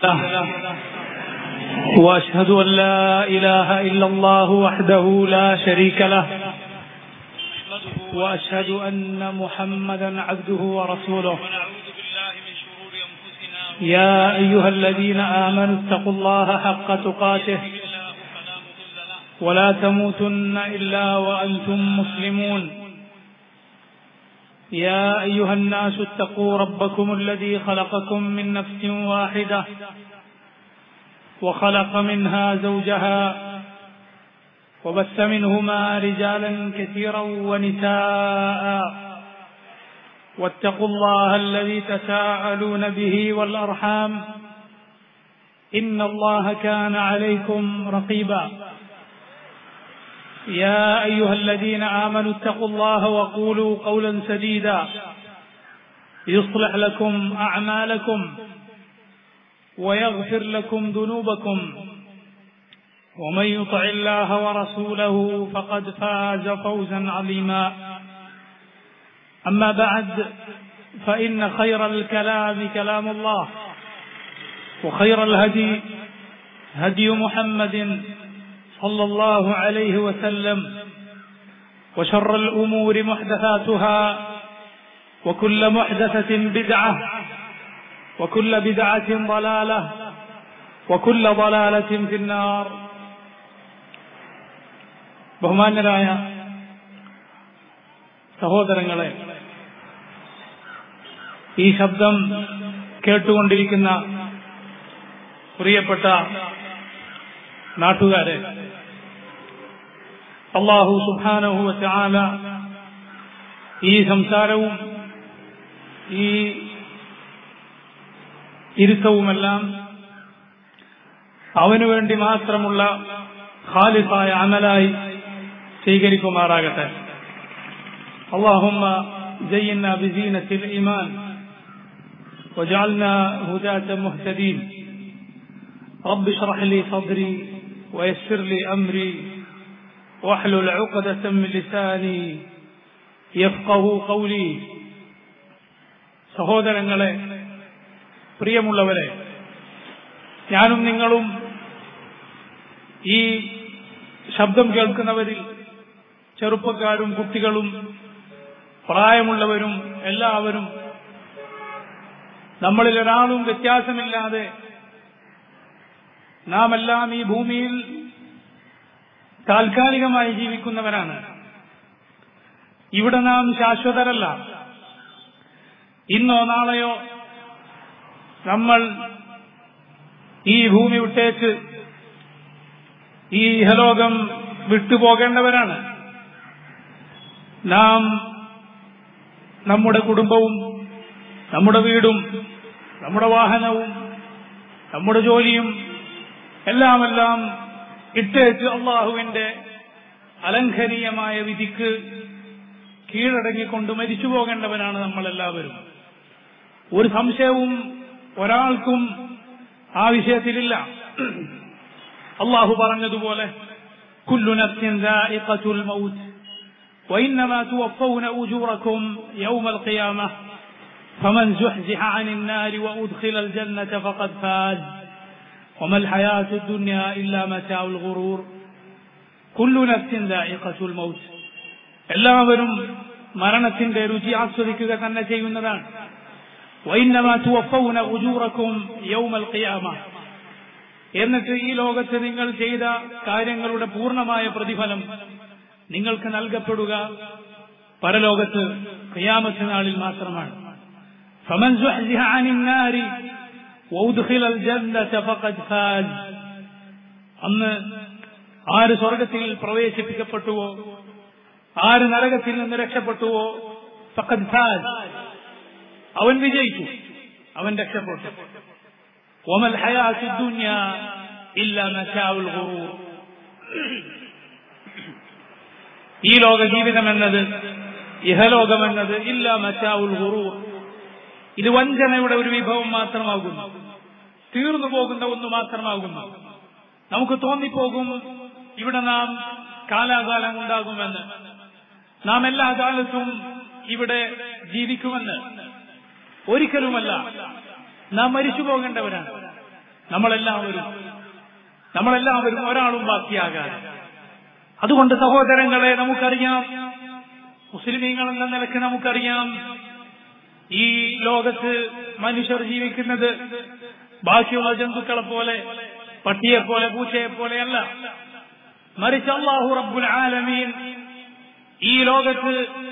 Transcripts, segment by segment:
له واشهد ان لا اله الا الله وحده لا شريك له واشهد ان محمدا عبده ورسوله يا ايها الذين امنوا اتقوا الله حق تقاته ولا تموتن الا وانتم مسلمون يا ايها الناس اتقوا ربكم الذي خلقكم من نفس واحده وخلق منها زوجها وبث منهما رجالا كثيرا ونساء واتقوا الله الذي تساءلون به والارحام ان الله كان عليكم رقيبا يا ايها الذين امنوا اتقوا الله وقولوا قولا سديدا يصلح لكم اعمالكم ويغفر لكم ذنوبكم ومن يطع الله ورسوله فقد فاز فوزا عظيما اما بعد فان خير الكلام كلام الله وخير الهدي هدي محمد صلى الله عليه وسلم وشر الامور محدثاتها وكل محدثه بدعه وكل بدعه ضلاله وكل ضلاله في النار ബഹുമാന്യരായ സഹോദരങ്ങളെ ഈ ശബ്ദം കേട്ടുകൊണ്ടിരിക്കുന്ന പ്രിയപ്പെട്ട നാട്ടുകാരെ അള്ളാഹു സുബാനഹു ചാല ഈ സംസാരവും ഈ ഇരുത്തവുമെല്ലാം അവനു വേണ്ടി മാത്രമുള്ള ഖാലിസായ അമലായി സ്വീകരിക്കുമാറാകട്ടെ اللهم زينا بزينة الإيمان وجعلنا هداة مهتدين رب اشرح لي صدري ويسر لي أمري واحلل عقدة من لساني يفقه قولي സഹോദരങ്ങളെ പ്രിയമുള്ളവരെ ഞാനും നിങ്ങളും ഈ ശബ്ദം കേൾക്കുന്നവരിൽ ചെറുപ്പക്കാരും കുട്ടികളും പ്രായമുള്ളവരും എല്ലാവരും നമ്മളിൽ ഒരാളും വ്യത്യാസമില്ലാതെ നാം എല്ലാം ഈ ഭൂമിയിൽ താൽക്കാലികമായി ജീവിക്കുന്നവരാണ് ഇവിടെ നാം ശാശ്വതരല്ല ഇന്നോ നാളെയോ നമ്മൾ ഈ ഭൂമി വിട്ടേക്ക് ഈ ഇഹലോകം വിട്ടുപോകേണ്ടവരാണ് നാം നമ്മുടെ കുടുംബവും നമ്മുടെ വീടും നമ്മുടെ വാഹനവും നമ്മുടെ ജോലിയും എല്ലാമെല്ലാം ഇട്ടേച്ച് അള്ളാഹുവിന്റെ അലംഘനീയമായ വിധിക്ക് കീഴടങ്ങിക്കൊണ്ട് മരിച്ചു പോകേണ്ടവരാണ് നമ്മളെല്ലാവരും ഒരു സംശയവും ഒരാൾക്കും ആ വിഷയത്തിലില്ല അള്ളാഹു പറഞ്ഞതുപോലെ كل نفس ذائقة الموت وإنما توفون أجوركم يوم القيامة فمن زحزح عن النار وأدخل الجنة فقد فاز وما الحياة الدنيا إلا متاع الغرور كل نفس ذائقة الموت എല്ലാവരും മരണത്തിന്റെ രുചി ആസ്വദിക്കുക തന്നെ ചെയ്യുന്നതാണ് وإنما توفون أجوركم يوم القيامة എന്നിട്ട് ഈ ലോകത്ത് നിങ്ങൾ ചെയ്ത കാര്യങ്ങളുടെ പൂർണ്ണമായ പ്രതിഫലം നിങ്ങൾക്ക് നൽകപ്പെടുക പരലോകത്ത് ഖിയാമത്ത് നാളിൽ മാത്രമാണ് فمن زحزح عن النار وأدخل الجنة فقد فاز അന്ന് ആര് സ്വർഗത്തിൽ പ്രവേശിപ്പിക്കപ്പെട്ടുവോ ആര് നരകത്തിൽ നിന്ന് രക്ഷപ്പെട്ടുവോ ഫഖദ് ഫാസ് അവൻ വിജയിച്ചു അവൻ രക്ഷപ്പെട്ടു وما الحياة الدنيا إلا متاع الغرور ഈ ലോക ജീവിതം എന്നത് ഇഹലോകം എന്നത് ഇല്ല മറ്റാവുൽ ഗുറൂർ ഇത് വഞ്ചനയുടെ ഒരു വിഭവം മാത്രമാകുന്നു തീർന്നു പോകുന്ന ഒന്ന് മാത്രമാകുന്നു നമുക്ക് തോന്നിപ്പോകും ഇവിടെ നാം കാലാകാലം ഉണ്ടാകുമെന്ന് നാം എല്ലാ കാലത്തും ഇവിടെ ജീവിക്കുമെന്ന് ഒരിക്കലുമല്ല നാം മരിച്ചു പോകേണ്ടവരാണ് നമ്മളെല്ലാവരും നമ്മളെല്ലാവരും ഒരാളും ബാക്കിയാകാൻ അതുകൊണ്ട് സഹോദരങ്ങളെ നമുക്കറിയാം മുസ്ലിമീങ്ങൾ എന്ന നിലക്ക് നമുക്കറിയാം ഈ ലോകത്ത് മനുഷ്യർ ജീവിക്കുന്നത് ബാക്കിയുള്ള ജന്തുക്കളെ പോലെ പട്ടിയെ പോലെ പൂച്ചയെ പോലെയല്ല മറിച്ച് അള്ളാഹു റബ്ബുൽ ആലമീൻ ഈ ലോകത്ത്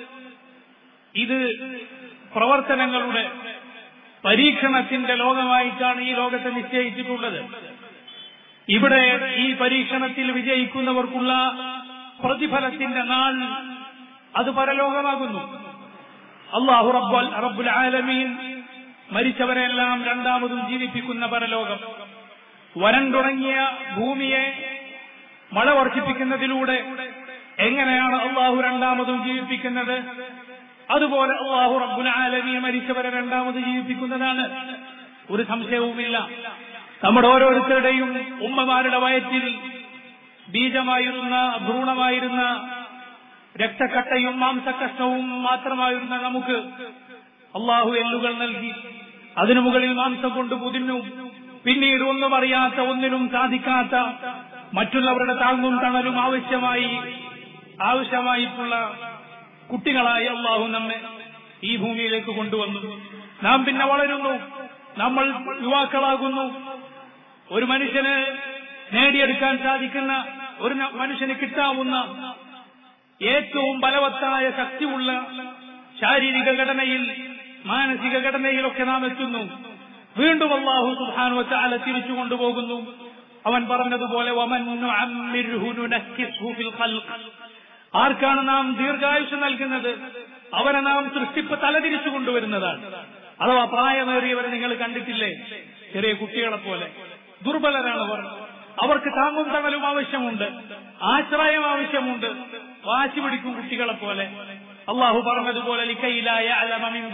ഇത് പ്രവർത്തനങ്ങളുടെ പരീക്ഷണത്തിന്റെ ലോകമായിട്ടാണ് ഈ ലോകത്തെ നിശ്ചയിച്ചിട്ടുള്ളത് ഇവിടെ ഈ പരീക്ഷണത്തിൽ വിജയിക്കുന്നവർക്കുള്ള പ്രതിഫലത്തിന്റെ നാൾ അത് പരലോകമാകുന്നു അള്ളാഹു റബ്ബൽ റബ്ബുൽ ആലമീൻ മരിച്ചവരെല്ലാം രണ്ടാമതും ജീവിപ്പിക്കുന്ന പരലോകം വരൻ തുടങ്ങിയ ഭൂമിയെ മഴ വർഷിപ്പിക്കുന്നതിലൂടെ എങ്ങനെയാണ് അള്ളാഹു രണ്ടാമതും ജീവിപ്പിക്കുന്നത് അതുപോലെ അള്ളാഹു റബ്ബുൽ ആലമീൻ മരിച്ചവരെ രണ്ടാമത് ജീവിപ്പിക്കുന്നതാണ് ഒരു സംശയവുമില്ല നമ്മുടെ ഓരോരുത്തരുടെയും ഉമ്മമാരുടെ വയറ്റിൽ ബീജമായിരുന്ന ഭ്രൂണമായിരുന്ന രക്തക്കട്ടയും മാംസക്കഷ്ണവും മാത്രമായിരുന്ന നമുക്ക് അള്ളാഹു എല്ലുകൾ നൽകി അതിനു മുകളിൽ മാംസം കൊണ്ട് പുതിന്നു പിന്നീട് ഒന്നും അറിയാത്ത ഒന്നിനും സാധിക്കാത്ത മറ്റുള്ളവരുടെ താങ്ങും തണലും ആവശ്യമായി ആവശ്യമായിട്ടുള്ള കുട്ടികളായി അള്ളാഹു നമ്മെ ഈ ഭൂമിയിലേക്ക് കൊണ്ടുവന്നു നാം പിന്നെ വളരുന്നു നമ്മൾ യുവാക്കളാകുന്നു ഒരു മനുഷ്യന് നേടിയെടുക്കാൻ സാധിക്കുന്ന ഒരു ന- മനുഷ്യന് കിട്ടാവുന്ന ഏറ്റവും ബലവത്തായ ശക്തിയുള്ള ശാരീരിക ഘടനയിൽ മാനസിക ഘടനയിലൊക്കെ നാം എത്തുന്നു വീണ്ടും അള്ളാഹു സുബ്ഹാനഹു വതആല തിരിച്ചു കൊണ്ടുപോകുന്നു അവൻ പറഞ്ഞതുപോലെ വമൻ നുഅമ്മിർഹു നുനക്കിസ്ഹു ഫിൽ ഖൽഖ് ആർക്കാണ് നാം ദീർഘായുസ് നൽകുന്നത് അവരെ നാം സൃഷ്ടിപ്പ് തലതിരിച്ചു കൊണ്ടുവരുന്നതാണ് അഥവാ പ്രായമേറിയവരെ നിങ്ങൾ കണ്ടിട്ടില്ലേ ചെറിയ കുട്ടികളെ പോലെ ദുർബലരാണ് അവർ അവർക്ക് താങ്ങും തണലും ആവശ്യമുണ്ട് ആശ്രയം ആവശ്യമുണ്ട് വാശി പിടിക്കും കുട്ടികളെ പോലെ അള്ളാഹു പറഞ്ഞതുപോലെ ലിക്കയിലായ അലമിൻ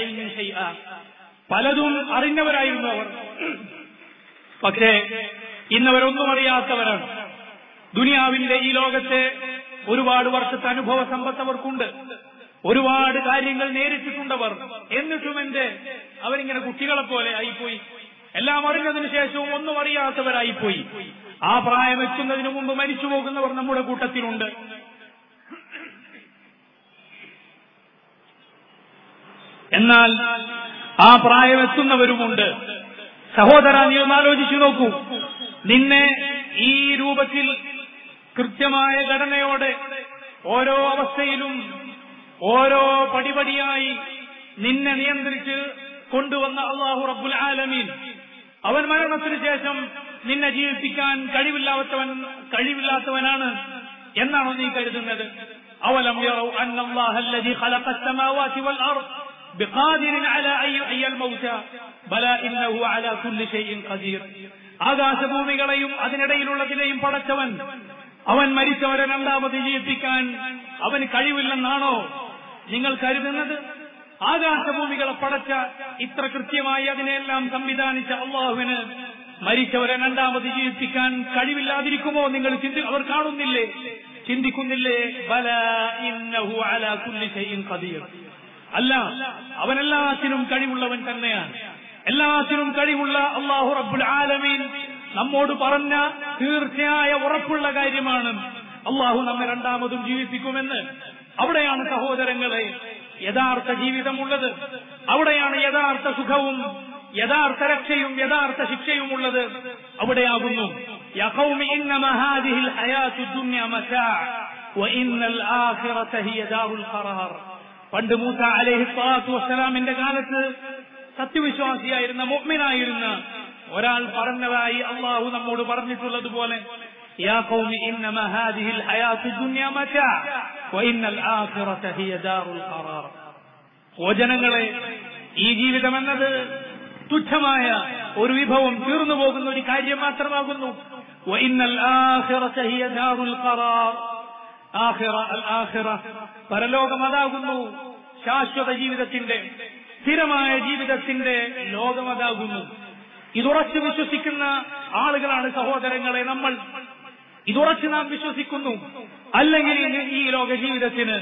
പലതും അറിഞ്ഞവരായിരുന്നു അവർ പക്ഷേ ഇന്നവരൊന്നും അറിയാത്തവരാണ് ദുനിയാവിന്റെ ഈ ലോകത്തെ ഒരുപാട് വർഷത്തെ അനുഭവ സമ്പത്ത് അവർക്കുണ്ട് ഒരുപാട് കാര്യങ്ങൾ നേരിട്ടിട്ടുണ്ടവർ എന്നിട്ടും എന്റെ അവരിങ്ങനെ കുട്ടികളെ പോലെ ആയിപ്പോയി എല്ലാം അറിഞ്ഞതിന് ശേഷവും ഒന്നും അറിയാത്തവരായിപ്പോയി ആ പ്രായം എത്തുന്നതിന് മുമ്പ് മരിച്ചു പോകുന്നവർ നമ്മുടെ കൂട്ടത്തിലുണ്ട് എന്നാൽ ആ പ്രായം എത്തുന്നവരുമുണ്ട് സഹോദര നീ ഒന്ന് ആലോചിച്ചു നോക്കൂ നിന്നെ ഈ രൂപത്തിൽ കൃത്യമായ ഘടനയോടെ ഓരോ അവസ്ഥയിലും ഓരോ പടിപടിയായി നിന്നെ നിയന്ത്രിച്ച് കൊണ്ടുവന്ന അള്ളാഹു റബ്ബുൽ ആലമീൻ അവൻ മരണത്തിന് ശേഷം നിന്നെ ജീവിപ്പിക്കാൻ കഴിവില്ലാത്തവൻ കഴിവില്ലാത്തവനാണ് എന്നാണോ നീ കരുതുന്നത് അവലം യറൗ അന്ന അല്ലാഹ അല്ലദീ ഖലഖ السماوات والأرض بقادر على أن يحيي الموتى بلى إنه على كل شيء قدير ആകാശഭൂമികളെയും അതിനിടയിലുള്ളതിനെയും പടച്ചവൻ അവൻ മരിച്ചവരെ രണ്ടാമത് ജീവിപ്പിക്കാൻ അവന് കഴിവില്ലെന്നാണോ നിങ്ങൾ കരുതുന്നത് ആകാശഭൂമികളെ പടച്ച ഇത്ര കൃത്യമായി അതിനെല്ലാം സംവിധാനിച്ച അള്ളാഹുവിന് മരിച്ചവരെ രണ്ടാമത് ജീവിപ്പിക്കാൻ കഴിവില്ലാതിരിക്കുമോ നിങ്ങൾ ചിന്തി അവർ കാണുന്നില്ലേ ചിന്തിക്കുന്നില്ലേ ബല ഇന്നഹു അലാ കുല്ലി ഷൈഇൻ ഖദീർ അല്ല അവനെല്ലാത്തിനും കഴിവുള്ളവൻ തന്നെയാണ് എല്ലാത്തിനും കഴിവുള്ള അള്ളാഹു റബ്ബുൽ ആലമീൻ നമ്മോട് പറഞ്ഞ തീർച്ചയായ ഉറപ്പുള്ള കാര്യമാണ് അള്ളാഹു നമ്മെ രണ്ടാമതും ജീവിപ്പിക്കുമെന്ന് അവിടെയാണ് സഹോദരങ്ങളെ യഥാർത്ഥ ജീവിതമുള്ളത് അവിടെയാണ് യഥാർത്ഥ സുഖവും യഥാർത്ഥ രക്ഷയും യഥാർത്ഥ ശിക്ഷയുമുള്ളത് അവിടെയാകുന്നു يا قوم إنما هذه الحياة الدنيا متاع وإن الآخرة هي دار القرار പണ്ട് മൂസ അലൈഹി സ്വലാത്തു വസ്സലാമിന്റെ കാലത്ത് സത്യവിശ്വാസിയായിരുന്ന മുഅ്മിനായിരുന്ന ഒരാൾ പറഞ്ഞതായി അള്ളാഹു നമ്മോട് പറഞ്ഞിട്ടുള്ളതുപോലെ يا قوم إنما هذه الحياة الدنيا متاع وإن الآخرة هي دار القرار വചനങ്ങളെ ഈ ജീവിതം എന്നത് തുച്ഛമായ ഒരു വിഭവം തീർന്നു പോകുന്ന ഒരു കാര്യം മാത്രമാകുന്നു وإن الآخرة هي دار القرار ആഖിറ അൽ ആഖിറ പരലോകം അതാകുന്നു ശാശ്വത ജീവിതത്തിന്റെ സ്ഥിരമായ ജീവിതത്തിന്റെ ലോകം അതാകുന്നു ഇതുറച്ച് വിശ്വസിക്കുന്ന ആളുകളാണ് സഹോദരങ്ങളെ നമ്മൾ ഇതുറച്ച് നാം വിശ്വസിക്കുന്നു അല്ലെങ്കിൽ ഇനി ഈ ലോക ജീവിതത്തിന്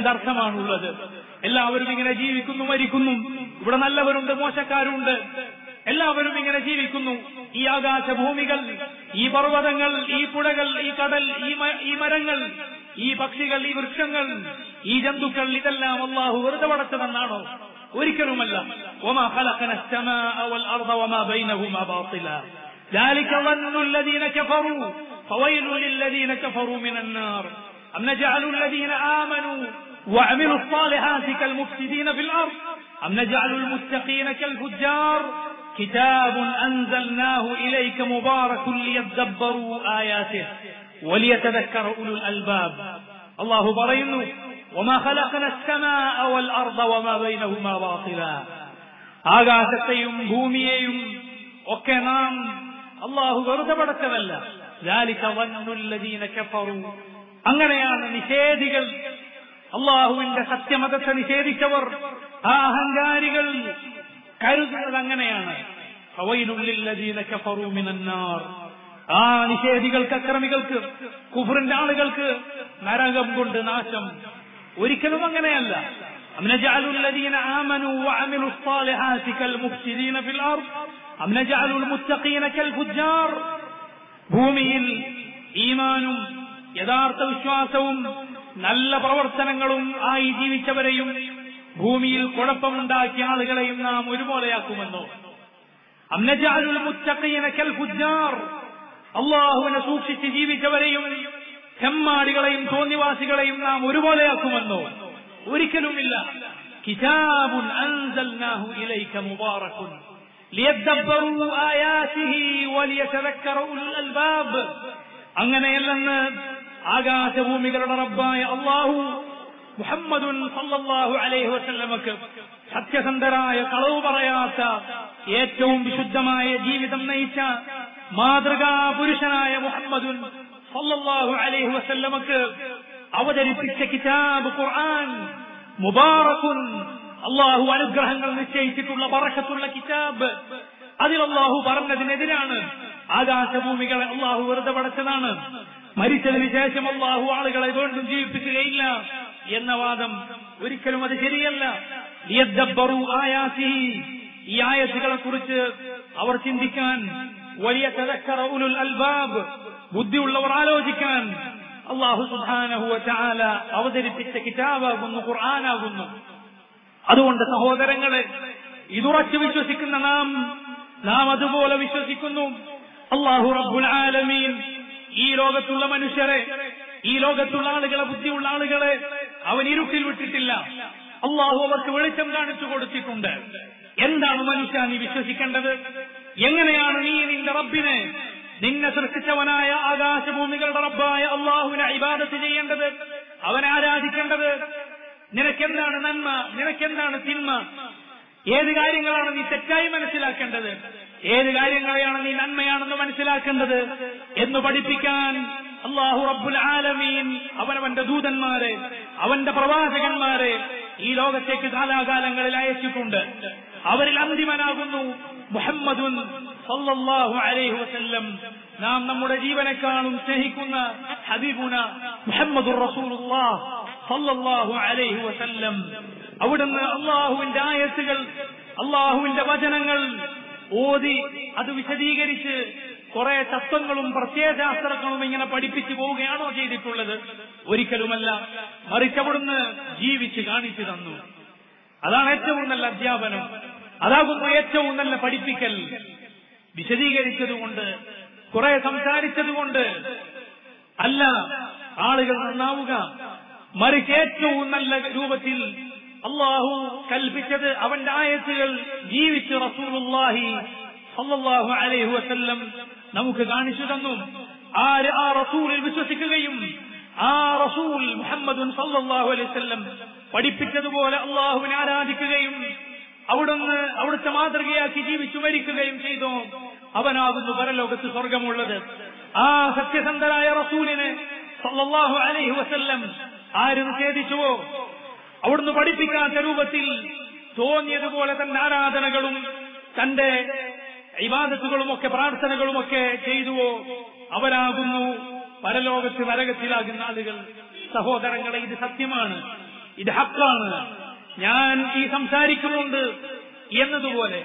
എന്തർത്ഥമാണുള്ളത് എല്ലാവരും ഇങ്ങനെ ജീവിക്കുന്നു മരിക്കുന്നു ഇവിടെ നല്ലവരുണ്ട് മോശക്കാരുണ്ട് എല്ലാവരും ഇങ്ങനെ ജീവിക്കുന്നു ഈ ആകാശഭൂമികൾ ഈ പർവ്വതങ്ങൾ ഈ പുഴകൾ ഈ കടൽ ഈ മ- ഈ മരങ്ങൾ ഈ പക്ഷികൾ ഈ വൃക്ഷങ്ങൾ ഈ ജന്തുക്കൾ ഇതെല്ലാം അള്ളാഹു വെറുതെ പടച്ചതെന്നാണോ ഒരിക്കലുമല്ല وما خلقنا السماء والأرض وما بينهما باطلا ذلك ظن الذين كفروا فويل للذين كفروا من النار أم نجعل الذين آمنوا وعملوا الصالحات كالمفسدين في الأرض أم نجعل المتقين كالفجار كتاب أنزلناه إليك مبارك ليدبروا آياته وليتذكر أولو الألباب الله برينه وما خلقنا السماء والأرض وما بينهما باطلا ആകാശത്തെയും ഭൂമിയെയും ഒക്കെ നാം അള്ളാഹു വെറുതെ പടച്ചതല്ല ذلك ظن الذين كفروا അങ്ങനെയാണ് നിഷേധികൾ അള്ളാഹുവിന്റെ സത്യമതത്തെ നിഷേധിച്ചവർ ആ അഹങ്കാരികൾ കരുതുന്നത് അങ്ങനെയാണ് ഫവൈലുള്ളില്ലദീന കഫറൂ മിനന്നാർ ആ നിഷേധികൾക്ക് അക്രമികൾക്ക് കുഫറിന്റെ ആളുകൾക്ക് നരകം കൊണ്ട് നാശം ഒരിക്കലും അങ്ങനെയല്ല أم نجعل الذين آمنوا وعملوا الصالحات كالمفسدين في الأرض أم نجعل المتقين كالفجار ഭൂമിയിൽ ഈമാനും യഥാർത്ഥ വിശ്വാസവും നല്ല പ്രവർത്തനങ്ങളും ആയി ജീവിച്ചവരെയും ഭൂമിയിൽ കുഴപ്പമുണ്ടാക്കിയ ആളുകളെയും നാം ഒരുപോലെയാക്കുമെന്നോ അമ്നജാലുൽ മുത്തഖീന കൽ ഫുജ്ജാർ അള്ളാഹുവിനെ സൂക്ഷിച്ച് ജീവിച്ചവരെയും ചെമ്മാടികളെയും തോന്നിവാസികളെയും നാം ഒരുപോലെയാക്കുമെന്നോ ഒരിക്കലുമില്ല കിതാബുൻ അൻസൽനാഹു ഇലൈക മുബാറകുൻ ലിയദ്ദബ്ബറു ആയാതിഹി വലിയതദക്കറ ഉൽ അൽബാബ് അങ്ങനെയല്ലെന്ന് ആകാശഭൂമികളുടെ റബ്ബായ അള്ളാഹു മുഹമ്മദുൻ സല്ലല്ലാഹു അലൈഹി വസല്ലമക്ക് സത്യസന്ധരായ കളവ് പറയാത്ത ഏറ്റവും വിശുദ്ധമായ ജീവിതം നയിച്ച മാതൃകാ പുരുഷനായ മുഹമ്മദുൻ സല്ലല്ലാഹു അലൈഹി വസല്ലമക്ക് അവതരിപ്പിച്ച കിതാബ് ഖുർആൻ മുബാറക്കുൻ അള്ളാഹു അനുഗ്രഹങ്ങൾ നിശ്ചയിച്ചിട്ടുള്ള പറക്കത്തുള്ള കിതാബ് അതിൽ അള്ളാഹു പറഞ്ഞതിനെതിരാണ് ആകാശഭൂമികളെ അള്ളാഹു വെറുതെ പടച്ചതാണ് മരിച്ചതിന് ശേഷം അള്ളാഹു ആളുകളെ വീണ്ടും ജീവിപ്പിക്കുകയില്ല എന്ന വാദം ഒരിക്കലും അത് ശരിയല്ല ലിയദ്ദബ്ബറു ആയാസിഹി. ഈ ആയത്തുകളെ കുറിച്ച് അവർ ചിന്തിക്കാൻ വലിയ തദക്കറ ഉലുൽ അൽബാബ് ബുദ്ധിയുള്ളവർ ആലോചിക്കാൻ അള്ളാഹു സുബ്ഹാനഹു വതആല അവതരിപ്പിച്ച കിതാബാകുന്നു ഖുർആനാകുന്നു അതുകൊണ്ട് സഹോദരങ്ങളെ ഇതുറച്ചു വിശ്വസിക്കുന്ന നാം നാം അതുപോലെ വിശ്വസിക്കുന്നു അള്ളാഹു റബ്ബുൽ ആലമീൻ ഈ ലോകത്തുള്ള മനുഷ്യരെ ഈ ലോകത്തുള്ള ആളുകളെ ബുദ്ധിയുള്ള ആളുകളെ അവൻ ഇരുട്ടിൽ വിട്ടിട്ടില്ല അള്ളാഹു അവർക്ക് വെളിച്ചം കാണിച്ചു കൊടുത്തിട്ടുണ്ട് എന്താണ് മനുഷ്യ നീ വിശ്വസിക്കേണ്ടത് എങ്ങനെയാണ് നീ നിന്റെ റബ്ബിനെ നിന്നെ സൃഷ്ടിച്ചവനായ ആകാശഭൂമികളുടെ റബ്ബായ അള്ളാഹുവിനെ ഇബാദത്ത് ചെയ്യേണ്ടത് അവനെ ആരാധിക്കേണ്ടത് നിനക്കെന്താണ് നന്മ നിനക്കെന്താണ് തിന്മ ഏത് കാര്യങ്ങളാണ് നീ തെറ്റായി മനസ്സിലാക്കേണ്ടത് ഏത് കാര്യങ്ങളെയാണ് നീ നന്മയാണെന്ന് മനസ്സിലാക്കേണ്ടത് എന്ന് പഠിപ്പിക്കാൻ അള്ളാഹു റബ്ബുൽ ആലമീൻ അവനവന്റെ ദൂതന്മാരെ അവന്റെ പ്രവാചകന്മാരെ ഈ ലോകത്തേക്ക് കാലാകാലങ്ങളിൽ അയച്ചിട്ടുണ്ട് അവരിൽ അന്തിമനാകുന്നു മുഹമ്മദുൻ സല്ലല്ലാഹു അലൈഹി വസല്ലം നാം നമ്മുടെ ജീവനെക്കാളും സ്നേഹിക്കുന്ന ഹബീബുന മുഹമ്മദുർ റസൂലുള്ളാഹ് സല്ലല്ലാഹു അലൈഹി വസല്ലം അവിടുന്ന് അള്ളാഹുവിന്റെ ആയത്തുകൾ അള്ളാഹുവിന്റെ വചനങ്ങൾ ഓതി അത് വിശദീകരിച്ച് കുറെ തത്വങ്ങളും പ്രത്യയശാസ്ത്രങ്ങളും ഇങ്ങനെ പഠിപ്പിച്ചു പോവുകയാണോ ചെയ്തിട്ടുള്ളത് ഒരിക്കലുമല്ല മറിച്ച് അവിടുന്ന് ജീവിച്ച് കാണിച്ചു തന്നു അതാണ് ഏറ്റവും നല്ല അധ്യാപനം അതാകുന്നു ഏറ്റവും നല്ല പഠിപ്പിക്കൽ വിശദീകരിച്ചതുകൊണ്ട് കുറെ സംസാരിച്ചതുകൊണ്ട് അല്ല ആളുകൾ നന്നാവുക മറിച്ച് ഏറ്റവും നല്ല രൂപത്തിൽ അള്ളാഹു കൽപ്പിച്ചത് അവന്റെ ആയത്തുകൾ ജീവിച്ച് റസൂലുള്ളാഹി സല്ലല്ലാഹു അലൈഹി വസല്ലം നമുക്ക് കാണിച്ചു തന്നു ആര് ആ റസൂലിൽ വിശ്വസിക്കുകയും ആ റസൂൽ മുഹമ്മദുൻ സല്ലല്ലാഹു അലൈഹി വസല്ലം പഠിപ്പിച്ചതുപോലെ അള്ളാഹുവിനെ ആരാധിക്കുകയും അവിടുന്ന് അവിടുത്തെ മാതൃകയാക്കി ജീവിച്ചു മരിക്കുകയും ചെയ്തു അവനാകുന്നു പരലോകത്ത് സ്വർഗമുള്ളത് ആ സത്യസന്ധരായ റസൂലിനെ സല്ലല്ലാഹു അലൈഹി വസല്ലം ആര് നിഷേധിച്ചുവോ അവിടുന്ന് പഠിപ്പിക്കാത്ത രൂപത്തിൽ തോന്നിയതുപോലെ തന്റെ ആരാധനകളും തന്റെ ഇബാദത്തുകളുമൊക്കെ പ്രാർത്ഥനകളുമൊക്കെ ചെയ്തുവോ അവരാകുന്നു പരലോകത്ത് നരകത്തിലാകുന്ന ആളുകൾ സഹോദരങ്ങളെ ഇത് സത്യമാണ് ഇത് ഹക്കാണ് ഞാൻ ഈ സംസാരിക്കുന്നുണ്ട് എന്നതുപോലെ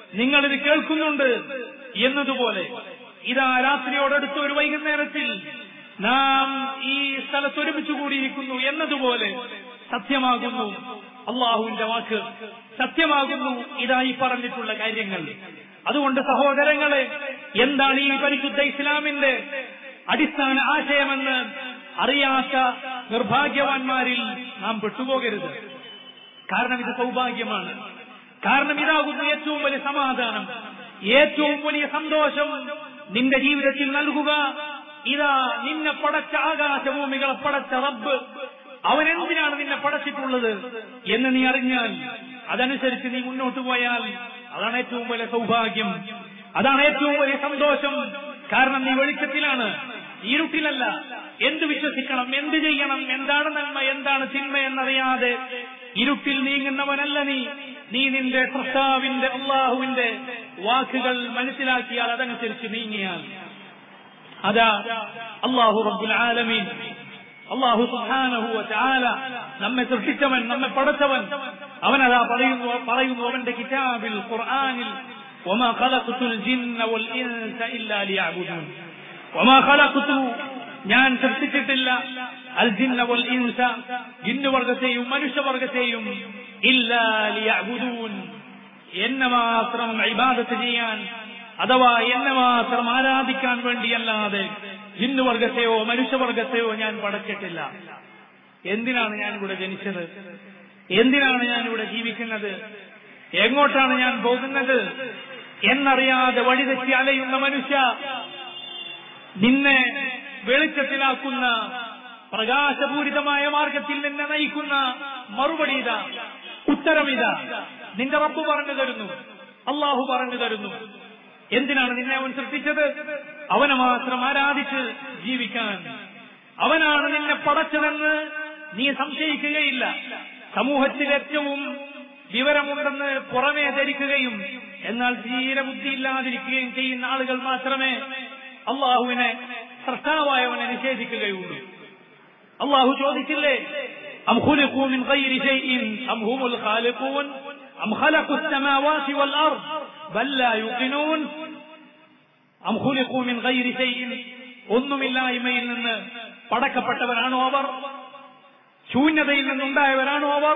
നിങ്ങളിത് കേൾക്കുന്നുണ്ട് എന്നതുപോലെ ഇതാ രാത്രിയോടടുത്ത ഒരു വൈകുന്നേരത്തിൽ നാം ഈ സ്ഥലത്ത് ഒരുമിച്ച് കൂടിയിരിക്കുന്നു എന്നതുപോലെ സത്യമാകുന്നു അള്ളാഹുവിന്റെ വാക്ക് സത്യമാകുന്നു ഇതായി പറഞ്ഞിട്ടുള്ള കാര്യങ്ങൾ അതുകൊണ്ട് സഹോദരങ്ങളെ എന്താണ് ഈ പരിശുദ്ധ ഇസ്ലാമിന്റെ അടിസ്ഥാന ആശയമെന്ന് അറിയാത്ത നിർഭാഗ്യവാന്മാരിൽ നാം പെട്ടുപോകരുത് കാരണം ഇത് സൗഭാഗ്യമാണ് കാരണം ഇതാകുന്നു ഏറ്റവും വലിയ സമാധാനം ഏറ്റവും വലിയ സന്തോഷം നിന്റെ ജീവിതത്തിൽ നൽകുക ഇതാ നിന്നെ പടച്ച ആകാശഭൂമികളെ പടച്ച റബ്ബ് അവൻ എന്തിനാണ് നിന്നെ പടച്ചിട്ടുള്ളത് എന്ന് നീ അറിഞ്ഞാൽ അതനുസരിച്ച് നീ മുന്നോട്ട് പോയാൽ അതാണ് ഏറ്റവും വലിയ സൗഭാഗ്യം അതാണ് ഏറ്റവും വലിയ സന്തോഷം കാരണം നീ വെളിച്ചത്തിലാണ് ഇരുട്ടിലല്ല എന്ത് വിശ്വസിക്കണം എന്ത് ചെയ്യണം എന്താണ് നന്മ എന്താണ് തിന്മ എന്നറിയാതെ ഇരുട്ടിൽ നീങ്ങുന്നവനല്ല നീ നീ നിന്റെ സൃഷ്ടാവിന്റെ അള്ളാഹുവിന്റെ വാക്കുകൾ മനസ്സിലാക്കിയാൽ അതനുസരിച്ച് നീങ്ങിയാൽ അതാ അള്ളാഹു റബ്ബുൽ ആലമീൻ അള്ളാഹു സുബ്ഹാനഹു വതആല നമ്മെ സൃഷ്ടിച്ചവൻ നമ്മെ പടച്ചവൻ അവനതാ പറയുന്നു പറയുന്നു അവന്റെ കിതാബിൽ ഖുർആനിൽ وما خلقت الجن والإنس إلا ليعبدون وما خلقت ഞാൻ സൃഷ്ടിച്ചിട്ടില്ല അൽ ജിന്ന വൽ ഇൻസ ജിന്നുവർഗത്തെയും മനുഷ്യവർഗത്തെയും ഇല്ലാ ലിയഅ്ബുദൂൻ എന്നെ മാത്രം ഇബാദത്ത് ചെയ്യാൻ അഥവാ എന്നെ മാത്രം ആരാധിക്കാൻ വേണ്ടിയല്ലാതെ ജിന്നുവർഗത്തെയോ മനുഷ്യവർഗത്തെയോ ഞാൻ പടച്ചിട്ടില്ല എന്തിനാണ് ഞാൻ ഇവിടെ ജനിച്ചത് എന്തിനാണ് ഞാൻ ഇവിടെ ജീവിക്കുന്നത് എങ്ങോട്ടാണ് ഞാൻ പോകുന്നത് എന്നറിയാതെ വഴിതെറ്റി അലയുന്ന മനുഷ്യ നിന്നെ വെളിച്ചത്തിലാക്കുന്ന പ്രകാശപൂരിതമായ മാർഗത്തിൽ നിന്നെ നയിക്കുന്ന മറുപടി ഇതാ ഉത്തരമിതാ നിന്റെ റബ്ബ് പറഞ്ഞു തരുന്നു അള്ളാഹു പറഞ്ഞു തരുന്നു എന്തിനാണ് നിന്നെ അവൻ സൃഷ്ടിച്ചത് അവനെ മാത്രം ആരാധിച്ച് ജീവിക്കാൻ അവനാണ് നിന്നെ പടച്ചതെന്ന് നീ സംശയിക്കുകയില്ല സമൂഹത്തിൽ ഏറ്റവും വിവരമുണ്ടെന്ന് പുറമേ ധരിക്കുകയും എന്നാൽ തീരെ ബുദ്ധിയില്ലാതിരിക്കുകയും ചെയ്യുന്ന ആളുകൾ മാത്രമേ അള്ളാഹുവിനെ സൃഷ്ടാവായവനെ നിഷേധിക്കുകയുള്ളൂ അള്ളാഹു ചോദിച്ചില്ലേ أم خلقوا من غير شيء أم هم الخالقون أم خلقوا السماوات والأرض بل لا يوقنون أم خلقوا من غير شيء ഒന്നുമില്ലായ്മയിൽ നിന്ന് പടക്കപ്പെട്ടവരാണോ അവർ ശൂന്യതയിൽ നിന്നുണ്ടായവരാണോ അവർ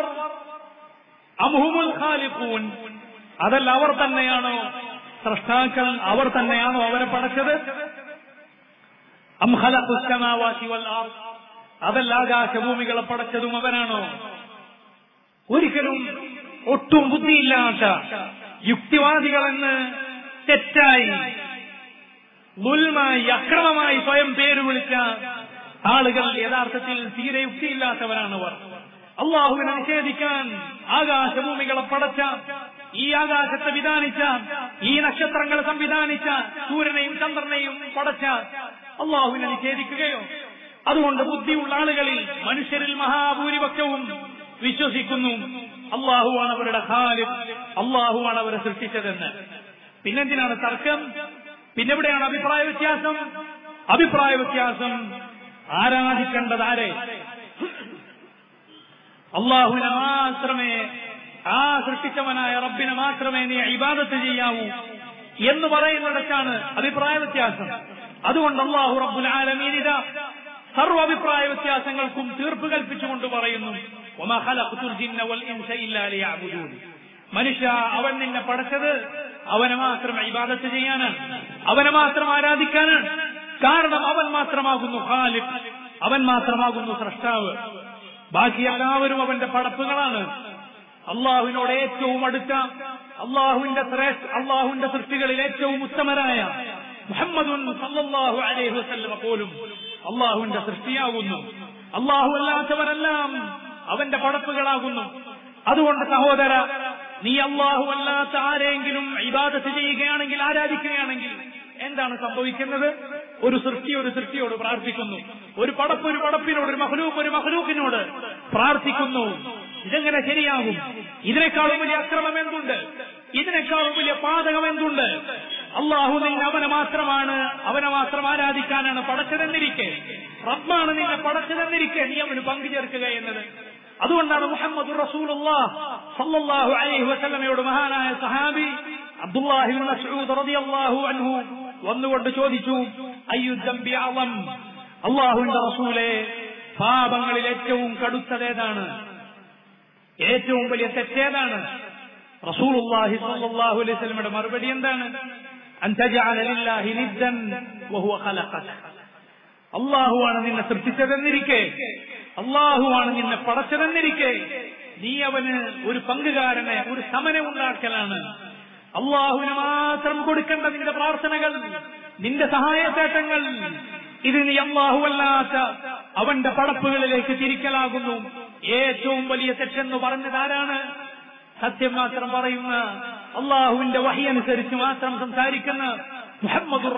അംഹുമുൽ ഖാലിഖൂൻ അതല്ല അവർ തന്നെയാണോ സൃഷ്ടാക്കൾ അവർ തന്നെയാണോ അവരെ പടച്ചത് അം ഖലഖുസ് സമാവാതി വൽ അർദ് അതല്ല ആകാശഭൂമികളെ പടച്ചതും അവനാണോ ഒരിക്കലും ഒട്ടും ബുദ്ധിയില്ലാത്ത യുക്തിവാദികളെന്ന് തെറ്റായി മുൽമായി അക്രമമായി സ്വയം പേര് വിളിച്ച ആളുകൾ യഥാർത്ഥത്തിൽ തീരെ യുക്തിയില്ലാത്തവരാണവർ അള്ളാഹുവിനെ നിഷേധിക്കാൻ ആകാശഭൂമികളെ പടച്ച ഈ ആകാശത്തെ വിധാനിച്ച ഈ നക്ഷത്രങ്ങളെ സംവിധാനിച്ച സൂര്യനെയും ചന്ദ്രനെയും പടച്ച അള്ളാഹുവിനെ നിഷേധിക്കുകയോ അതുകൊണ്ട് ബുദ്ധിയുള്ള ആളുകളിൽ മനുഷ്യരിൽ മഹാഭൂരിപക്ഷവും വിശ്വസിക്കുന്നു അള്ളാഹുവാണ് അവരുടെ ഖാലിം അള്ളാഹുവാണ് അവരെ സൃഷ്ടിച്ചതെന്ന് പിന്നെന്തിനാണ് തർക്കം പിന്നെവിടെയാണ് അഭിപ്രായ വ്യത്യാസം അഭിപ്രായ വ്യത്യാസം ആരാധിക്കേണ്ടത് ആരെ അള്ളാഹുവിനെ മാത്രമേ ആ സൃഷ്ടിച്ചവനായ റബ്ബിനെ മാത്രമേ നീ ഇബാദത്ത് ചെയ്യാവൂ എന്ന് പറയുന്നിടത്താണ് അഭിപ്രായ വ്യത്യാസം അതുകൊണ്ട് അള്ളാഹു റബ്ബുൽ ആലമീനിത സർവ്വ അഭിപ്രായ വ്യത്യാസങ്ങൾക്കും തീർപ്പ് കൽപ്പിച്ചുകൊണ്ട് പറയുന്നു "വമാ ഖലഖ്തുൽ ജിന്ന വൽ ഇൻസ ഇല്ലാ ലിയഅ്ബുദൂൻ." മനുഷ്യ അവൻ നിന്നെ പടച്ചത് അവനെ മാത്രം ഇബാദത്ത് ചെയ്യാനാണ് അവനെ മാത്രം ആരാധിക്കാനാണ് കാരണം അവൻ മാത്രമാകുന്നു ഖാലിഖ് അവൻ മാത്രമാകുന്നു സൃഷ്ടാവ് ബാക്കി എല്ലാവരും അവന്റെ പടപ്പുകളാണ് അള്ളാഹുവിനോട് ഏറ്റവും അടുത്ത അള്ളാഹുവിന്റെ ശ്രേഷ്ഠ അള്ളാഹുവിന്റെ സൃഷ്ടികളിൽ ഏറ്റവും ഉത്തമരായ മുഹമ്മദുൻ സല്ലല്ലാഹു അലൈഹി വസല്ലമ പോലും അള്ളാഹുവിന്റെ സൃഷ്ടിയാകുന്നു അള്ളാഹു അല്ലാത്തവരെല്ലാം അവന്റെ പടപ്പുകളാകുന്നു അതുകൊണ്ട് സഹോദര നീ അള്ളാഹു അല്ലാത്ത ആരെങ്കിലും ഇബാദത്ത് ചെയ്യുകയാണെങ്കിൽ ആരാധിക്കുകയാണെങ്കിൽ എന്താണ് സംഭവിക്കുന്നത് ഒരു സൃഷ്ടി ഒരു സൃഷ്ടിയോട് പ്രാർത്ഥിക്കുന്നു ഒരു പടപ്പ് ഒരു പടപ്പിനോട് ഒരു മഹലൂക്ക് ഒരു മഹലൂക്കിനോട് പ്രാർത്ഥിക്കുന്നു ഇതെങ്ങനെ ശരിയാകും ഇതിനേക്കാളും വലിയ അക്രമം എന്തുണ്ട് ഇതിനേക്കാളും വലിയ പാതകം എന്തുണ്ട് അള്ളാഹു നിന്നെ അവനെ മാത്രമാണ് അവനെ മാത്രം ആരാധിക്കാനാണ് പടച്ചതെന്നിരിക്കെ റബ്ബാണ് നിന്നെ പടച്ചതെന്നിരിക്കെ നീ അവന് പങ്കു ചേർക്കുക എന്നത് അതുകൊണ്ടാണ് മുഹമ്മദ് റസൂലുള്ളാഹ് സല്ലല്ലാഹു അലൈഹി വസല്ലമയോട് മഹാനായ സഹാബി അബ്ദുല്ലാഹിബിൻ മസ്ഊദ് റളിയല്ലാഹു അൻഹു വന്നുകൊണ്ട് ചോദിച്ചു അയ്യു ദംബി അളം അള്ളാഹുവിന്റെ റസൂലെ പാപങ്ങളിൽ ഏറ്റവും കടുത്തതേതാണ് ഏറ്റവും വലിയ തെറ്റേതാണ് റസൂലുള്ളാഹി സ്വല്ലല്ലാഹു അലൈഹി വസല്ലമയുടെ മറുപടി എന്താണ് അൻ തജഅല ലില്ലാഹി നിദ്ദൻ വഹുവ ഖലഖക അള്ളാഹുവാണ് നിന്നെ സൃഷ്ടിച്ചതെന്നിരിക്കെ അള്ളാഹുവാണ് നിന്നെ പടച്ചതെന്നിരിക്കെ നീ അവന് ഒരു പങ്കുകാരനെ ഒരു സമനെ ഉണ്ടാക്കലാണ് അള്ളാഹുവിന് മാത്രം കൊടുക്കേണ്ട നിന്റെ പ്രാർത്ഥനകൾ നിന്റെ സഹായത്തേട്ടങ്ങൾ ഇത് നീ അള്ളാഹുവല്ലാത്ത അവന്റെ പടപ്പുകളിലേക്ക് തിരിക്കലാകുന്നു ഏറ്റവും വലിയ തെറ്റെന്ന് പറഞ്ഞതാരാണ് സത്യം മാത്രം പറയുന്ന അള്ളാഹുവിന്റെ വഹി അനുസരിച്ച് മാത്രം സംസാരിക്കുന്ന മുഹമ്മദ്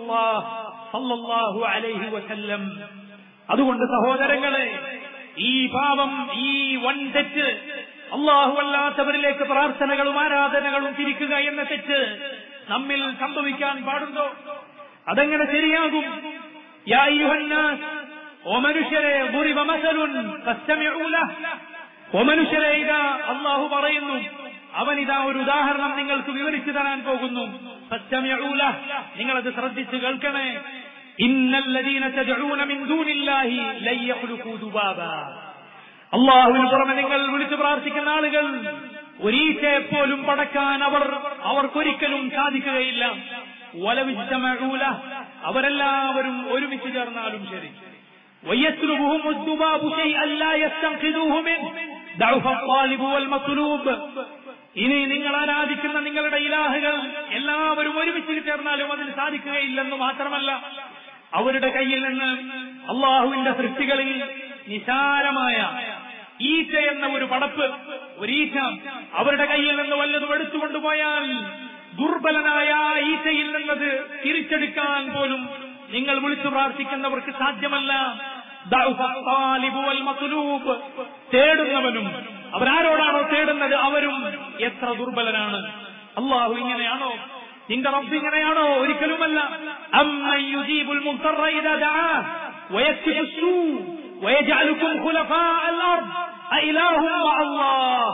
സല്ലല്ലാഹു അലൈഹി വസല്ലം അതുകൊണ്ട് സഹോദരങ്ങളെ ഈ പാപം ഈ വൻ തെറ്റ് അള്ളാഹു അല്ലാത്തവരിലേക്ക് പ്രാർത്ഥനകളും ആരാധനകളും തിരിക്കുക എന്ന തെറ്റ് നമ്മിൽ സംഭവിക്കാൻ പാടുണ്ടോ അതെങ്ങനെ ശരിയാകും യാ അയ്യുഹന്നാസ്, ഓ മനുഷ്യരെ ضرب مثل فاستمعوا له ഓ മനുഷ്യരെ ഇതാ അള്ളാഹു പറയുന്നു അവൻ ഇതാ ഒരു ഉദാഹരണം നിങ്ങൾക്ക് വിവരിച്ചു തരാൻ പോകുന്നു فاستمعوا له. നിങ്ങളത് ശ്രദ്ധിച്ചു കേൾക്കണേ ഇന്നല്ലദീന തദ്ഊന മിൻ ദൂനില്ലാഹി ലൻ യഖ്ലുഖൂ ദുബാബാ അള്ളാഹുവിന് പുറമെ നിങ്ങൾ വിളിച്ചു പ്രാർത്ഥിക്കുന്ന ആളുകൾ ഒരീച്ചയെ പോലും പടക്കാൻ അവർ അവർക്കൊരിക്കലും സാധിക്കുകയില്ല വലവിഷ്ടമഴൂല അവരെല്ലാവരും ഒരുമിച്ച് ചേർന്നാലും ശരി ويسلبهم الذباب شيئا لا يستنقذوه منه ضعف الطالب والمطلوب ഇനി നിങ്ങൾ ആരാധിക്കുന്ന നിങ്ങളുടെ ഇലാഹുകൾ എല്ലാവരും ഒരുമിച്ച് ചേർന്നാലും അതിന് സാധിക്കുകയില്ലെന്ന് മാത്രമല്ല അവരുടെ കയ്യിൽ നിന്ന് അള്ളാഹുവിന്റെ സൃഷ്ടികളിൽ നിസാരമായ ഈച്ച എന്ന ഒരു പടപ്പ് ഒരു ഈച്ച അവരുടെ കയ്യിൽ നിന്ന് വല്ലതും എടുത്തുകൊണ്ടുപോയാൽ ദുർബലനായ ആ ഈച്ചയിൽ നിന്നത് തിരിച്ചെടുക്കാൻ പോലും നിങ്ങൾ വിളിച്ചു പ്രാർത്ഥിക്കുന്നവർക്ക് സാധ്യമല്ല ദഅഫ ത്വാലിബു വൽ മത്ലൂബ്. തേടുന്നവനും അവരാരോടാണോ തേടുന്നത് അവരും എത്ര ദുർബലനാണ് അള്ളാഹു ഇങ്ങനെയാണോ നിന്റെ റബ്ബ് ഇങ്ങനെയാണോ ഒരിക്കലുമല്ല അമ്മൻ യുജീബുൽ മുദ്ദറ ഇദാ ദഅാ ويكشف السوء ويجعلكم خلفاء الأرض أإله مع الله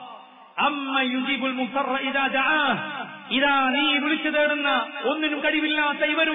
أما يجيب المضطر إذا دعاه ഇതാ നീ വിളിച്ചു തേടുന്ന ഒന്നിനും കഴിവില്ലാത്ത ഇവരും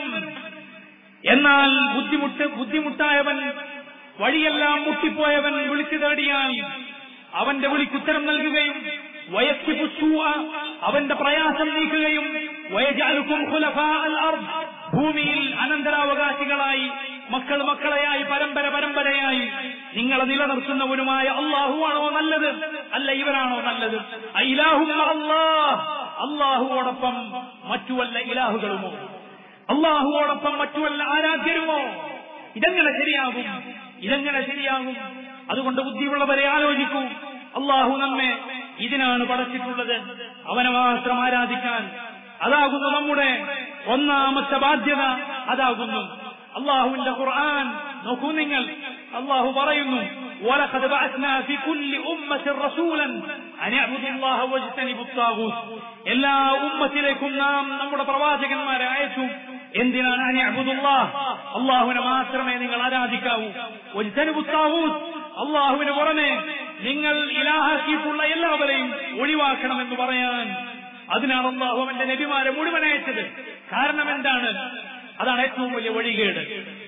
എന്നാൽ ബുദ്ധിമുട്ട് ബുദ്ധിമുട്ടായവൻ വഴിയെല്ലാം മുട്ടിപ്പോയവൻ വിളിച്ചു തേടിയാൽ അവന്റെ വിളിക്കുത്തരം നൽകുകയും വയസ്സ് പുസ്സുവ അവന്റെ പ്രയാസം നീക്കുകയും വയജാലുക്കും ഖുലഫാ അൽ അർദ് ഭൂമിയിൽ അനന്തരാവകാശികളായി മക്കൾ മക്കളെയായി പരമ്പര പരമ്പരയായി നിങ്ങളെ നിലനിർത്തുന്നവനുമായ അള്ളാഹുവാണോ നല്ലത് അല്ല ഇവരാണോ നല്ലത് ഇലാഹു അള്ളാഹ് അള്ളാഹുവോടൊപ്പം മറ്റു വല്ല ഇലാഹുകളുമോ അള്ളാഹുവോടൊപ്പം മറ്റു വല്ല ആരാധ്യരുമോ ഇതെങ്ങനെ ശരിയാകും ഇതെങ്ങനെ ശരിയാകും അതുകൊണ്ട് ബുദ്ധിയുള്ളവരെ ആലോചിക്കൂ അള്ളാഹു നമ്മെ ഇതിനാണ് പടച്ചിട്ടുള്ളത് അവനെ മാത്രം ആരാധിക്കാൻ അതാകുന്നു നമ്മുടെ ഒന്നാമത്തെ ബാധ്യത അതാകുന്നു അള്ളാഹുവിന്റെ ഖുർആൻ നോക്കൂ നിങ്ങൾ അള്ളാഹു പറയുന്നു ولقد بعثنا في كل أمة رسولا أن يعبدوا الله واجتنبوا الطاغوت എല്ലാ ഉമ്മത്തിലേക്കും നാം നമ്മുടെ പ്രവാചകന്മാരെ അയച്ചു എന്തിനാണ് അനിഅബുദുല്ലാഹ് അള്ളാഹുവിനെ മാത്രമേ നിങ്ങൾ ആരാധിക്കാവൂ വജ്തനിബു താവൂത്ത് അള്ളാഹുവിന് പുറമെ നിങ്ങൾ ഇലാഹാക്കിയിട്ടുള്ള എല്ലാവരെയും ഒഴിവാക്കണമെന്ന് പറയാൻ അതിനാണ് അള്ളാഹു അവന്റെ നബിമാരെ മുഴുവൻ അയച്ചത് കാരണം എന്താണ് അതാണ് ഏറ്റവും വലിയ വഴികേട്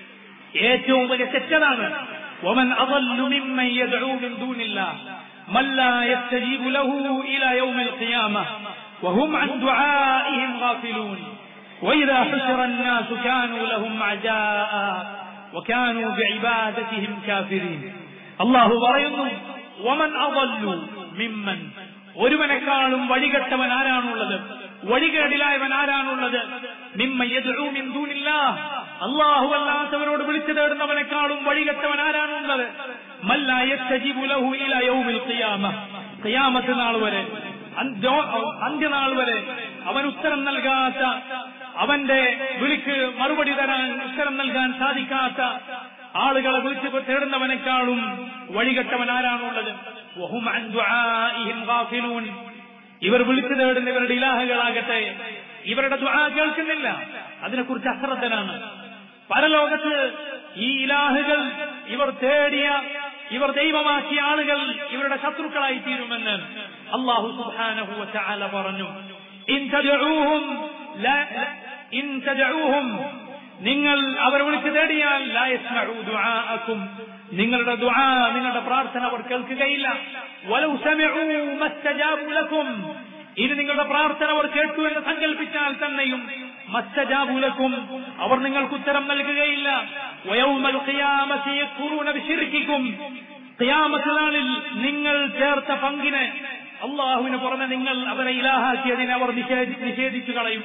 ഏറ്റവും വലിയ തെറ്റതാണ് ومن أضل ممن يدعو من دون الله من لا يستجيب له إلى يوم القيامة وهم عن دعائهم غافلون وإذا حشر الناس كانوا لهم أعداء وكانوا بعبادتهم كافرين الله പറയുന്നു ومن أضل ممن ഒരുവനെക്കാളും വഴികെട്ടവൻ ആരാണുള്ളത് വഴികേടിലായവൻ ആരാണുള്ളത് നിമ്മ യദ്ഉ മിൻ ദൂനില്ലാഹ് അല്ലാഹു അല്ലാത്തവരോട് വിളിച്ചു തേടുന്നവനെക്കാളും വഴികെട്ടവൻ ആരാണുള്ളത് മല്ലാ യസ്തജിബു ലഹു ഇലാ യൗമിൽ ഖിയാമ ഖിയാമത്ത് നാൾ വരെ അന്ത്യോ- അന്ത്യനാൾ വരെ അവൻ ഉത്തരം നൽകാത്ത അവന്റെ വിളിക്ക് മറുപടി തരാൻ ഉത്തരം നൽകാൻ സാധിക്കാത്ത ആളുകളെ വിളിച്ച് തേടുന്നവനേക്കാളും വഴികെട്ടവൻ ആരാണുള്ളത് വഹും അൻ ദുആഇഹിം ഗാഫിലൂൻ ഇവർ വിളിച്ചു തേടുന്ന ഇവരുടെ ഇലാഹകളാകട്ടെ ഇവരുടെ ദുആ കേൾക്കുന്നില്ല അതിനെക്കുറിച്ച് അശ്രദ്ധനാണ് പരലോകത്ത് ഈ ഇലാഹുകൾ ഇവർ തേടിയ ഇവർ ദൈവമാക്കിയ ആളുകൾ ഇവരുടെ ശത്രുക്കളായി തീരുമെന്ന് അള്ളാഹു സുബ്ഹാനഹു വതആല പറഞ്ഞു ഇൻ തദഊഹും ലാ ഇൻ തദഊഹും നിങ്ങൾ അവരെ വിളിച്ചു തേടിയാൽ ലാ യസ്മഉ ദുആഅക്കും നിങ്ങളുടെ ദുആ നിങ്ങളുടെ പ്രാർത്ഥന അവർ കേൾക്കുകയില്ല വലൗ സമിഉ മസ്തജാബു ലക്കും ഇനി നിങ്ങളുടെ പ്രാർത്ഥന അവർ കേട്ടു എന്ന് സങ്കല്പിച്ചാൽ തന്നെയും മസ്തജാബുലക്കും അവർ നിങ്ങൾക്ക് ഉത്തരം നൽകുകയില്ല വയൗമൽ ഖിയാമത്തി യക്ഫുറൂന ബിശിർക്കിക്കും ഖിയാമത്ത് നാളിൽ നിങ്ങൾ ചേർത്ത പങ്കിനെ അള്ളാഹുവിന് പുറമെ നിങ്ങൾ അവരെ ഇലാഹാക്കിയതിനെ അവർ നിഷേധി- നിഷേധിച്ചു കളയും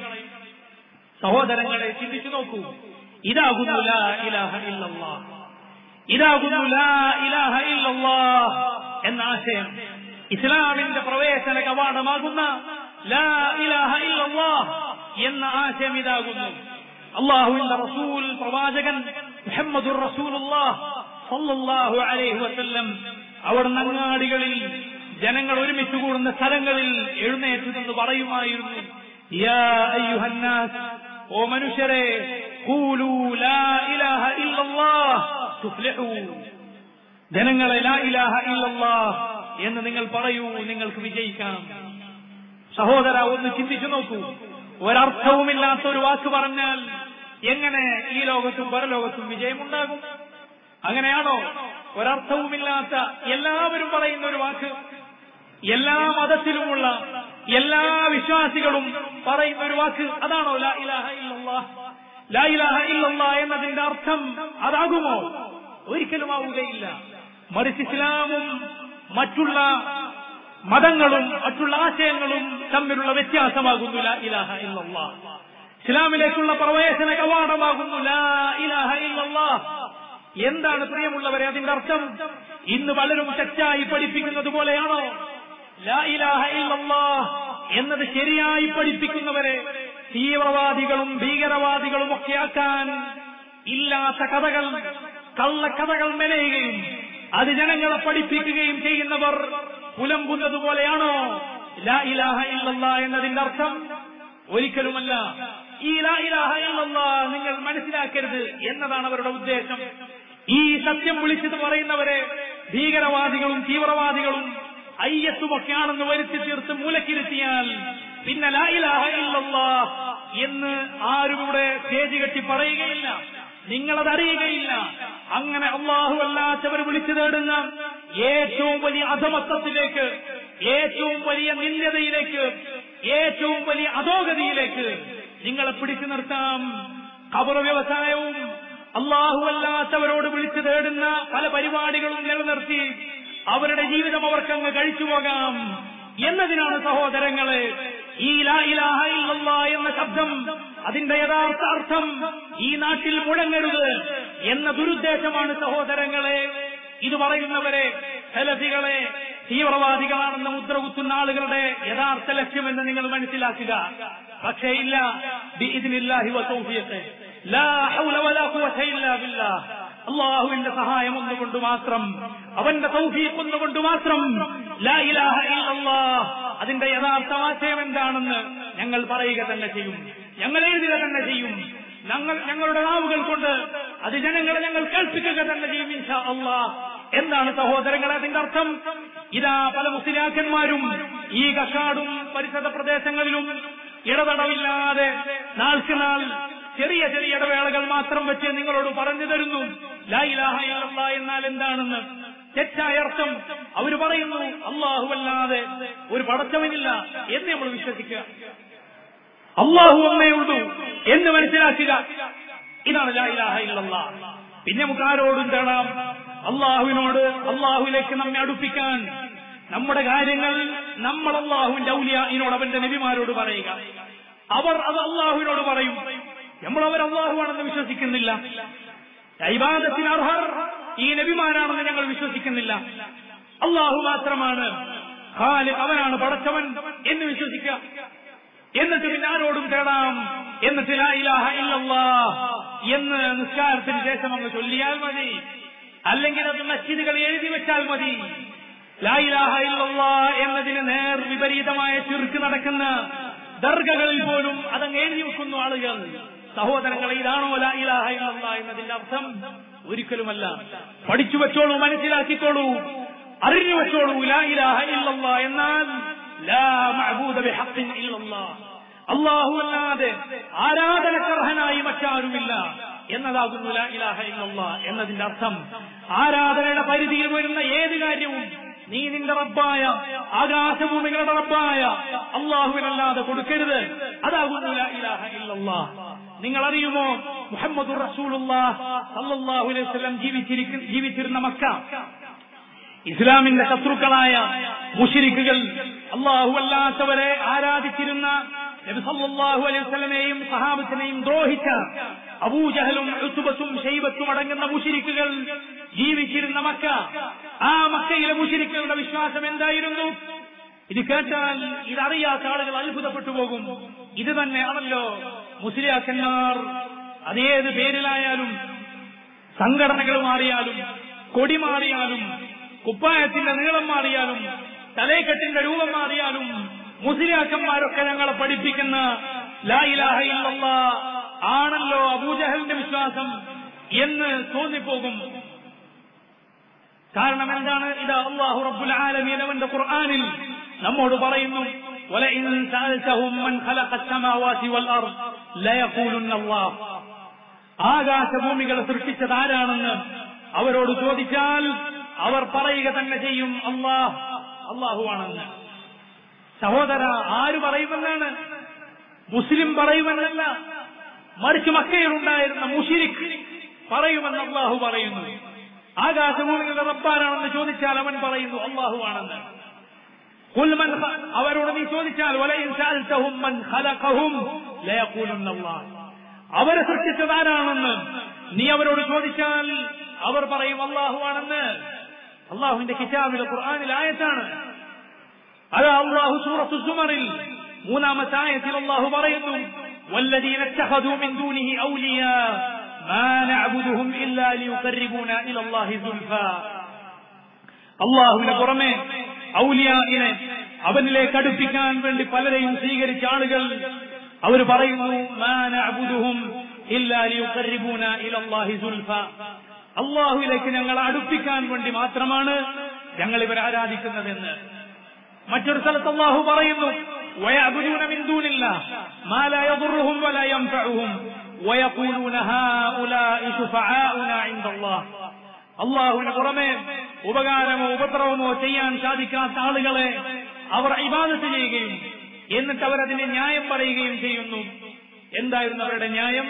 സഹോദരങ്ങളെ ചിന്തിച്ചു നോക്കൂ ഇതാകുന്നു ലാ ഇലാഹ ഇല്ലല്ലാഹ് ഇതാകുന്നു ലാ ഇലാഹ ഇല്ലല്ലാഹ് എന്ന ആശയം ഇസ്ലാമിന്റെ പ്രവേശന കവാടമാകുന്ന ലാ ഇലാഹ ഇല്ലല്ലാഹ് എന്ന ആശയം ഇതാകുന്നു അള്ളാഹുവിന്റെ റസൂൽ പ്രവാചകൻ മുഹമ്മദുർ റസൂലുള്ളാഹ് സല്ലല്ലാഹു അലൈഹി വസല്ലം അവർ നങ്ങാടികളിൽ ജനങ്ങൾ ഒരുമിച്ച് കൂടുന്ന സ്ഥലങ്ങളിൽ എഴുന്നേറ്റ് നിന്ന് പറയുമായിരുന്നു യാ അയ്യുഹന്നാസ് ഓ മനുഷ്യരെ ഖൂലൂ ലാ ഇലാഹ ഇല്ലല്ലാഹ് തുഫ്ലിഹൂ ജനങ്ങളെ ലാ ഇലാഹ ഇല്ലല്ലാഹ് എന്ന് നിങ്ങൾ പറയൂ നിങ്ങൾക്ക് വിജയിക്കാം സഹോദര ഒന്ന് ചിന്തിച്ചു നോക്കൂ ഒരർത്ഥവുമില്ലാത്ത ഒരു വാക്ക് പറഞ്ഞാൽ എങ്ങനെ ഈ ലോകത്തും പരലോകത്തും വിജയമുണ്ടാകും അങ്ങനെയാണോ ഒരർത്ഥവുമില്ലാത്ത എല്ലാവരും പറയുന്ന ഒരു വാക്ക് എല്ലാ മതത്തിലുമുള്ള എല്ലാ വിശ്വാസികളും പറയുന്ന ഒരു വാക്ക് അതാണോ ലാ ഇലാഹ ഇല്ലല്ലാഹ് ലാ ഇലാഹ ഇല്ലല്ലാഹ് എന്നതിന്റെ അർത്ഥം അതാകുമോ ഒരിക്കലും ആവുകയില്ല മറിച്ച് ഇസ്ലാമും മറ്റുള്ള മതങ്ങളും മറ്റുള്ള ആശയങ്ങളും തമ്മിലുള്ള വ്യത്യാസമാകുന്നു ലാ ഇലാഹ ഇല്ലല്ലാഹ് ഇസ്ലാമിലേക്കുള്ള പ്രവേശന കവാടമാകുന്നു ലാ ഇലാഹ ഇല്ലല്ലാഹ് എന്താണ് പ്രിയമുള്ളവരെ അതിന്റെ അർത്ഥം ഇന്ന് പലരും തെറ്റായി പഠിപ്പിക്കുന്നത് പോലെയാണോ ലാ ഇലാഹ ഇല്ലല്ലാഹ് എന്നത് ശരിയായി പഠിപ്പിക്കുന്നവരെ തീവ്രവാദികളും ഭീകരവാദികളും ഒക്കെയാക്കാൻ ഇല്ലാത്ത കഥകൾ കള്ളക്കഥകൾ മെനയുകയും അത് ജനങ്ങളെ പഠിപ്പിക്കുകയും ചെയ്യുന്നവർ പുലമ്പുന്നത് പോലെയാണോ ലാ ഇലാഹ ഇല്ലല്ലാ എന്നതിന്റെ അർത്ഥം ഒരിക്കലുമല്ല ഈ ലാ ഇലാഹ ഇല്ലല്ലാ നിങ്ങൾ മനസ്സിലാക്കരുത് എന്നതാണ് അവരുടെ ഉദ്ദേശം ഈ സത്യം വിളിച്ചത് പറയുന്നവരെ ഭീകരവാദികളും തീവ്രവാദികളും ഐയത്തുമൊക്കെയാണെന്ന് വരുത്തി തീർത്ത് മൂലക്കിരുത്തിയാൽ പിന്നെ ലാ ഇലാഹ ഇല്ലല്ലാ എന്ന് ആരും ഇവിടെ സ്റ്റേജ് കെട്ടി പറയുകയില്ല നിങ്ങളത് അറിയുകയില്ല അങ്ങനെ അള്ളാഹു അല്ലാത്തവർ വിളിച്ചു തേടുന്ന ഏറ്റവും വലിയ അധമത്വത്തിലേക്ക് ഏറ്റവും വലിയ നിന്ദ്യതയിലേക്ക് ഏറ്റവും വലിയ അധോഗതിയിലേക്ക് നിങ്ങളെ പിടിച്ചു നിർത്താം കബറ വ്യവസായവും അള്ളാഹു അല്ലാത്തവരോട് വിളിച്ചു തേടുന്ന പല പരിപാടികളും നിലനിർത്തി അവരുടെ ജീവിതം അവർക്കങ്ങ് കഴിച്ചു പോകാം എന്നതിനാണ് സഹോദരങ്ങളെ ഈ ലാ ഇലാഹ ഇല്ലല്ലാ എന്ന ശബ്ദം അതിന്റെ യഥാർത്ഥ അർത്ഥം ഈ നാട്ടിൽ മുഴങ്ങരുത് എന്ന ദുരുദ്ദേശമാണ് സഹോദരങ്ങളെ ഇത് പറയുന്നവരെ സലഫികളെ തീവ്രവാദികളാണെന്ന് മുദ്ര കുത്തുന്ന ആളുകളുടെ യഥാർത്ഥ ലക്ഷ്യമെന്ന് നിങ്ങൾ മനസ്സിലാക്കുക പക്ഷേ ഇല്ല ബിഇദ്നില്ലാഹി വതൗഫീഖ് ലാ ഹൗല വലാ ഖുവത ഇല്ലാ ബില്ലാഹ് അള്ളാഹുവിന്റെ സഹായം ഒന്നുകൊണ്ട് മാത്രം അവന്റെ തൗഫീഖ് ഒന്നുകൊണ്ട് മാത്രം ലാ ഇലാഹ ഇല്ലല്ലാഹ് അതിന്റെ യഥാർത്ഥ ആശയം എന്താണെന്ന് ഞങ്ങൾ പറയുക തന്നെ ചെയ്യും ഞങ്ങൾ എഴുതുക തന്നെ ചെയ്യും ഞങ്ങൾ ഞങ്ങളുടെ നാവുകൾ കൊണ്ട് അത് ജനങ്ങളെ ഞങ്ങൾ കേൾപ്പിക്കുക തന്നെ ചെയ്യും ഇൻഷാ അള്ളാഹ് എന്താണ് സഹോദരങ്ങളെ അതിന്റെ അർത്ഥം ഇതാ പല മുസ്ലിയാക്കന്മാരും ഈ കഷാടും പരിസര പ്രദേശങ്ങളിലും ഇടതടവില്ലാതെ നാൾക്ക് നാൾ ചെറിയ ചെറിയ ഇടവേളകൾ മാത്രം വെച്ച് നിങ്ങളോട് പറഞ്ഞു തരുന്നു ലാ ഇലാഹ ഇല്ലല്ലാ എന്നാൽ എന്താണെന്ന് തെറ്റായ അർത്ഥം അവർ പറയുന്നു അള്ളാഹുവല്ലാതെ ഒരു പടച്ചവനില്ല എന്ന് നമ്മൾ വിശ്വസിക്കുക അള്ളാഹു ഒന്നേ ഉള്ളൂ എന്ന് മനസ്സിലാക്കുക ഇതാണ് ലാ ഇലാഹ ഇല്ലല്ലാ പിന്നെ നമുക്ക് ആരോടും തേടാം അള്ളാഹുവിനോട് അള്ളാഹുവിലേക്ക് നമ്മെ അടുപ്പിക്കാൻ നമ്മുടെ കാര്യങ്ങൾ നമ്മൾ അള്ളാഹുവിന്റെ ഔലിയാനോട് അവന്റെ നബിമാരോട് പറയുക അവർ അത് അള്ളാഹുവിനോട് പറയും നമ്മൾ അവർ അള്ളാഹുവാണെന്ന് വിശ്വസിക്കുന്നില്ല ഇബാദത്തിന് അർഹർ ഈ നബിമാരാണെന്ന് ഞങ്ങൾ വിശ്വസിക്കുന്നില്ല അള്ളാഹു മാത്രമാണ് ഖാലിഖ് അവനാണ് പടച്ചവൻ എന്ന് വിശ്വസിക്കുക എന്നിട്ട് പിന്നെ ആരോടും തേടാം എന്നിട്ട് ലാ ഇലാഹ ഇല്ലല്ലാഹ് എന്ന് നിസ്കാരത്തിന് ശേഷം അങ്ങ് ചൊല്ലിയാൽ മതി അല്ലെങ്കിൽ അത് മസ്ജിദുകൾ എഴുതി വെച്ചാൽ മതി ലാ ഇലാഹ ഇല്ലല്ലാഹ് എന്നതിന് നേർ വിപരീതമായ ചുരുക്ക് നടക്കുന്ന ദർഗകളിൽ പോലും അതങ്ങ് എഴുതി വെക്കുന്നു ആളുകൾ സഹോദരങ്ങളെ ഇതാണോ ലാ ഇലാഹ ഇല്ലല്ലാഹ് എന്നതിന്റെ അർത്ഥം ഒരിക്കലുമല്ല പഠിച്ചു വെച്ചോളൂ മനസ്സിലാക്കിക്കോളൂ അറിഞ്ഞു വെച്ചോളൂ ലാ ഇലാഹ ഇല്ലല്ലാഹ് എന്നാൽ ലാ മഅബൂദ ബിഹഖിൻ ഇല്ലല്ലാഹ് അള്ളാഹു അല്ലാതെ ആരാധനക്കർഹനായി മറ്റാരുമില്ല എന്നതാകുന്നു ലാ ഇലാഹ ഇല്ലല്ലാ എന്നതിന്റെ അർത്ഥം ആരാധനയുടെ പരിധിയിൽ വരുന്ന ഏത് കാര്യവും നീ നിന്റെ റബ്ബായ ആകാശഭൂമികളുടെ റബ്ബായ അള്ളാഹുവിനല്ലാതെ കൊടുക്കരുത് അതാകുന്നു ലാ ഇലാഹ ഇല്ലല്ലാ നിങ്ങൾ അറിയുമോ മുഹമ്മദ് സല്ലല്ലാഹു അലൈഹി വസല്ലം ജീവിച്ചിരിക്കുന്ന ജീവിച്ചിരുന്ന മക്ക ഇസ്ലാമിന്റെ ശത്രുക്കളായ മുഷിരിക്കുകൾ അള്ളാഹു അല്ലാത്തവരെ ആരാധിച്ചിരുന്ന നബി സല്ലല്ലാഹു അലൈഹി വസല്ലമയെയും സഹാബത്തിനെയും ദ്രോഹിച്ച അബൂജഹലും ഉത്തുബത്തും ഷൈബത്തും അടങ്ങുന്ന മുഷിരിക്കുകൾ ജീവിച്ചിരുന്ന മക്ക ആ മക്കയിലെ മുഷിരിക്കുകളുടെ വിശ്വാസം എന്തായിരുന്നു ഇത് കേട്ടാൽ ഇതറിയാത്ത ആളുകൾ അത്ഭുതപ്പെട്ടു പോകും ഇത് തന്നെയാണല്ലോ മുസ്ലിയാക്കന്മാർ അതേത് പേരിലായാലും സംഘടനകൾ മാറിയാലും കൊടി മാറിയാലും കുപ്പായത്തിന്റെ നീളം മാറിയാലും തലേക്കെട്ടിന്റെ രൂപം മാറിയാലും മുസ്ലിയാക്കന്മാരൊക്കെ ഞങ്ങളെ പഠിപ്പിക്കുന്ന ലാ ഇലാഹ ഇല്ലല്ലാ ആണല്ലോ അബൂജഹലിന്റെ വിശ്വാസം എന്ന് തോന്നിപ്പോകും കാരണം എന്താണ് ഇത് അള്ളാഹു റബ്ബുൽ ആലമീൻ അവന്റെ ഖുർആനിൽ നമ്മോട് പറയുന്നു ولئن سألتهم من خلق السماوات والأرض ليقولن الله ആകാശഭൂമികളെ സൃഷ്ടിച്ചത് ആരാണെന്ന് അവരോട് ചോദിച്ചാൽ അവർ പറയുക തന്നെ ചെയ്യും അള്ളാഹ് അള്ളാഹുവാണെന്ന് സഹോദര ആര് പറയുമെന്നാണ് മുസ്ലിം പറയുമെന്നല്ല മറിച്ച് മക്കയിലുണ്ടായിരുന്ന മുഷിരിഖ് പറയുമെന്ന് അള്ളാഹു പറയുന്നു ആകാശഭൂമികളുടെ റബ്ബാരാണെന്ന് ചോദിച്ചാൽ അവൻ പറയുന്നു അള്ളാഹുവാണെന്ന് قل من خ- അവരോട് നീ ചോദിച്ചാൽ വലയിൻ സഅൽതഹും മൻ ഖലഖഹും ലയഖൂലുന്ന അല്ലാഹ് അവരെ സൃഷ്ടിച്ചത് ആരാണെന്ന് നീ അവരോട് ചോദിച്ചാൽ അവർ പറയും അള്ളാഹുവാണെന്ന് അള്ളാഹുവിന്റെ കിതാബിലെ ഖുർആനിൽ ആയത്താണ് അത് അള്ളാഹു സൂറത്തു സുമറിൽ മൂന്നാമത്തെ ആയത്തിൽ അള്ളാഹു പറയുന്നു والذين اتخذوا من دونه أولياء ما نعبدهم إلا ليقربونا إلى الله زلفى അള്ളാഹുവിന് പുറമെ ഔലിയായിനെ അവനിലേക്ക് അടുപ്പിക്കാൻ വേണ്ടി പലരെയും സ്വീകരിച്ച ആളുകൾ അവർ പറയുന്നു "മാ നഅ്ബുദുഹും ഇല്ലാ ലിയുഖർരിബൂന ഇലല്ലാഹി സുൽഫ." അള്ളാഹുവിലേക്ക് ഞങ്ങളെ അടുപ്പിക്കാൻ വേണ്ടി മാത്രമാണ് ഞങ്ങൾ ഇവരെ ആരാധിക്കുന്നതെന്ന് മറ്റൊരു സ്ഥലത്ത് അള്ളാഹു പറയുന്നു ويعبدون من دون الله ما لا يضرهم ولا ينفعهم ويقولون هؤلاء شفعاؤنا عند الله അള്ളാഹുവിന് പുറമെ ഉപകാരമോ ഉപദ്രവമോ ചെയ്യാൻ സാധിക്കാത്ത ആളുകളെ അവർ ഇബാദത്ത് ചെയ്യുകയും എന്നിട്ട് അവരതിന് ന്യായം പറയുകയും ചെയ്യുന്നു എന്തായിരുന്നു അവരുടെ ന്യായം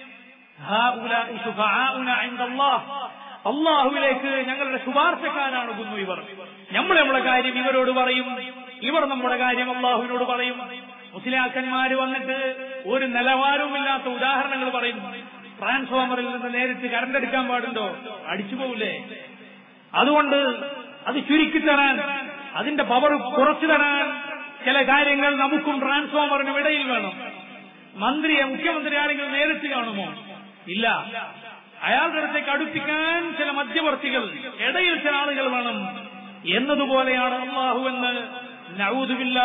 ഹാഉലാഇ ശുഫആഉന ഇൻദല്ലാഹ്. അള്ളാഹുവിലേക്ക് ഞങ്ങളുടെ ശുപാർശക്കാരാണ് ഇവർ നമ്മൾ നമ്മുടെ കാര്യം ഇവരോട് പറയും ഇവർ നമ്മുടെ കാര്യം അള്ളാഹുവിനോട് പറയും മുസ്ലിയാക്കന്മാര് വന്നിട്ട് ഒരു നിലവാരവുമില്ലാത്ത ഉദാഹരണങ്ങൾ പറയും ട്രാൻസ്ഫോമറിൽ നിന്ന് നേരിട്ട് കറണ്ട് എടുക്കാൻ പാടുണ്ടോ അടിച്ചു പോവില്ലേ അതുകൊണ്ട് അത് ചുരുക്കി തരാൻ അതിന്റെ പവർ കുറച്ചു തരാൻ ചില കാര്യങ്ങൾ നമുക്കും ട്രാൻസ്ഫോമറിനും ഇടയിൽ വേണം മന്ത്രിയെ മുഖ്യമന്ത്രി ആരെങ്കിലും നേരിട്ട് കാണുമോ ഇല്ല അയാളുടെ അടുത്തേക്ക് അടുപ്പിക്കാൻ ചില മധ്യവർത്തികൾ ഇടയിൽ ചില ആളുകൾ വേണം എന്നതുപോലെയാണ് അള്ളാഹു എന്ന് നഊദുബില്ലാ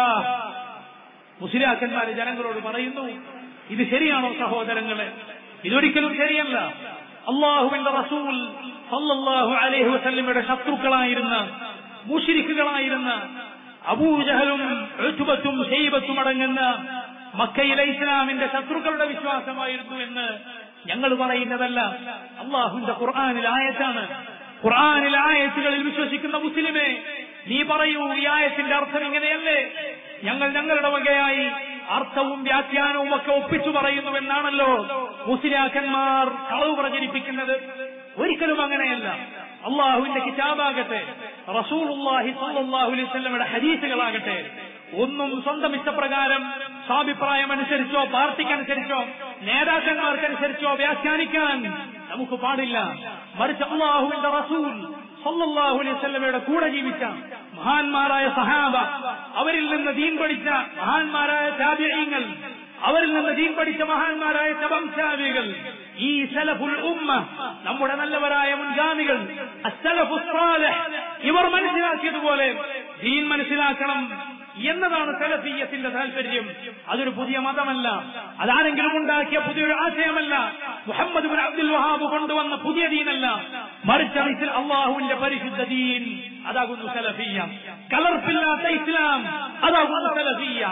മുസ്ലിയാക്കന്മാര് ജനങ്ങളോട് പറയുന്നു ഇത് ശരിയാണോ സഹോദരങ്ങളെ ഇതൊരിക്കലും ശരിയല്ല അള്ളാഹുവിന്റെ റസൂൽ സല്ലല്ലാഹു അലൈഹി വസല്ലമയുടെ ശത്രുക്കളായിരുന്ന മുഷിരിക്കുകളായിരുന്ന അബൂജഹലും ഉത്ബത്തും ഷെയ്ബത്തും അടങ്ങുന്ന മക്കയിലെ ഇസ്ലാമിന്റെ ശത്രുക്കളുടെ വിശ്വാസമായിരുന്നു എന്ന് ഞങ്ങൾ പറയുന്നതല്ല അള്ളാഹുവിന്റെ ഖുർആാനിൽ ആയത്താണ് ഖുർആാനിൽ ആയത്തുകളിൽ വിശ്വസിക്കുന്ന മുസ്ലിമേ നീ പറയൂ ഈ ആയത്തിന്റെ അർത്ഥം ഇങ്ങനെയല്ലേ ഞങ്ങൾ ഞങ്ങളുടെ വകയായി അർത്ഥവും വ്യാഖ്യാനവും ഒക്കെ ഒപ്പിച്ചു പറയുന്നുവെന്നാണല്ലോ മുസ്ലിയാക്കന്മാർ കളവ് പ്രചരിപ്പിക്കുന്നത് ഒരിക്കലും അങ്ങനെയല്ല അള്ളാഹുവിന്റെ കിതാബാകട്ടെ റസൂലുള്ളാഹി സ്വല്ലല്ലാഹു അലൈഹി വസല്ലമയുടെ ഹദീസുകളാകട്ടെ ഒന്നും സ്വന്തം ഇഷ്ടപ്രകാരം സ്വാഭിപ്രായം അനുസരിച്ചോ പാർട്ടിക്കനുസരിച്ചോ നേതാക്കന്മാർക്കനുസരിച്ചോ വ്യാഖ്യാനിക്കാൻ നമുക്ക് പാടില്ല മറിച്ച് അള്ളാഹുവിന്റെ റസൂൽ സല്ലല്ലാഹു അലൈഹി വസല്ലമയുടെ കൂടെ ജീവിച്ച മഹാന്മാരായ സഹാബ അവരിൽ നിന്ന് ദീൻ പഠിച്ച മഹാന്മാരായ താബിഈങ്ങൾ അവരിൽ നിന്ന് ദീൻ പഠിച്ച മഹാന്മാരായ തബംശാവികൾ ഈ സലഫുൽ ഉമ്മ നമ്മുടെ നല്ലവരായ മുൻഗാമികൾ അസ്സലഫു സ്വാലിഹ് ഇവർ മനസ്സിലാക്കിയതുപോലെ ദീൻ മനസ്സിലാക്കണം എന്നതാണ് സലഫീയത്തിന്റെ താല്പര്യം അതൊരു പുതിയ മതമല്ല അതാരെങ്കിലും ഉണ്ടാക്കിയ പുതിയൊരു ആശയമല്ല മുഹമ്മദ് ബിൻ അബ്ദുൽ വഹാബ് കൊണ്ടുവന്ന പുതിയ ദീനല്ല മറിച്ച് അതിൽ അള്ളാഹുവിന്റെ പരിശുദ്ധ ദീൻ അതാകുന്നു സലഫിയ കലർപ്പില്ലാത്ത ഇസ്ലാം അതാകുന്നു സലഫിയ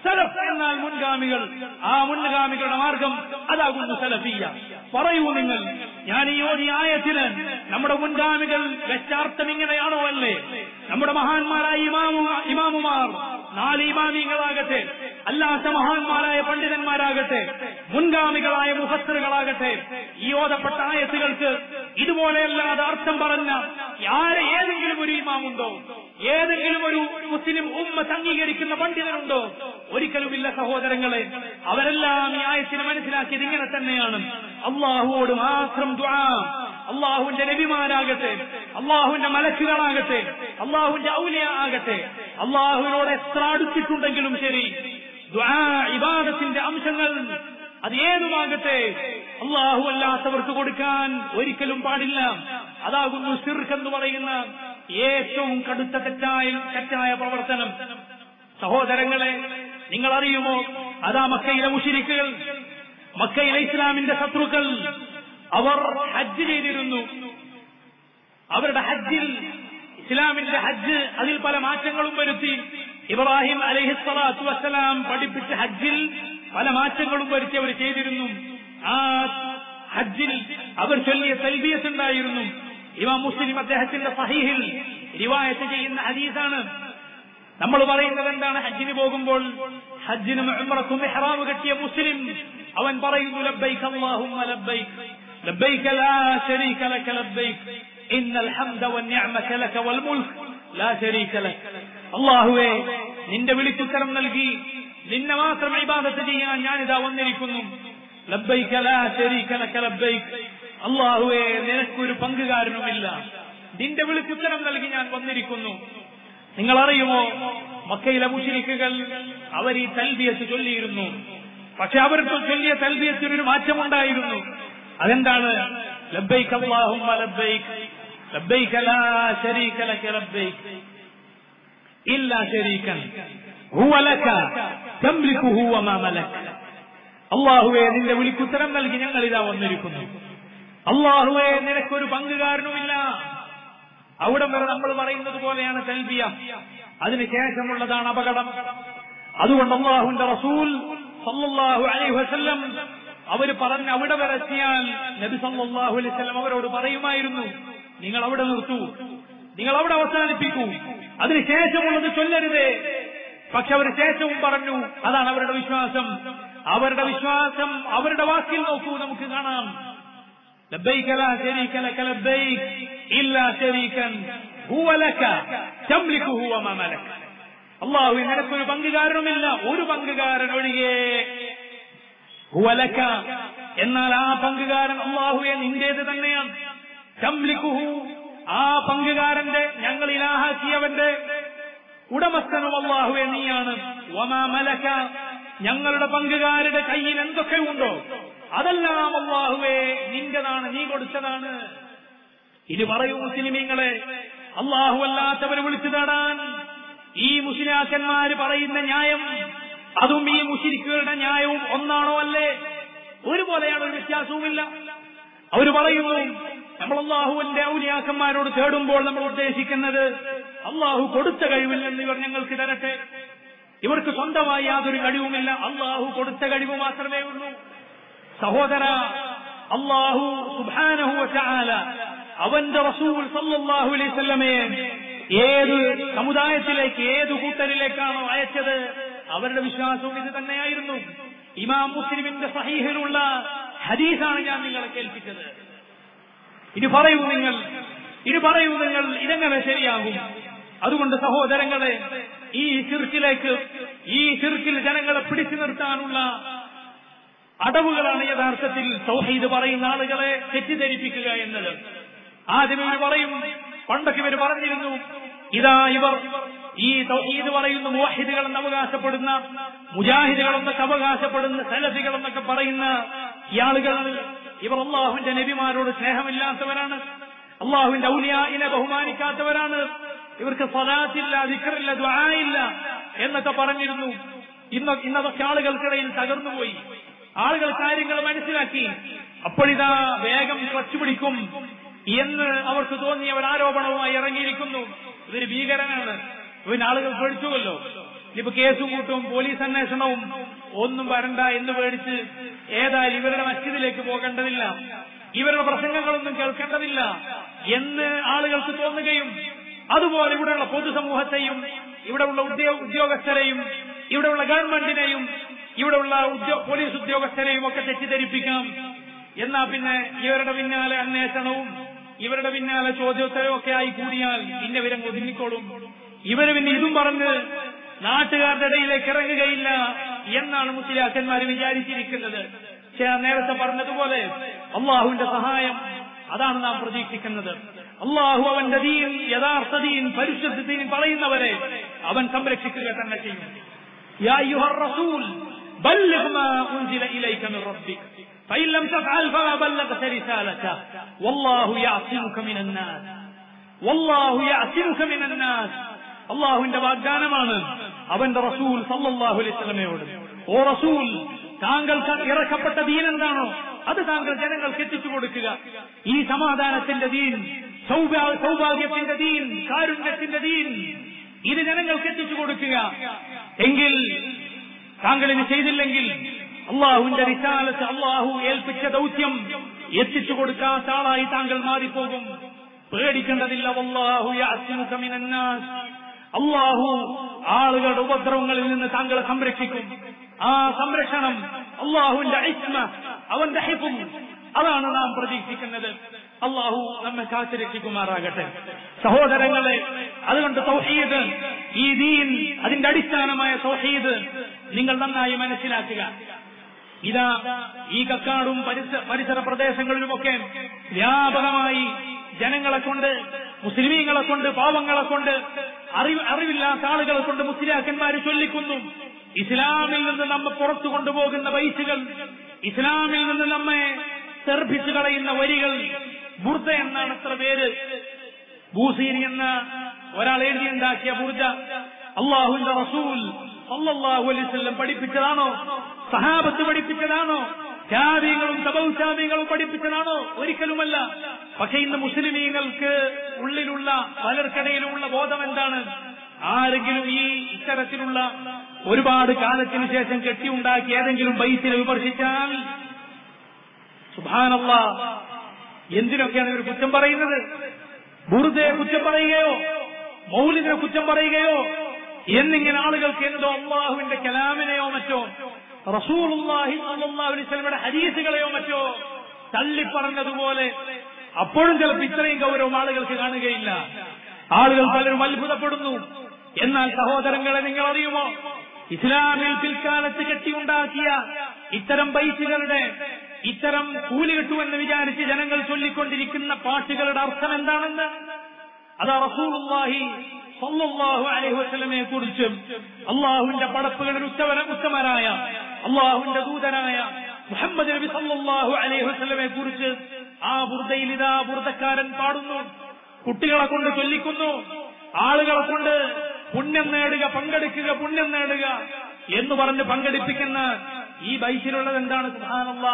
സലഫ് എന്നാൽ മുൻഗാമികൾ ആ മുൻഗാമികളുടെ മാർഗം അതാകുന്നു സലഫിയ പറയൂ നിങ്ങൾ ഞാൻ ഈ ഓടി ആയത്തിന് നമ്മുടെ മുൻഗാമികൾ വെച്ചാർത്ഥം ഇങ്ങനെയാണോ അല്ലേ നമ്മുടെ മഹാന്മാരായ ഇമാമു ഇമാമുമാർ നാല് ഇമാമികളാകട്ടെ അല്ലാത്ത മഹാന്മാരായ പണ്ഡിതന്മാരാകട്ടെ മുൻഗാമികളായ മുഹത്തറുകളാകട്ടെ ഈ ഓതപ്പെട്ട ആയത്തുകൾക്ക് ഇതുപോലെയല്ലാതെ അർത്ഥം പറഞ്ഞ ആരെ ഏതെങ്കിലും ഒരു ഇമാമുണ്ടോ ഏതെങ്കിലും ഒരു മുസ്ലിം ഉമ്മത്ത് അംഗീകരിക്കുന്ന പണ്ഡിതനുണ്ടോ ഒരിക്കലുമില്ല സഹോദരങ്ങളെ അവരെല്ലാം ഈ ആയത്തിന് മനസ്സിലാക്കിയത് ഇങ്ങനെ തന്നെയാണ് അള്ളാഹുവോട് മാത്രം ദുആ അള്ളാഹുവിന്റെ നബിമാരാകട്ടെ അള്ളാഹുവിന്റെ മലക്കുകളാകട്ടെ അള്ളാഹുവിന്റെ ഔലിയ ആകട്ടെ അള്ളാഹുവിനോട് എത്ര അടുത്തിട്ടുണ്ടെങ്കിലും ശരി ദുആ ഇബാദത്തിന്റെ അംശങ്ങൾ അത് ഏതുമാകട്ടെ അള്ളാഹു അല്ലാത്തവർക്ക് കൊടുക്കാൻ ഒരിക്കലും പാടില്ല അതാകുന്നു സിർക്ക് എന്ന് പറയുന്ന ഏറ്റവും കടുത്ത തെറ്റായ തെറ്റായ പ്രവർത്തനം സഹോദരങ്ങളെ നിങ്ങൾ അറിയുമോ അതാ മക്കയിലെ മുഷിരിക്കുകൾ മക്കയിലെ ഇസ്ലാമിന്റെ ശത്രുക്കൾ അവർ ഹജ്ജ് ചെയ്തിരുന്നു അവരുടെ ഹജ്ജിൽ ഇസ്ലാമിന്റെ ഹജ്ജ് അതിൽ പല മാറ്റങ്ങളും വരുത്തി ഇബ്രാഹിം അലഹിസ്വലാത്തു വസ്സലാം പഠിപ്പിച്ച ഹജ്ജിൽ പല മാറ്റങ്ങളും വരുത്തി അവർ ചെയ്തിരുന്നു ആ ഹജ്ജിൽ അവർ ചൊല്ലിയ തൽബിയത്ത് ഉണ്ടായിരുന്നു ഇമാം മുസ്ലിം അദ്ദേഹത്തിന്റെ സഹീഹിൽ റിവായത്ത് ചെയ്യുന്ന ഹദീസാണ് നമ്മൾ പറയുന്നത് എന്താണ് ഹജ്ജിന് പോകുമ്പോൾ ഹജ്ജിനും ഉംറക്കും ഇഹ്റാം കെട്ടിയ മുസ്ലിം അവൻ പറയുന്നു ലബ്ബൈക അല്ലാഹുമ്മ ലബ്ബൈക ലബ്ബൈക ലാ ശരീക ലക ലബ്ബൈക ഇന്നൽ ഹംദ വന്നിഅമത ലക വൽ മുൽക്ക് ലാ ശരീക ലക അല്ലാഹുവേ നിന്റെ വിളിക്കുത്തരം നൽകി നിന്നെ മാത്രം ഇബാദത്ത് ചെയ്യാൻ ഞാനിതാ വന്നിരിക്കുന്നു ലബ്ബൈക ലാ ശരീക ലക ലബ്ബൈക അല്ലാഹുവേ നിനക്കൊരു പങ്കുകാരനുമില്ല നിന്റെ വിളിക്കുത്തരം നൽകി ഞാൻ വന്നിരിക്കുന്നു നിങ്ങൾ അറിയുമോ മക്കയിലെ മുഷിരിക്കുകൾ അവർ ഈ തൽബിയത്ത് ചൊല്ലിയിരുന്നു പക്ഷെ അവർ ചൊല്ലിയ തൽബിയത്തിനൊരു മാറ്റമുണ്ടായിരുന്നു അതെന്താണ് ലബ്ബൈക്ക് അല്ലാഹുമ്മ ലബ്ബൈക്ക് ലബ്ബൈക്ക് ലാ ശരീക ലക ലബ്ബൈക്ക് ഇല്ലാ ശരീകൻ ഹുവ ലക തംലികുഹു വമാ മലക അല്ലാഹുവേ നിന്റെ വിളിക്കുത്തരം നൽകി ഞങ്ങൾ ഇതാ വന്നിരിക്കുന്നു അള്ളാഹുവേ നിനക്കൊരു പങ്കുകാരനുമില്ല അവിടെ വരെ നമ്മൾ പറയുന്നത് പോലെയാണ് തെൽബിയ അതിനുശേഷമുള്ളതാണ് അപകടം അതുകൊണ്ട് അള്ളാഹുന്റെ റസൂൽ സല്ലല്ലാഹു അലൈഹി വസല്ലം അവര് പറഞ്ഞ അവിടെ വരെ എത്തിയാൽ നബി സല്ലല്ലാഹു അലൈഹി വസല്ലം അവരോട് പറയുമായിരുന്നു നിങ്ങൾ അവിടെ നിർത്തൂ നിങ്ങൾ അവിടെ അവസാനിപ്പിക്കൂ അതിനുശേഷമുള്ളത് ചൊല്ലരുതേ പക്ഷെ അവർ ശേഷവും പറഞ്ഞു അതാണ് അവരുടെ വിശ്വാസം അവരുടെ വിശ്വാസം അവരുടെ വാക്കിൽ നോക്കൂ നമുക്ക് കാണാം لبيك لا شريك لك لبيك إلا شريكا هو لك تملكه وما ملك അള്ളാഹു നിനക്കൊരു പങ്കുകാരനുമില്ല ഒരു പങ്കുകാരൻ ഒഴികെ ഹുവലക്ക എന്നാൽ ആ പങ്കുകാരൻ അള്ളാഹുവെ നിന്റേത് തന്നെയാണ് തംലിക്കുഹു ആ പങ്കുകാരന്റെ ഞങ്ങൾ ഇലാഹാക്കിയവന്റെ ഉടമസ്ഥനും അള്ളാഹുവെ നീയാണ് വമാ മലക്ക ഞങ്ങളുടെ പങ്കുകാരുടെ കയ്യിൽ എന്തൊക്കെ ഉണ്ടോ അതെല്ലാം അള്ളാഹുവേ നിന്റെതാണ് നീ കൊടുത്തതാണ് ഇനി പറയൂ മുസ്ലിമീങ്ങളെ അള്ളാഹു അല്ലാത്തവരെ വിളിച്ചു തേടാൻ ഈ മുസ്ലിയാക്കന്മാര് പറയുന്ന ന്യായം അതും ഈ മുഷിരിക്കുകളുടെ ന്യായവും ഒന്നാണോ അല്ലേ ഒരുപോലെയാണ് ഒരു വ്യത്യാസവുമില്ല അവർ പറയുന്നു നമ്മൾ അള്ളാഹുവിന്റെ ഔലിയാക്കന്മാരോട് തേടുമ്പോൾ നമ്മൾ ഉദ്ദേശിക്കുന്നത് അള്ളാഹു കൊടുത്ത കഴിവിൽ നിന്ന് ഇവർ ഞങ്ങൾക്ക് തരട്ടെ ഇവർക്ക് സ്വന്തമായി യാതൊരു കഴിവുമില്ല അള്ളാഹു കൊടുത്ത കഴിവ് മാത്രമേ ഉള്ളൂ സഹോദര അള്ളാഹു സുബാനഹു ചാല അവന്റെ റസൂൽ സല്ലല്ലാഹു അലൈഹി വസല്ലമയെ ഏത് സമുദായത്തിലേക്ക് ഏത് കൂട്ടരിലേക്കാണോ അയച്ചത് അവരുടെ വിശ്വാസവും ഇത് തന്നെയായിരുന്നു ഇമാം മുസ്ലിമിന്റെ സഹീഹിലുള്ള ഹദീസാണ് ഞാൻ നിങ്ങളെ കേൾപ്പിച്ചത് ഇനി പറയൂ നിങ്ങൾ ഇനി പറയൂ നിങ്ങൾ ഇതെങ്ങനെ ശരിയാകും അതുകൊണ്ട് സഹോദരങ്ങളെ ഈ ചിർക്കിലേക്ക് ഈ ചിർക്കിൽ ജനങ്ങളെ പിടിച്ചു നിർത്താനുള്ള അടവുകളാണ് യഥാർത്ഥത്തിൽ സൗഹീദ് പറയുന്ന ആളുകളെ തെറ്റിദ്ധരിപ്പിക്കുക എന്നത് ആദ്യം ഇവർ പറയും പണ്ടൊക്കെ ഇവർ പറഞ്ഞിരുന്നു ഇതാ ഇവർ ഈ തൗഹീദ് പറയുന്ന മുവാഹിദുകൾ എന്ന് അവകാശപ്പെടുന്ന മുജാഹിദുകൾ എന്നൊക്കെ അവകാശപ്പെടുന്ന സലഫികൾ എന്നൊക്കെ പറയുന്ന ഈ ആളുകൾ ഇവർ അള്ളാഹുവിന്റെ നബിമാരോട് സ്നേഹമില്ലാത്തവരാണ് അള്ളാഹുവിന്റെ ഔലിയായിനെ ബഹുമാനിക്കാത്തവരാണ് ഇവർക്ക് സ്വലാത്തില്ല ദിക്കറില്ല ദ്വായില്ല എന്നൊക്കെ പറഞ്ഞിരുന്നു ഇന്ന് ഇന്നതൊക്കെ ആളുകൾക്കിടയിൽ തകർന്നുപോയി ആളുകൾ കാര്യങ്ങൾ മനസ്സിലാക്കി അപ്പോഴിതാ വേഗം ക്ലച്ച് പിടിക്കും എന്ന് അവർക്ക് തോന്നിയ ഒരു ആരോപണവുമായി ഇറങ്ങിയിരിക്കുന്നു ഇതൊരു ഭീകരനാണ് ഇവന് ആളുകൾ പേടിച്ചുവല്ലോ ഇനിയിപ്പോ കേസും കൂട്ടും പോലീസ് അന്വേഷണവും ഒന്നും വരണ്ട എന്ന് പേടിച്ച് ഏതായാലും ഇവരുടെ മസ്ജിദിലേക്ക് പോകേണ്ടതില്ല ഇവരുടെ പ്രസംഗങ്ങളൊന്നും കേൾക്കേണ്ടതില്ല എന്ന് ആളുകൾക്ക് തോന്നുകയും അതുപോലെ ഇവിടെയുള്ള പൊതുസമൂഹത്തെയും ഇവിടെയുള്ള ഉദ്യോ ഉദ്യോഗസ്ഥരെയും ഇവിടെയുള്ള ഗവൺമെന്റിനെയും ഇവിടെയുള്ള ഉദ്യോ പോലീസ് ഉദ്യോഗസ്ഥരെയും ഒക്കെ തെറ്റിദ്ധരിപ്പിക്കാം എന്നാ പിന്നെ ഇവരുടെ പിന്നാലെ അന്വേഷണവും ഇവരുടെ പിന്നാലെ ചോദ്യോത്തരവും ഒക്കെ ആയി കൂടിയാൽ പിന്നെ ഇവരങ്ങ് ഒതുങ്ങിക്കോളും ഇവര് പിന്നെ ഇതും പറഞ്ഞ് നാട്ടുകാരുടെ ഇടയിലേക്ക് ഇറങ്ങുകയില്ല എന്നാണ് മുസ്ലിയാക്കന്മാർ വിചാരിച്ചിരിക്കുന്നത് പക്ഷേ ആ നേരത്തെ പറഞ്ഞതുപോലെ അള്ളാഹുവിന്റെ സഹായം അതാണ് നാം പ്രതീക്ഷിക്കുന്നത് അള്ളാഹു അവന്റെ ദീൻ യഥാർത്ഥ ദീൻ പരിശുദ്ധ ദീൻ പറയുന്നവരെ അവൻ സംരക്ഷിക്കുക തന്നെ ചെയ്യും يا أيها الرسول بلغ ما أنزل إليك من ربك فإن لم تفعل فما بلغت رسالته والله يعصمك من الناس والله يعصمك من الناس അള്ളാഹുവിന്റെ വാഗ്ദാനമാണ് അവന്റെ റസൂൽ സല്ലല്ലാഹു അലൈഹി വസല്ലമയോട് ഓ റസൂൽ താങ്കൾക്ക് ഇറക്കപ്പെട്ട ദീൻ എന്താണോ അത് താങ്കൾ ജനങ്ങൾക്ക് എത്തിച്ചു കൊടുക്കുക ഈ സമാധാനത്തിന്റെ ദീൻ സൗഭാ- സൗഭാഗ്യത്തിന്റെ ദീൻ കാരുണ്യത്തിന്റെ ദീൻ ഇത് ജനങ്ങൾക്ക് എത്തിച്ചു കൊടുക്കുക എങ്കിൽ താങ്കൾ ഇത് ചെയ്തില്ലെങ്കിൽ അള്ളാഹുവിന്റെ വിശാലത്ത് അള്ളാഹു ഏൽപ്പിച്ച ദൗത്യം എത്തിച്ചു കൊടുക്കാത്ത ആളായി താങ്കൾ മാറിപ്പോകും പേടിക്കേണ്ടതില്ല വല്ലാഹു യഅസിമുക മിനന്നാസ് അള്ളാഹു ആളുകളുടെ ഉപദ്രവങ്ങളിൽ നിന്ന് താങ്കളെ സംരക്ഷിക്കും ആ സംരക്ഷണം അള്ളാഹുവിന്റെ ഐസ്മ അവന്റെ ഹിഫും അതാണ് നാം പ്രതീക്ഷിക്കുന്നത് അള്ളാഹു നമ്മെ കാത്തുരക്ഷിക്കുമാറാകട്ടെ സഹോദരങ്ങളെ അതുകൊണ്ട് തൗഹീദ് ഈ ദീൻ അതിന്റെ അടിസ്ഥാനമായ തൗഹീദ് നിങ്ങൾ നന്നായി മനസ്സിലാക്കുക ഇതാ ഈ കക്കാടും പരിസ പരിസര പ്രദേശങ്ങളിലുമൊക്കെ വ്യാപകമായി ജനങ്ങളെ കൊണ്ട് മുസ്ലിമീങ്ങളെ കൊണ്ട് പാവങ്ങളെ കൊണ്ട് അറിവ് അറിവില്ലാത്ത ആളുകളെ കൊണ്ട് മുസ്ലിയാക്കന്മാർ ചൊല്ലിക്കുന്നു ഇസ്ലാമിൽ നിന്ന് നമ്മെ പുറത്തു കൊണ്ടുപോകുന്ന പൈസകൾ ഇസ്ലാമിൽ നിന്ന് നമ്മെ തെർഭിച്ചു കളയുന്ന വരികൾ ബുർദ എന്നാണ് എത്ര പേര് ബൂസീരി എന്ന ഒരാൾ എഴുതിയുണ്ടാക്കിയ ബുർജ അള്ളാഹുവിന്റെ റസൂൽ സല്ലല്ലാഹു അലൈഹി വസല്ലം പഠിപ്പിച്ചതാണോ സഹാബത്ത് പഠിപ്പിച്ചതാണോ ത്യാഗങ്ങളും തപൗത്യാഗങ്ങളും പഠിപ്പിച്ചതാണോ ഒരിക്കലുമല്ല പക്ഷെ ഇന്ന് മുസ്ലിമീങ്ങൾക്ക് ഉള്ളിലുള്ള പലർക്കിടയിലുമുള്ള ബോധം എന്താണ് ആരെങ്കിലും ഈ ഇത്തരത്തിലുള്ള ഒരുപാട് കാലത്തിന് ശേഷം കെട്ടിയുണ്ടാക്കി ഏതെങ്കിലും ബൈസിനെ വിമർശിച്ചാൽ സുഭാനല്ല എന്തിനൊക്കെയാണ് ഇവർ കുറ്റം പറയുന്നത് ബുറുദയെ കുറ്റം പറയുകയോ മൗലിദിനെ കുറ്റം പറയുകയോ എന്നിങ്ങനെ ആളുകൾക്ക് എന്തോ അള്ളാഹുവിന്റെ കലാമിനെയോ മറ്റോ റസൂലുള്ളാഹി സ്വല്ലല്ലാഹു അലൈഹി വസല്ലമയുടെ ഹദീസുകളെയോ മറ്റോ തള്ളിപ്പറഞ്ഞതുപോലെ അപ്പോഴും ചിലപ്പോൾ ഇത്രയും ഗൗരവം ആളുകൾക്ക് കാണുകയില്ല ആളുകൾ പലരും അത്ഭുതപ്പെടുന്നു എന്നാൽ സഹോദരങ്ങളെ നിങ്ങൾ അറിയുമോ ഇസ്ലാമിൽ പിൽക്കാലത്ത് കെട്ടിയുണ്ടാക്കിയ ഇത്തരം ബൈസുകളുടെ ഇത്തരം കൂലി കിട്ടുമെന്ന് വിചാരിച്ച് ജനങ്ങൾ ചൊല്ലിക്കൊണ്ടിരിക്കുന്ന പാട്ടുകളുടെ അർത്ഥം എന്താണെന്ന് അത് റസൂലുള്ളാഹി സല്ലല്ലാഹു അലൈഹി വസല്ലമയെ കുറിച്ചും അള്ളാഹുവിന്റെ പടപ്പുകളിൽ ഉത്തമന ഉത്തമരായ അള്ളാഹുവിന്റെ ദൂതനായ മുഹമ്മദ് നബി സല്ലല്ലാഹു അലൈഹി വസല്ലമയെ കുറിച്ച് ആ ബുർദയിൽ ഇതാ ബുർദക്കാരൻ പാടുന്നു കുട്ടികളെ കൊണ്ട് ചൊല്ലിക്കുന്നു ആളുകളെ കൊണ്ട് പുണ്യം നേടുക പങ്കെടുക്കുക പുണ്യം നേടുക എന്ന് പറഞ്ഞ് പങ്കെടുപ്പിക്കുന്ന ഈ ബൈക്കിലുള്ളത് എന്താണ് സുബ്ഹാനല്ലാ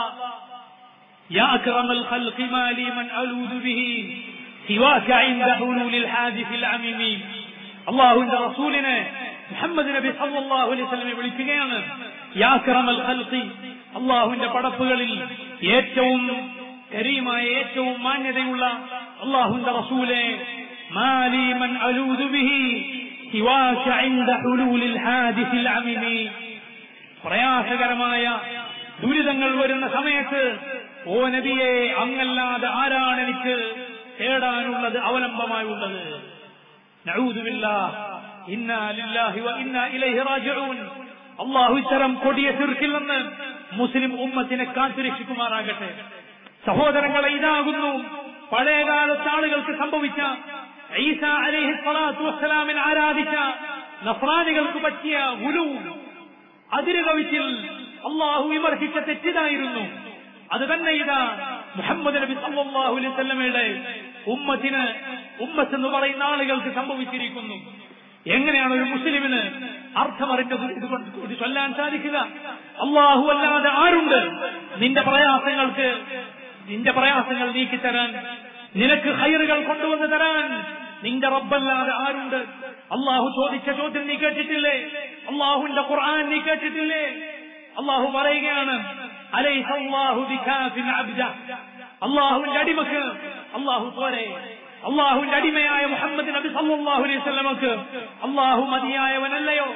يا أكرم الخلق ما لي من ألوذ به سواك عند حلول الحادث العميم അള്ളാഹുവിന്റെ റസൂലിനെ മുഹമ്മദ് നബി സല്ലല്ലാഹു അലൈഹി വസല്ലമയെ വിളിക്കുകയാണ് യാ അക്രമൽ ഖൽഖി അള്ളാഹുവിന്റെ പടപ്പുകളിൽ ഏറ്റവും കരീമായ ഏറ്റവും മാന്യതയുള്ള അള്ളാഹുവിന്റെ റസൂലെ മാലി മൻ അലൂദു ബിഹി സിവാക ഇൻദ ഹുലൂലിൽ ഹാദിസിൽ അമിമി പ്രയാസകരമായ ദുരിതങ്ങൾ വരുന്ന സമയത്ത് ഓ നബിയെ അങ്ങല്ലാതെ ആരാണ് എനിക്ക് തേടാനുള്ളത് അവലംബമായുള്ളത് നഊദുബില്ല ഇന്നാ ലില്ലാഹി വ ഇന്നാ ഇലൈഹി റാജിഊൻ അള്ളാഹു ഇത്തരം കൊടിയ ശിർക്കിൽ നിന്ന് മുസ്ലിം ഉമ്മത്തിനെ കാത്തുരക്ഷിക്കുമാറാകട്ടെ സഹോദരങ്ങളെ ഇതാകുന്നു പഴയകാലത്ത് ആളുകൾക്ക് സംഭവിച്ച ഈസ അലൈഹി സ്വലാത്തു വസ്സലാമിനെ ആരാധിച്ച നഫ്രാനികൾക്ക് പറ്റിയ ഗുരു അതിര് കവിച്ചിൽ അള്ളാഹു വിമർശിച്ച തെറ്റിതായിരുന്നു അത് തന്നെ ഇതാ മുഹമ്മദ് നബി സല്ലല്ലാഹു അലൈഹി വസല്ലമയുടെ ഉമ്മത്തിന് ഉമ്മത്ത് എന്ന് പറയുന്ന ആളുകൾക്ക് സംഭവിച്ചിരിക്കുന്നു എങ്ങനെയാണ് ഒരു മുസ്ലിമിന് അർത്ഥമറിഞ്ഞത് ഇതുകൊണ്ട് ഇത് ചൊല്ലാൻ സാധിക്കുക അള്ളാഹു അല്ലാതെ ആരുണ്ട് നിന്റെ പ്രയാസങ്ങൾക്ക് നിന്റെ പ്രയാസങ്ങൾ നീക്കിത്തരാൻ നിനക്ക് ഹൈറുകൾ കൊണ്ടുവന്ന് തരാൻ നിന്റെ റബ്ബല്ലാതെ ആരുണ്ട് അള്ളാഹു ചോദിച്ച ചോദ്യം നീ കേട്ടിട്ടില്ലേ അള്ളാഹുവിന്റെ ഖുർആൻ നീ കേട്ടിട്ടില്ലേ അള്ളാഹു പറയുകയാണ് അലൈഹ അല്ലാഹു ബികാഫിൻ അബ്ദ അള്ളാഹുവിന്റെ അടിമക്ക് അള്ളാഹു പോരെ അള്ളാഹുവിന്റെ അടിമയായ മുഹമ്മദ് നബി സല്ലല്ലാഹു അലൈഹി വസല്ലമക്ക് അള്ളാഹു മതിയായവനല്ലയോ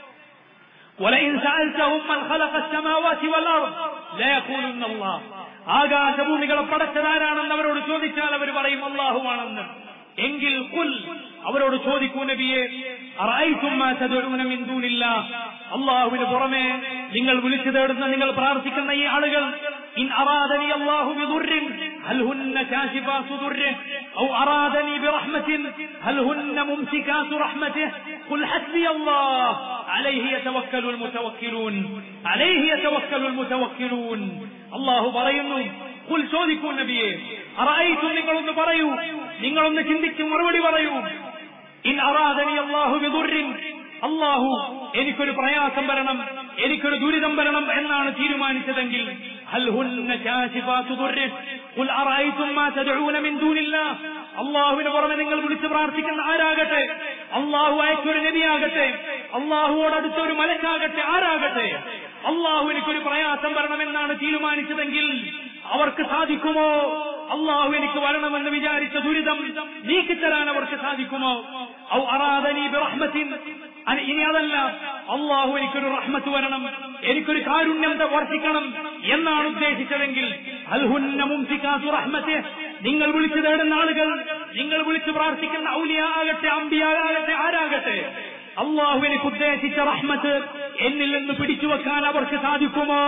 ولئن سألتهم من خلق السماوات والأرض ليقولن الله ആകാശഭൂമികളെ പടച്ചതാരാണെന്ന് അവരോട് ചോദിച്ചാൽ അവർ പറയും അള്ളാഹുവാണെന്ന് എങ്കിൽ കുൽ അവരോട് ചോദിക്കൂ നബിയെ അറഅയ്തും മാ തദ്ഉന മിൻ ദൂനില്ലാഹ് അള്ളാഹുവിന് പുറമെ നിങ്ങൾ വിളിച്ചു തേടുന്ന നിങ്ങൾ പ്രാർത്ഥിക്കുന്ന ഈ ആളുകൾ ഇൻ അറാദനി അല്ലാഹു ബിദുർരിൻ ഹൽ ഹുന്ന കാശിഫാതു ദുർരിൻ ഔ അറാദനി ബിറഹ്മത്തിൻ ഹൽ ഹുന്ന മുംസികാതു റഹ്മതിഹി ഖുൽ ഹസ്ബി അല്ലാഹ് അലൈഹി യതവക്കലുൽ മുതവക്കിലൂൻ അലൈഹി യതവക്കലുൽ മുതവക്കിലൂൻ അള്ളാഹു പറയുന്നു കുൽ ചോദിക്കൂ നബിയെ അറായിത്തും നിങ്ങളൊന്ന് പറയൂ നിങ്ങളൊന്ന് ചിന്തിച്ച് മറുപടി പറയൂ ഇൻ അറാദനി അള്ളാഹു ബിദുർരിൻ അള്ളാഹു എനിക്കൊരു പ്രയാസം വരണം എനിക്കൊരു ദുരിതം വരണം എന്നാണ് തീരുമാനിച്ചതെങ്കിൽ ഹൽ ഹുന്ന കാശിഫാതു ദുർരിൻ ഖുൽ അറഅയ്തും മാ തദ്ഊന മിൻ ദൂനില്ലാഹ് അള്ളാഹുവിന് പുറമെ നിങ്ങൾ വിളിച്ച് പ്രാർത്ഥിക്കുന്ന ആരാകട്ടെ അള്ളാഹു അയച്ചൊരു നബിയാകട്ടെ അള്ളാഹുവോട് അടുത്ത ഒരു മലക്കാകട്ടെ ആരാകട്ടെ അള്ളാഹു എനിക്കൊരു പ്രയാസം വരണമെന്നാണ് തീരുമാനിച്ചതെങ്കിൽ അവർക്ക് സാധിക്കുമോ അള്ളാഹു എനിക്ക് വരണമെന്ന് വിചാരിച്ച ദുരിതം നീക്കിത്തരാൻ അവർക്ക് സാധിക്കുമോ ഔ അറാദനി ബിറഹ്മത്തിൻ അനി- ഇനി അതല്ല അള്ളാഹു എനിക്കൊരു റഹ്മത്ത് വരണം എനിക്കൊരു കാരുണ്യം വർഷിക്കണം എന്നാണ് ഉദ്ദേശിച്ചതെങ്കിൽ അൽഹുന്ന മുംസിക്കാത്തു റഹ്മത്തെ നിങ്ങൾ വിളിച്ചു തേടുന്ന ആളുകൾ നിങ്ങൾ വിളിച്ചു പ്രാർത്ഥിക്കുന്ന ഔലിയ ആകട്ടെ അമ്പിയ ആകട്ടെ ആരാകട്ടെ അള്ളാഹു എനിക്ക് ഉദ്ദേശിച്ച റഹ്മത്ത് എന്നിൽ നിന്ന് പിടിച്ചു വെക്കാൻ അവർക്ക് സാധിക്കുമോ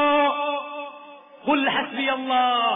ഖുൽ ഹസ്ബി അല്ലാഹ്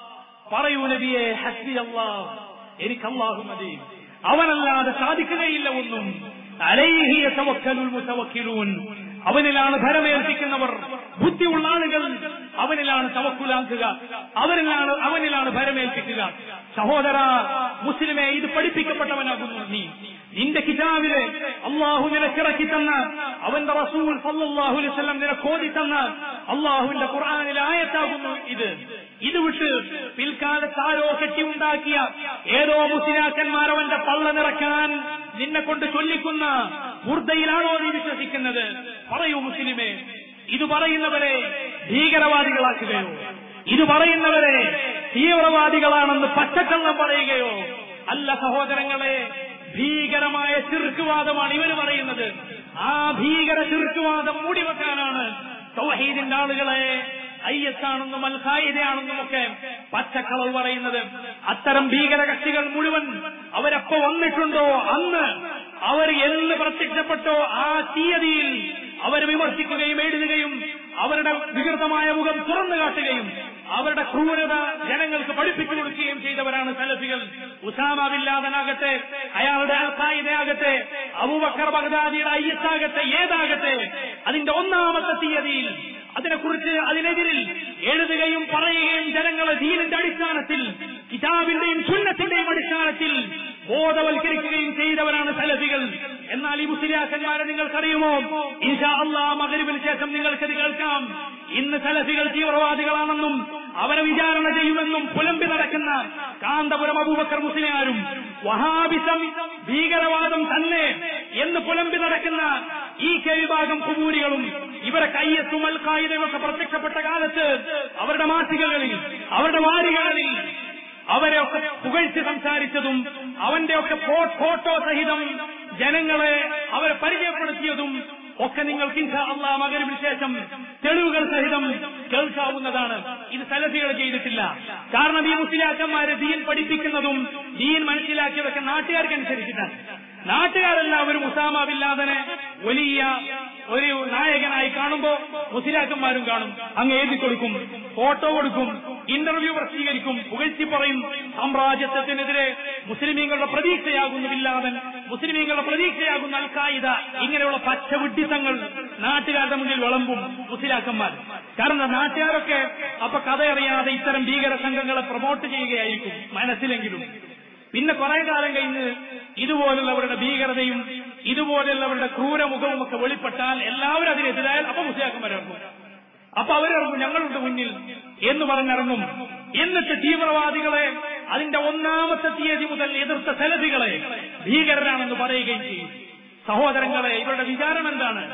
പറയൂ നബിയെ ഹസ്ബി അല്ലാഹ് എനിക്ക് അള്ളാഹു മതി അവനല്ലാതെ സാധിക്കുകയില്ല ഒന്നും അലൈഹി യതവക്കലുൽ മുതവക്കിലൂൻ അവനിലാണ് ഭരമേൽപ്പിക്കുന്നവർ ബുദ്ധിയുള്ള ആളുകൾ അവനിലാണ് തവക്കുലാക്കുക അവനിലാണ് അവനിലാണ് ഭരമേൽപ്പിക്കുക സഹോദര മുസ്ലിമെ ഇത് പഠിപ്പിക്കപ്പെട്ടവനാകുന്നു നീ നിന്റെ കിതാബിലെ അള്ളാഹു നിനക്കിറക്കി തന്ന അവന്റെ റസൂൽ സല്ലല്ലാഹു അലൈഹി വസല്ലം നിനക്കോതി തന്ന അള്ളാഹുവിന്റെ ഖുർആനിലെ ആയത്താകുന്നു ഇത് ഇത് വിട്ട് പിൽക്കാലത്ത് ആരോ കെട്ടിയുണ്ടാക്കിയ ഏതോ മുസ്ലിയാക്കന്മാർ അവന്റെ പള്ള നിറക്കാൻ നിന്നെ കൊണ്ട് ചൊല്ലിക്കുന്ന ബുർദയിലാണോ നീ വിശ്വസിക്കുന്നത് പറയൂ മുസ്ലിമേ ഇത് പറയുന്നവരെ ഭീകരവാദികളാക്കുകയോ ഇത് പറയുന്നവരെ തീവ്രവാദികളാണെന്ന് പച്ചക്കള്ളം പറയുകയോ അല്ല സഹോദരങ്ങളെ ഭീകരമായ ചെറുക്കുവാദമാണ് ഇവര് പറയുന്നത് ആ ഭീകര ചെറുക്കുവാദം മൂടിവെക്കാനാണ് തൗഹീദിന്റെ ആളുകളെ ഐഎസാണെന്നും അൽ ഖായിദയാണെന്നും ഒക്കെ പച്ചക്കളവ് പറയുന്നത് അത്തരം ഭീകര കക്ഷികൾ മുഴുവൻ അവരെപ്പോ വന്നിട്ടുണ്ടോ അന്ന് അവർ എന്ന് പ്രത്യക്ഷപ്പെട്ടോ ആ തീയതിയിൽ അവരെ വിമർശിക്കുകയും എഴുതുകയും അവരുടെ വികൃതമായ മുഖം തുറന്നു കാട്ടുകയും അവരുടെ ക്രൂരത ജനങ്ങൾക്ക് പഠിപ്പിച്ചു കൊടുക്കുകയും ചെയ്തവരാണ് സലഫികൾ ഉസാമ ബില്ലാദനാകട്ടെ അയാളുടെ അൽഖായിദയാകട്ടെ അബൂബക്കർ ബഗ്ദാദിയുടെ ഐ എസ് ആകട്ടെ ഏതാകട്ടെ അതിന്റെ ഒന്നാമത്തെ തീയതിയിൽ അതിനെക്കുറിച്ച് അതിനെതിരിൽ എഴുതുകയും പറയുകയും ജനങ്ങളെ ദീനിന്റെ അടിസ്ഥാനത്തിൽ കിതാബിന്റെയും സുന്നത്തിന്റെയും അടിസ്ഥാനത്തിൽ ബോധവൽക്കരിക്കുകയും ചെയ്തവരാണ് സലഫികൾ എന്നാൽ ഈ മുസ്ലിയാക്കന്മാരെ നിങ്ങൾക്കറിയുമോ ഇൻഷാ അള്ളാ മകരിവിന് ശേഷം നിങ്ങൾക്കത് കേൾക്കാം ഇന്ന് സലഫികൾ തീവ്രവാദികളാണെന്നും അവരെ വിചാരണ ചെയ്യുമെന്നും പുലമ്പി നടക്കുന്ന കാന്തപുരം അബൂബക്കർ മുസ്ലിയാരും വഹാബിസം ഭീകരവാദം തന്നെ എന്ന് പുലമ്പി നടക്കുന്ന ഈ കെ വിഭാഗം കുബൂരികളും ഇവരെ കയ്യെത്തും അൽ ഖായിദയൊക്കെ പ്രത്യക്ഷപ്പെട്ട കാലത്ത് അവരുടെ മാസികകളിൽ അവരുടെ വാരികളിൽ അവരെയൊക്കെ പുകഴ്ത്തി സംസാരിച്ചതും അവന്റെയൊക്കെ ഫോ- ഫോട്ടോ സഹിതം ജനങ്ങളെ അവരെ പരിചയപ്പെടുത്തിയതും ഒക്കെ നിങ്ങൾക്ക് ഇൻഷാ അള്ളാ മകരിവിന് ശേഷം തെളിവുകൾ സഹിതം കേൾക്കാവുന്നതാണ് ഇത് സലഫികൾ ചെയ്തിട്ടില്ല കാരണം ഈ മുസ്ലിയാക്കന്മാരെ ദീൻ പഠിപ്പിക്കുന്നതും ദീൻ മനസ്സിലാക്കിയതൊക്കെ നാട്ടുകാർക്ക് അനുസരിച്ചിട്ടാണ് നാട്ടുകാരെല്ലാവരും ഉസാമ ബില്ലാദനെ വലിയ ഒരു നായകനായി കാണുമ്പോ മുസ്ലിയാക്കന്മാരും കാണും അങ്ങ് എഴുതി കൊടുക്കും ഫോട്ടോ കൊടുക്കും ഇന്റർവ്യൂ പ്രസിദ്ധീകരിക്കും പുകഴ്ത്തി പറയും സാമ്രാജ്യത്വത്തിനെതിരെ മുസ്ലിമീങ്ങളുടെ പ്രതീക്ഷയാകുന്നു ബില്ലാദൻ മുസ്ലിമീങ്ങളുടെ പ്രതീക്ഷയാകുന്ന അൽഖായിദ ഇങ്ങനെയുള്ള പച്ച വിഡ്ഢിത്തങ്ങൾ നാട്ടുകാരുടെ മുന്നിൽ വിളമ്പും മുസ്ലിയാക്കന്മാർ കാരണം നാട്ടുകാരൊക്കെ അപ്പൊ കഥയറിയാതെ ഇത്തരം ഭീകര സംഘങ്ങളെ പ്രൊമോട്ട് ചെയ്യുകയായിരിക്കും മനസ്സിലെങ്കിലും പിന്നെ കുറെ കാലം കഴിഞ്ഞ് ഇതുപോലുള്ളവരുടെ ഭീകരതയും ഇതുപോലുള്ളവരുടെ ക്രൂരമുഖവും ഒക്കെ വെളിപ്പെട്ടാൽ എല്ലാവരും അതിനെതിരായാൽ അപ്പൊ മുസ്ലിയാക്കന്മാരിറങ്ങും അപ്പൊ അവരിറങ്ങും ഞങ്ങളുണ്ട് മുന്നിൽ എന്ന് പറഞ്ഞിറങ്ങും എന്നിട്ട് തീവ്രവാദികളെ അതിന്റെ ഒന്നാമത്തെ തീയതി മുതൽ എതിർത്ത സെലഫികളെ ഭീകരരാണെന്ന് പറയുകയും ചെയ്യും സഹോദരങ്ങളെ ഇവരുടെ വിചാരം എന്താണ്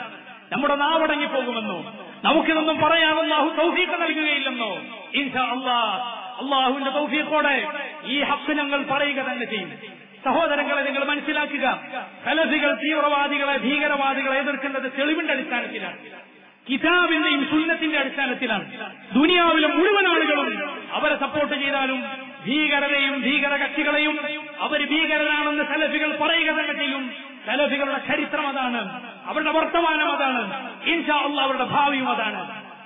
നമ്മുടെ നാവടങ്ങി പോകുമെന്നോ നമുക്കിതൊന്നും പറയാൻ അള്ളാഹു തൗഫീഖ് നൽകുകയില്ലെന്നോ ഇൻഷാ അള്ളാഹ് അള്ളാഹുവിന്റെ തൗഫീഖോടെ ഈ ഹക്ക് ഞങ്ങൾ പറയുക തന്നെ ചെയ്യും സഹോദരങ്ങളെ നിങ്ങൾ മനസ്സിലാക്കുക കലഫികൾ തീവ്രവാദികളെ ഭീകരവാദികളെ എതിർക്കുന്നത് തെളിവിന്റെ അടിസ്ഥാനത്തിലാണ് കിതാബിന്റെയും സുന്നത്തിന്റെ അടിസ്ഥാനത്തിലാണ് ദുനിയാവിലെ മുഴുവൻ ആളുകളും അവരെ സപ്പോർട്ട് ചെയ്താലും ഭീകരതയും ഭീകര കക്ഷികളെയും അവർ ഭീകരരാണെന്ന് സലഫികൾ പറയുക തന്നെ ചെയ്യും സലഫികളുടെ ചരിത്രം അതാണ് അവരുടെ വർത്തമാനം അതാണ് ഇൻഷാ അള്ളാഹ് അവരുടെ ഭാവിയും അതാണ്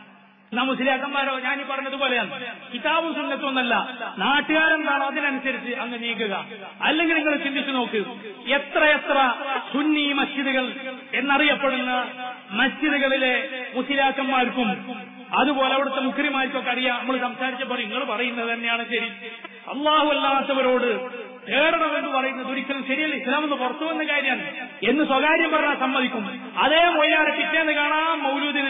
നാം മുസ്ലിയാക്കന്മാരോ ഞാൻ ഈ പറഞ്ഞതുപോലെയാണ് കിതാബും സുന്നത്തൊന്നല്ല നാട്ടുകാരെന്താണോ അതിനനുസരിച്ച് അങ്ങ് നീക്കുക അല്ലെങ്കിൽ നിങ്ങൾ ചിന്തിച്ചു നോക്ക് എത്രയെത്ര സുന്നി മസ്ജിദുകൾ എന്നറിയപ്പെടുന്ന മസ്ജിദുകളിലെ മുസ്ലിയാക്കന്മാർക്കും അതുപോലെ അവിടുത്തെ മുക്രിമാർക്കൊക്കെ അറിയാം നമ്മൾ സംസാരിച്ചപ്പോൾ നിങ്ങൾ പറയുന്നത് തന്നെയാണ് ശരി അള്ളാഹു അല്ലാത്തവരോട് തേടണമെന്ന് പറയുന്നത് ഒരിക്കലും ശരിയല്ല ഇസ്ലാം എന്ന് പുറത്തു വന്ന കാര്യമാണ് എന്ന് സ്വകാര്യം പറഞ്ഞാൽ സമ്മതിക്കും അതേ മൊയ്യാറെ പിറ്റേന്ന് കാണാം മൗലൂദിന്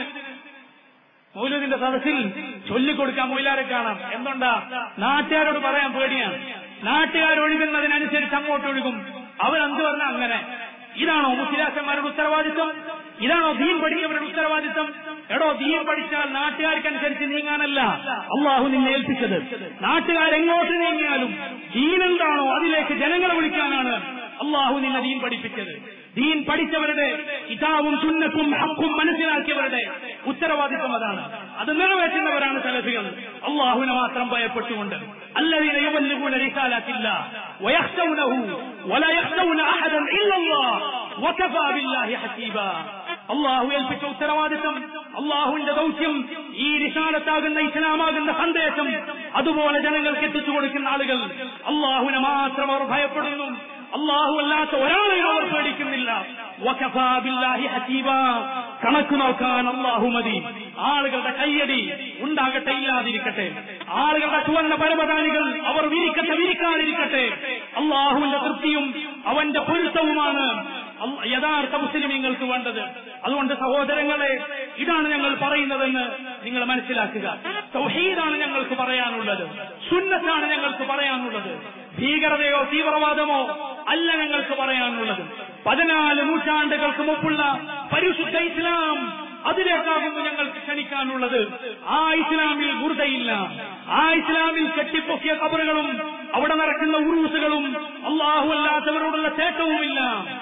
മൗലൂദിന്റെ സദസ്സിൽ ചൊല്ലിക്കൊടുക്കാൻ മൊയിലാരെ കാണാം എന്തുണ്ടാ നാട്ടുകാരോട് പറയാൻ പേടിയാണ് നാട്ടുകാർ ഒഴുകുന്നതിനനുസരിച്ച് അങ്ങോട്ട് ഒഴുകും അവരെന്ത് പറഞ്ഞാൽ അങ്ങനെ ഇതാണോ മുസ്ലിയാക്കന്മാരുടെ ഉത്തരവാദിത്വം ഇതാണോ ദീൻ പഠിച്ചവരുടെ ഉത്തരവാദിത്വം എടോ ദീൻ പഠിച്ചാൽ നാട്ടുകാർക്കനുസരിച്ച് നീങ്ങാനല്ല അള്ളാഹു നിന്നെ ഏൽപ്പിച്ചത് നാട്ടുകാരെങ്ങോട്ട് നീങ്ങിയാലും ദീൻ എന്താണോ അതിലേക്ക് ജനങ്ങളെ വിളിക്കാനാണ് അള്ളാഹു നിന്നെ ദീൻ പഠിപ്പിച്ചത് ദീൻ പഠിച്ചവരുടെ കിതാബും സുന്നത്തും ഹക്കും മനസ്സിലാക്കിയവരുടെ ഉത്തരവാദിത്വം അതാണ് അത് നിറവേറ്റുന്നവരാണ് സലഫികൾ അള്ളാഹുവിനെ മാത്രം ഭയപ്പെട്ടുകൊണ്ട് الذين يبلغون رسالات الله ويخشونه ولا يخشون احدا الا الله وكفى بالله حسيبا അള്ളാഹു ഏൽപ്പിച്ച ഉത്തരവാദിത്വം അള്ളാഹുവിന്റെ ദൗത്യം ഈ നിശാലത്താകുന്ന ഇസ്ലാമാകുന്ന സന്ദേശം അതുപോലെ ജനങ്ങൾക്ക് എത്തിച്ചു കൊടുക്കുന്ന ആളുകൾ അള്ളാഹുവിനെ മാത്രം അവർ ഭയപ്പെടുന്നു അള്ളാഹു അല്ലാത്ത ഒരാളെയും അവർ പേടിക്കുന്നില്ല വകഫാ ബില്ലാഹി ഹസീബാ. കണക്ക് നോക്കാൻ അള്ളാഹു മതി ആളുകളുടെ കയ്യടി ഉണ്ടാകട്ടെ ഇല്ലാതിരിക്കട്ടെ ആളുകളുടെ ചുവന്ന പരമദാനികൾ അവർ വിരിക്കട്ടെ വിരിക്കാതിരിക്കട്ടെ അള്ളാഹുവിന്റെ തൃപ്തിയും അവന്റെ പൊരുത്തവുമാണ് അല്ല- യഥാർത്ഥ മുസ്ലിമീങ്ങൾക്ക് വേണ്ടത് അതുകൊണ്ട് സഹോദരങ്ങളെ ഇതാണ് ഞങ്ങൾ പറയുന്നതെന്ന് നിങ്ങൾ മനസ്സിലാക്കുക തൗഹീദാണ് ഞങ്ങൾക്ക് പറയാനുള്ളത് സുന്നത്താണ് ഞങ്ങൾക്ക് പറയാനുള്ളത് ഭീകരതയോ തീവ്രവാദമോ അല്ല ഞങ്ങൾക്ക് പറയാനുള്ളത് പതിനാല് നൂറ്റാണ്ടുകൾക്ക് മുമ്പുള്ള പരിശുദ്ധ ഇസ്ലാം അതിലേക്കാകുന്നു ഞങ്ങൾക്ക് ക്ഷണിക്കാനുള്ളത് ആ ഇസ്ലാമിൽ ബുർദയില്ല ആ ഇസ്ലാമിൽ കെട്ടിപ്പൊക്കിയ കബറുകളും അവിടെ നടക്കുന്ന ഉറൂസുകളും അള്ളാഹു അല്ലാത്തവരോടുള്ള ചേട്ടവുമില്ല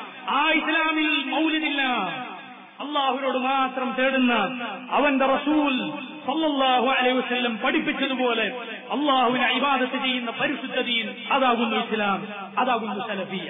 ആ ഇസ്ലാമിൽ മൗലിദില്ല അള്ളാഹുവിനോട് മാത്രം തേടുന്ന അവന്റെ റസൂൽ സല്ലല്ലാഹു അലൈഹി വസല്ലം പഠിപ്പിച്ചതുപോലെ അള്ളാഹുവിനെ ഇബാദത്ത് ചെയ്യുന്ന പരിശുദ്ധ ദീൻ അതാകുന്നു ഇസ്ലാം അതാകുന്നു സലഫിയ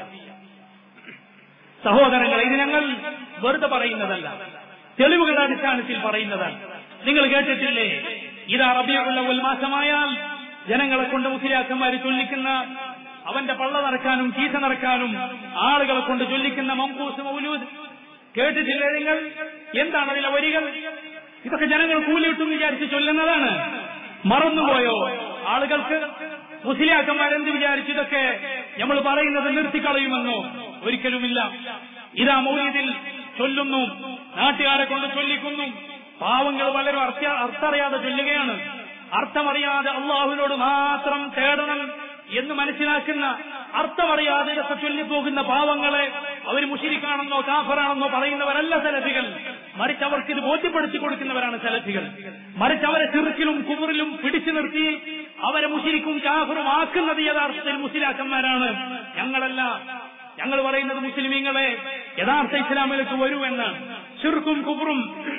സഹോദരങ്ങളെ ഇത് ഞങ്ങൾ വെറുതെ പറയുന്നതല്ല തെളിവുകളുടെ അടിസ്ഥാനത്തിൽ പറയുന്നതാണ് നിങ്ങൾ കേട്ടിട്ടില്ലേ ഇത് അറബിയുള്ള മാസമായാൽ ജനങ്ങളെ കൊണ്ട് മുസ്ലിയാക്കന്മാർ ചൊല്ലിക്കുന്ന അവന്റെ പള്ള നടക്കാനും ചീത്ത നടക്കാനും ആളുകളെ കൊണ്ട് ചൊല്ലിക്കുന്ന മംകൂസ് മൗലൂദ് കേട്ടിട്ടില്ലേ നിങ്ങൾ എന്താണ് അതിലെ വരികൾ ഇതൊക്കെ ജനങ്ങൾ കൂലിയിട്ടും വിചാരിച്ച് ചൊല്ലുന്നതാണ് മറന്നുപോയോ ആളുകൾക്ക് മുസ്ലിയാക്കന്മാരെന്ത് വിചാരിച്ച് ഇതൊക്കെ നമ്മൾ പറയുന്നത് നിർത്തിക്കളയുമെന്നോ ഒരിക്കലുമില്ല ഇതാ മൗലിയതിൽ ചൊല്ലുന്നു നാട്ടുകാരെ കൊണ്ട് ചൊല്ലിക്കുന്നു പാവങ്ങൾ വളരെ അർത്ഥ അർത്ഥറിയാതെ ചൊല്ലുകയാണ് അർത്ഥമറിയാതെ അള്ളാഹുവിനോട് മാത്രം തേടണം എന്ന് മനസ്സിലാക്കുന്ന അർത്ഥമറിയാതെ ഇതൊക്കെ ചൊല്ലിപ്പോകുന്ന പാവങ്ങളെ അവർ മുഷിരിക്കാണെന്നോ കാഫറാണെന്നോ പറയുന്നവരല്ല സലഫികൾ മറിച്ച് അവർക്ക് ഇത് ബോധ്യപ്പെടുത്തി കൊടുക്കുന്നവരാണ് സലഫികൾ മറിച്ച് അവരെ ചെറുക്കിലും കുമുറിലും പിടിച്ചു നിർത്തി അവരെ മുഷിരിക്കും കാഫറും ആക്കുന്നത് യഥാർത്ഥത്തിൽ മുസ്ലിയാക്കന്മാരാണ് ഞങ്ങളല്ല ഞങ്ങൾ പറയുന്നത് മുസ്ലിമീങ്ങളെ യഥാർത്ഥ ഇസ്ലാമിലേക്ക് വരൂ എന്നാണ് ചെറുക്കും കുബറും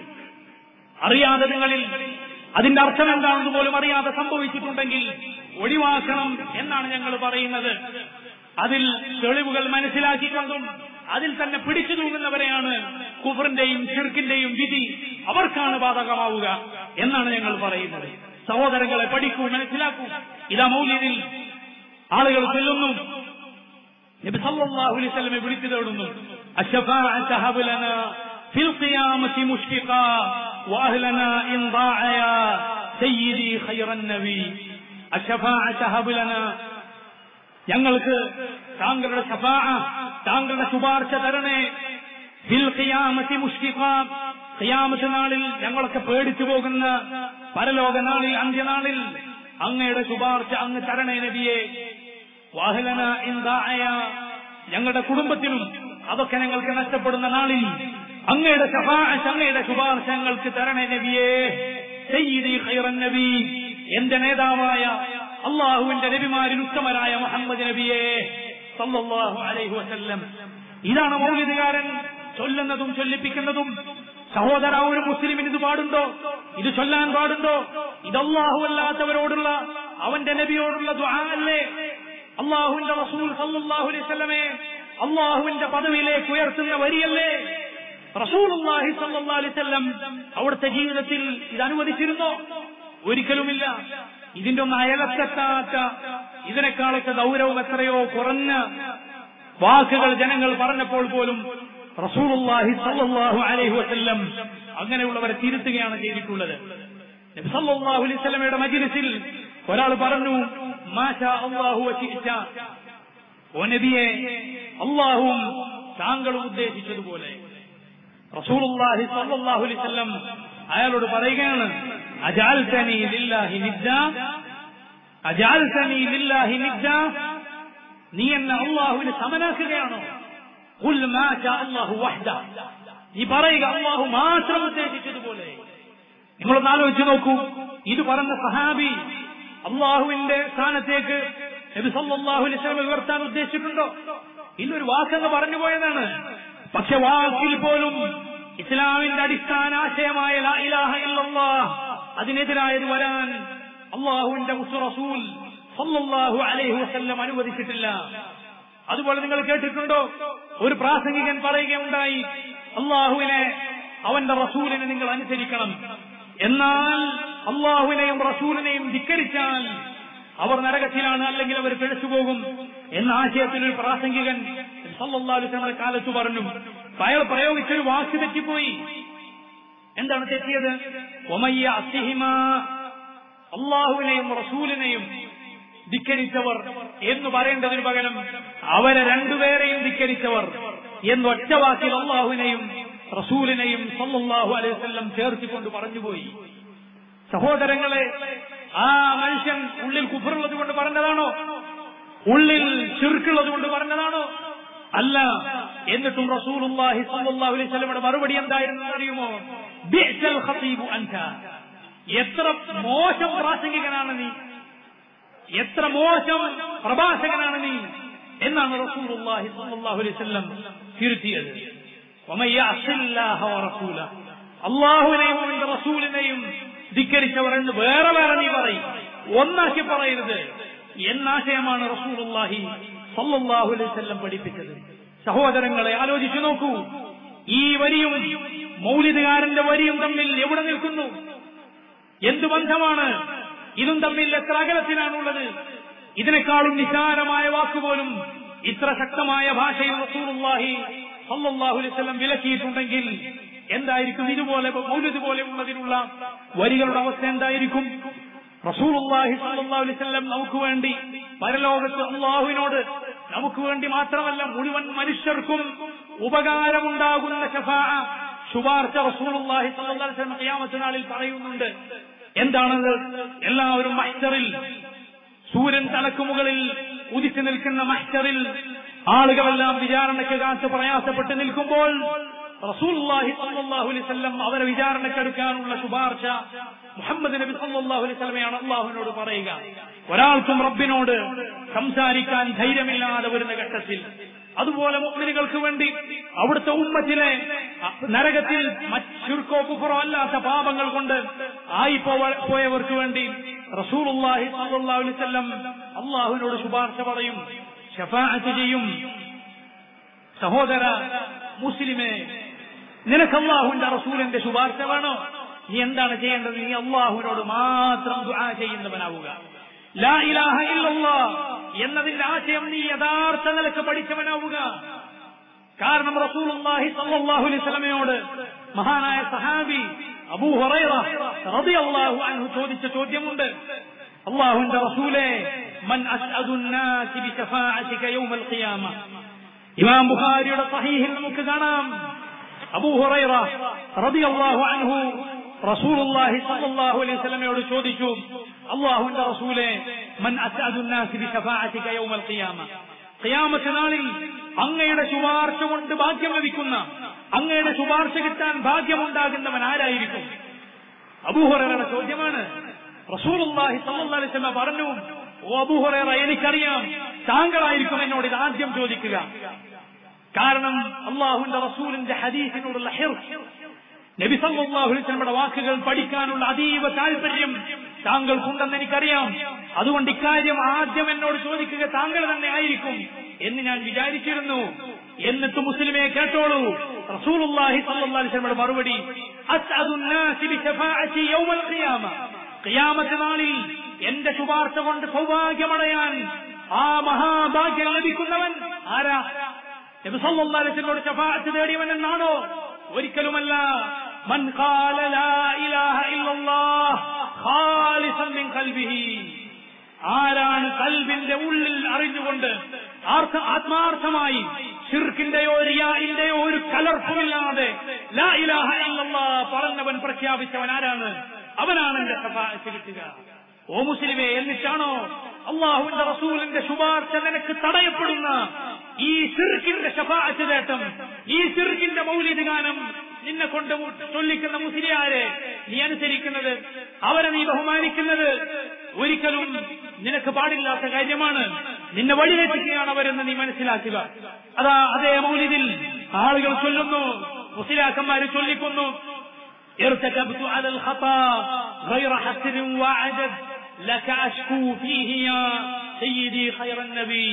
അറിയാതെ നിങ്ങളിൽ അതിന്റെ അർത്ഥം എന്താണെന്ന് പോലും അറിയാതെ സംഭവിച്ചിട്ടുണ്ടെങ്കിൽ ഒഴിവാക്കണം എന്നാണ് ഞങ്ങൾ പറയുന്നത് അതിൽ തെളിവുകൾ മനസ്സിലാക്കിക്കൊണ്ടും അതിൽ തന്നെ പിടിച്ചു തൂങ്ങുന്നവരെയാണ് കുഫറിന്റെയും ഷിർക്കിന്റെയും വിധി അവർക്കാണ് ബാധകമാവുക എന്നാണ് ഞങ്ങൾ പറയുന്നത് സഹോദരങ്ങളെ പഠിക്കൂ മനസ്സിലാക്കൂ ഇതാ മൗല്യത്തിൽ ആളുകൾ ചെല്ലുന്നു നബി സല്ലല്ലാഹു അലൈഹി വസല്ലമെ വിളിച്ചു തേടുന്നു അശ്ശഫാഅത ഹബ് ലനാ ഫിൽ ഖിയാമത്തി മുഷ്ഫിഖാ വഅഹ്ലനാ ഇൻ ضاعയാ സയ്യിദി ഖൈറൻ നബി അശ്ശഫാഅത ഹബ് ലനാ ഞങ്ങൾക്ക് താങ്കളുടെ ശഫാഅ താങ്കളുടെ ശുപാർശ തരണേ ഫിൽ ഖിയാമത്തി മുഷ്ഫിഖാ ഖിയാമത്ത് നാളിൽ ഞങ്ങളൊക്കെ പേടിച്ചു പോകുന്ന പരലോക നാളിൽ അന്ത്യനാളിൽ അങ്ങയുടെ ശുപാർശ അങ്ങ് തരണേ നബിയെ വാഹലന എന്തായ ഞങ്ങളുടെ കുടുംബത്തിനും അതൊക്കെ ഞങ്ങൾക്ക് നഷ്ടപ്പെടുന്ന നാളിൽ അങ്ങയുടെ ശഫാഅത്ത് അങ്ങയുടെ ശുപാർശ ഞങ്ങൾക്ക് തരണേ നബിയേ സയ്യിദി ഖൈറൻ നബി എന്റെ നേതാവായ അള്ളാഹുവിന്റെ നബിമാരിൽ ഉത്തമരായ മുഹമ്മദ് നബിയെ സല്ലല്ലാഹു അലൈഹി വസല്ലം ഇതാണ് മൗലിദുകാരൻ ചൊല്ലുന്നതും ചൊല്ലിപ്പിക്കുന്നതും സഹോദര ഒരു മുസ്ലിമിന് ഇത് പാടുണ്ടോ ഇത് ചൊല്ലാൻ പാടുണ്ടോ ഇത് അള്ളാഹു അല്ലാത്തവരോടുള്ള അവന്റെ നബിയോടുള്ള ദുആ അല്ലേ അള്ളാഹുവിന്റെ റസൂൽ സല്ലല്ലാഹു അലൈഹി വസല്ലമയെ അള്ളാഹുവിന്റെ പദവിയിലേക്ക് ഉയർത്തുന്ന വരിയല്ലേ റസൂലുള്ളാഹി സല്ലല്ലാഹു അലൈഹി വസല്ലം അവിടുത്തെ ജീവിതത്തിൽ ഇത് അനുവദിച്ചിരുന്നോ ഒരിക്കലുമില്ല ഇതിന്റെ ഒന്നും അയലത്തെത്താത്ത ഇതിനേക്കാളൊക്കെ ഗൗരവം എത്രയോ കുറഞ്ഞ വാക്കുകൾ ജനങ്ങൾ പറഞ്ഞപ്പോൾ പോലും റസൂലുള്ളാഹി സല്ലല്ലാഹു അലൈഹി വസല്ലം അങ്ങനെയുള്ളവരെ തിരുത്തുകയാണ് ചെയ്തിട്ടുള്ളത് നബി സല്ലല്ലാഹു അലൈഹി വസല്ലമയുടെ മജ്ലിസിൽ ഒരാൾ പറഞ്ഞു മാഷാ അല്ലാഹു വശിച്ച ഓ നബിയെ അള്ളാഹുവും താങ്കളും ഉദ്ദേശിച്ചതുപോലെ റസൂലുള്ളാഹി സല്ലല്ലാഹു അലൈഹി വസല്ലം അയാളോട് പറയുകയാണ് അജാൽതനി ലില്ലാഹി നിദ്ദ അജാൽതനി ലില്ലാഹി നിദ്ദ നീ എന്നെ അള്ളാഹുവിന് സമനാക്കുകയാണോ ഖുൽ മാ ശാ അല്ലാഹു വഹ്ദ നീ പറയുക അള്ളാഹു മാത്രം ഉദ്ദേശിച്ചതുപോലെ നിങ്ങളൊന്ന് ആലോചിച്ച് നോക്കൂ ഇത് പറഞ്ഞ സഹാബി അള്ളാഹുവിന്റെ സ്ഥാനത്തേക്ക് നബി സല്ലല്ലാഹു അലൈഹി വസല്ലം ഉയർത്താൻ ഉദ്ദേശിച്ചിട്ടുണ്ടോ ഇന്നൊരു വാക്കങ്ങ് പറഞ്ഞു പോയതാണ് പക്ഷെ വാക്കിൽ പോലും ഇസ്ലാമിന്റെ അടിസ്ഥാന ആശയമായ ലാ ഇലാഹ ഇല്ലല്ലാഹ് അതിനെതിരായത് വരാൻ അള്ളാഹുവിന്റെ മുസ്തു റസൂൽ സല്ലല്ലാഹു അലൈഹി വസല്ലം അനുവദിച്ചിട്ടില്ല അതുപോലെ നിങ്ങൾ കേട്ടിട്ടുണ്ടോ ഒരു പ്രാസംഗികൻ പറയുകയുണ്ടായി അള്ളാഹുവിനെ അവന്റെ റസൂലിനെ നിങ്ങൾ അനുസരിക്കണം എന്നാൽ അള്ളാഹുവിനെയും റസൂലിനെയും ധിക്കരിച്ചാൽ അവർ നരകത്തിലാണ് അല്ലെങ്കിൽ അവർ പിഴച്ചു പോകും എന്ന ആശയത്തിൽ ഒരു പ്രാസംഗികൻ സല്ലാസ്ലമയുടെ കാലത്ത് പറഞ്ഞു അയാൾ പ്രയോഗിച്ചൊരു വാക്ക് തെറ്റിപ്പോയി എന്താണ് തെറ്റിയത് ഒമയ്യ അസിഹിമ അള്ളാഹുവിനെയും റസൂലിനെയും ധിക്കരിച്ചവർ എന്ന് പറയേണ്ടതിന് പകരം അവരെ രണ്ടുപേരെയും ധിക്കരിച്ചവർ എന്ന് ഒറ്റ വാക്കിൽ അള്ളാഹുവിനെയും റസൂലിനെയും സല്ലല്ലാഹു അലൈഹി വസല്ലം ചേർത്തിക്കൊണ്ട് പറഞ്ഞുപോയി സഹോദരങ്ങളെ ആ മനുഷ്യൻ ഉള്ളിൽ കുഫറുള്ളത് കൊണ്ട് പറഞ്ഞതാണോ ഉള്ളിൽ ചുരുക്കുള്ളത് കൊണ്ട് പറഞ്ഞതാണോ അല്ല എന്നിട്ടും റസൂലുള്ളാഹി സ്വല്ലല്ലാഹു അലൈഹി വസല്ലമയുടെ മറുപടി എന്തായിരുന്നു അറിയുമോ ബിഅ്സൽ ഖതീബു അൻത എത്ര മോശം പ്രാസംഗികനാണ് നീ എത്ര മോശം പ്രഭാഷകനാണ് നീ എന്നാണ് റസൂലുള്ളാഹി സ്വല്ലല്ലാഹു അലൈഹി വസല്ലം തിരുത്തിയത് വമൻ യഅസില്ലാഹ വറസൂല അള്ളാഹുവിനെയും അവന്റെ റസൂലിനെയും ധിക്കരിച്ചവർ എന്ന് വേറെ വേറെ നീ പറയും ഒന്നാക്കി പറയരുത് എന്നാശയമാണ് റസൂലുള്ളാഹി സല്ലല്ലാഹു അലൈഹി വസല്ലം പഠിപ്പിച്ചത് സഹോദരങ്ങളെ ആലോചിച്ചു നോക്കൂ ഈ വരിയും മൗലിദുകാരന്റെ വരിയും തമ്മിൽ എവിടെ നിൽക്കുന്നു എന്തു ബന്ധമാണ് ഇതും തമ്മിൽ എത്ര അകലത്തിലാണുള്ളത് ഇതിനേക്കാളും നിസാരമായ വാക്കുപോലും ഇത്ര ശക്തമായ ഭാഷയിൽ റസൂലുള്ളാഹി സല്ലല്ലാഹു അലൈഹി വസല്ലം വിലക്കിയിട്ടുണ്ടെങ്കിൽ എന്തായിരിക്കും ഇതുപോലെ മൗലിദ് പോലെ ഉള്ളതിനുള്ള വരികളുടെ അവസ്ഥ എന്തായിരിക്കും റസൂലുള്ളാഹി സല്ലല്ലാഹു അലൈഹി വസല്ലം നമുക്ക് വേണ്ടി പരലോകത്ത് അള്ളാഹുവിനോട് നമുക്ക് വേണ്ടി മാത്രമല്ല മുഴുവൻ മനുഷ്യർക്കും ഉപകാരമുണ്ടാകുന്ന ശഫാ ശുപാർശ റസൂലുള്ളാഹി സല്ലല്ലാഹു അലൈഹി വസല്ലം ഖിയാമത്ത് നാളിൽ പറയുന്നുണ്ട് എന്താണത് എല്ലാവരും മഹ്ശറിൽ സൂര്യൻ തലക്ക് മുകളിൽ ഉദിച്ചു നിൽക്കുന്ന മഹ്ശറിൽ ആളുകളെല്ലാം വിചാരണയ്ക്ക് കാത്ത് പ്രയാസപ്പെട്ട് നിൽക്കുമ്പോൾ റസൂലുള്ളാഹി സല്ലല്ലാഹു അലൈഹി വസല്ലം അവരെ വിചാരണക്കെടുക്കാനുള്ള ശുപാർശ മുഹമ്മദ് നബി സല്ലല്ലാഹു അലൈഹി വസല്ലമയാണ് അള്ളാഹുവിനോട് പറയുക ഒരാൾക്കും റബ്ബിനോട് സംസാരിക്കാൻ ധൈര്യമില്ലാതെ വരുന്ന ഘട്ടത്തിൽ അതുപോലെ മുഅ്മിനുകൾക്ക് വേണ്ടി അവിടുത്തെ ഉമ്മത്തിലെ നരകത്തിൽ ചുരുക്കോ കുഫറോ അല്ലാത്ത പാപങ്ങൾ കൊണ്ട് ആയി പോയവർക്ക് വേണ്ടി റസൂലുള്ളാഹി സല്ലല്ലാഹു അലൈഹി വസല്ലം അള്ളാഹുവിനോട് ശുപാർശ പറയും ഷഫാഅത്ത് ചെയ്യും സഹോദര മുസ്ലിമെ നിനക്ക് അള്ളാഹുവിന്റെ റസൂലിന്റെ ശുപാർശ വേണോ നീ എന്താണ് ചെയ്യേണ്ടത് നീ അള്ളാഹുവിനോട് മാത്രം ദുആ ചെയ്യുന്നവനാവുക ലാ ഇലാഹ ഇല്ലല്ലാ എന്നതിന്റെ ആശയം നീ യഥാർത്ഥ നിലക്ക് പഠിച്ചവനാവുക കാരണം റസൂലുള്ളാഹി സല്ലല്ലാഹു അലൈഹി വസല്ലമയോട് മഹാനായ സഹാബി അബൂ ഹുറൈറ റളിയല്ലാഹു അൻഹു ചോദിച്ച ചോദ്യമുണ്ട് അള്ളാഹുവിന്റെ റസൂലേ മൻ അസ്അദു الناس بشفاعتك يوم القيامه ഇമാം ബുഖാരിയുടെ സഹീഹിൽ നമുക്ക് കാണാം അബൂ ഹുറൈറ റളിയല്ലാഹു അൻഹു റസൂലുള്ളാഹി സ്വല്ലല്ലാഹു അലൈഹി വസല്ലമയോട് ചോദിച്ചു അള്ളാഹുവിന്റെ റസൂലെ മൻ അസ്അദു الناس بشفاعتك يوم القيامه ഖിയാമത്ത് നാളിൽ അങ്ങയുടെ ശുപാർശ കൊണ്ട് ഭാഗ്യം ലഭിക്കുന്ന അങ്ങയുടെ ശുപാർശ കിട്ടാൻ ഭാഗ്യമുണ്ടാകുന്നവൻ ആരായിരിക്കും അബൂഹുറയുടെ ചോദ്യമാണ് റസൂലുള്ളാഹി സല്ലല്ലാഹു അലൈഹി വസല്ലം പറഞ്ഞു ഓ അബൂഹുറ എനിക്കറിയാം താങ്കളായിരിക്കും എന്നോട് ഇത് ആദ്യം ചോദിക്കുക കാരണം അള്ളാഹുവിന്റെ റസൂലിന്റെ ഹദീസിനോടുള്ള ഹിർസ് നബി സല്ലല്ലാഹു അലൈഹി വസല്ലമയുടെ വാക്കുകൾ പഠിക്കാനുള്ള അതീവ താല്പര്യം താങ്കൾക്കുണ്ടെന്ന് എനിക്കറിയാം അതുകൊണ്ട് ഇക്കാര്യം ആദ്യം എന്നോട് ചോദിക്കുക താങ്കൾ തന്നെ ആയിരിക്കും എന്ന് ഞാൻ വിചാരിച്ചിരുന്നു എന്നിട്ട് മുസ്ലിമെ കേട്ടോളൂ റസൂലുള്ളാഹി സല്ലല്ലാഹു അലൈഹി വസല്ലമയുടെ മറുപടി അസ്അദുൻ നാസി ബിശഫാഅതി യൗമൽ ഖിയാമ ഖിയാമത്ത് നാളിൽ എന്റെ ശുപാർശ കൊണ്ട് സൗഭാഗ്യമടയാൻ ആ മഹാഭാഗ്യം ലഭിക്കുന്നവൻ ആരാ നബി സല്ലല്ലാഹു അലൈഹി വസല്ലമയുടെ ശഫാഅത്ത് തേടിയവൻ എന്നാണോ ഒരിക്കലുമല്ല മൻ ഖാല ലാ ഇലാഹ ഇല്ലല്ലാഹ് ഖാലിസൻ മിൻ ഖൽബിഹി ആരാണ് കൽബിന്റെ ഉള്ളിൽ അറിഞ്ഞുകൊണ്ട് ആർത്ത ആത്മാർത്ഥമായി ഷിർക്കിന്റെയോ റിയായിന്റെയോ ഒരു കലർപ്പുമില്ലാതെ ലാ ഇലാഹ ഇല്ലല്ലാഹ് പറഞ്ഞവൻ പ്രഖ്യാപിച്ചവൻ ആരാണ് അവനാണ് എന്റെ ശഫാഅത്ത് കിട്ടുക ഓ മുസ്ലിമേ എന്നിട്ടാണോ അള്ളാഹുവിന്റെ റസൂലിന്റെ ശുപാർശ നിനക്ക് തടയപ്പെടുന്ന ഈ സിർക്കിന്റെ ശഫാഅത്ത് നേട്ടം ഈ സിർക്കിന്റെ മൗലിക ഗാനം നിന്നെ കൊണ്ട് ചൊല്ലിക്കുന്ന മുസ്ലിയാരെ നീ അനുസരിക്കുന്നത് അവരെ നീ ബഹുമാനിക്കുന്നത് ഒരിക്കലും നിനക്ക് പാടില്ലാത്ത കാര്യമാണ് നിന്നെ വഴിതെറ്റിക്കുകയാണ് അവരെന്ന് നീ മനസ്സിലാക്കുക അതാ അതേ മൗലിദിൽ ആളുകൾ ചൊല്ലുന്നു മുസ്ലിയാക്കന്മാര് ചൊല്ലിക്കുന്നു ارتكبت على الخطا غير حسر وعجب لك أشكو فيه يا سيدي خير النبي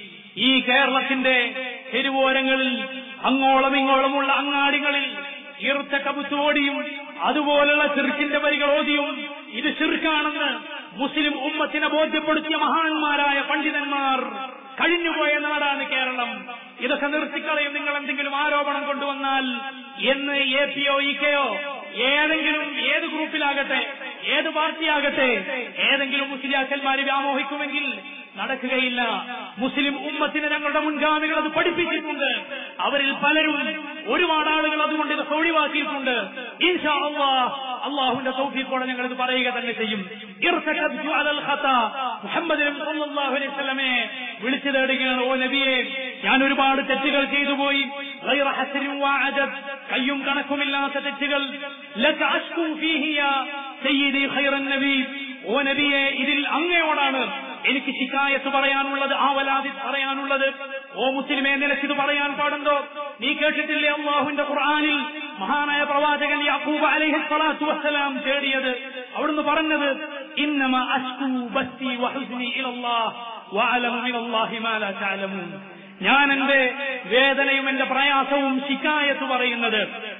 ഈ കേരളത്തിന്റെ തെരുവോരങ്ങളിൽ അങ്ങോളം ഇങ്ങോളമുള്ള അങ്ങാടികളിൽ ഈർത്ത കബുത്തോടിയും അതുപോലുള്ള ചെറുക്കിന്റെ വരികൾ ഓതിയും ഇത് ചെറുക്കാണെന്ന് മുസ്ലിം ഉമ്മത്തിനെ ബോധ്യപ്പെടുത്തിയ മഹാന്മാരായ പണ്ഡിതന്മാർ കഴിഞ്ഞുപോയ നാടാണ് കേരളം ഇതൊക്കെ നിർത്തിക്കളയും നിങ്ങൾ എന്തെങ്കിലും ആരോപണം കൊണ്ടുവന്നാൽ എന്ന് എ പിയോ ഇ കെയോ ഏതെങ്കിലും ഏത് ഗ്രൂപ്പിലാകട്ടെ ഏത് പാർട്ടിയാകട്ടെ ഏതെങ്കിലും മുസ്ലിയാക്കന്മാര് വ്യാമോഹിക്കുമെങ്കിൽ നടക്കുകയില്ല മുസ്ലിം ഉമ്മത്തിന് ഞങ്ങളുടെ മുൻഗാമികൾ അത് പഠിപ്പിച്ചിട്ടുണ്ട് അവരിൽ പലരും ഒരുപാട് ആളുകൾ അതുകൊണ്ട് ഇത് ഒഴിവാക്കിയിട്ടുണ്ട് ഇൻഷാ അള്ളാഹ് അള്ളാഹുവിന്റെ സൗഫീഖോടെ ഞങ്ങൾ ഇത് പറയുക തന്നെ ചെയ്യും ഇർതകബ്തു അലൽ ഖതാ മുഹമ്മദ് നബി സല്ലല്ലാഹു അലൈഹി വസല്ലമയെ വിളിച്ചു തേടുകയാണ് ഓ നബിയെ ഞാൻ ഒരുപാട് തെറ്റുകൾ ചെയ്തു പോയി ഗൈറ ഹസ്രിൻ വഅജബ് കയ്യും കണക്കുമില്ലാത്ത തെറ്റുകൾ ലക അഷ്കു ഫീഹി യാ സയ്യിദി ഖൈറൻ നബി ഓ നബിയെ ഇതിൽ അങ്ങയോടാണ് എനിക്ക് ശിക്കായത്ത് പറയാനുള്ളത് ആവലാതി പറയാനുള്ളത് ഓ മുസ്ലിമെ നിനക്കിത് പറയാൻ പാടുണ്ടോ നീ കേട്ടിട്ടില്ലേ അള്ളാഹുവിന്റെ ഖുർആാനിൽ മഹാനായ പ്രവാചകൻ യാക്കൂബ് അലൈഹി സ്വലാത്തു വസ്സലാം തേടിയത് അവിടുന്ന് പറഞ്ഞത് ഇന്നമ അഷ്കു ബസ്തി വഹുസ്നി ഇലല്ലാഹ് വഅലമു മിനല്ലാഹി മാ ലാ തഅലമൂൻ ഞാൻ എന്റെ വേദനയും എന്റെ പ്രയാസവും ശിക്കായത്ത് പറയുന്നത്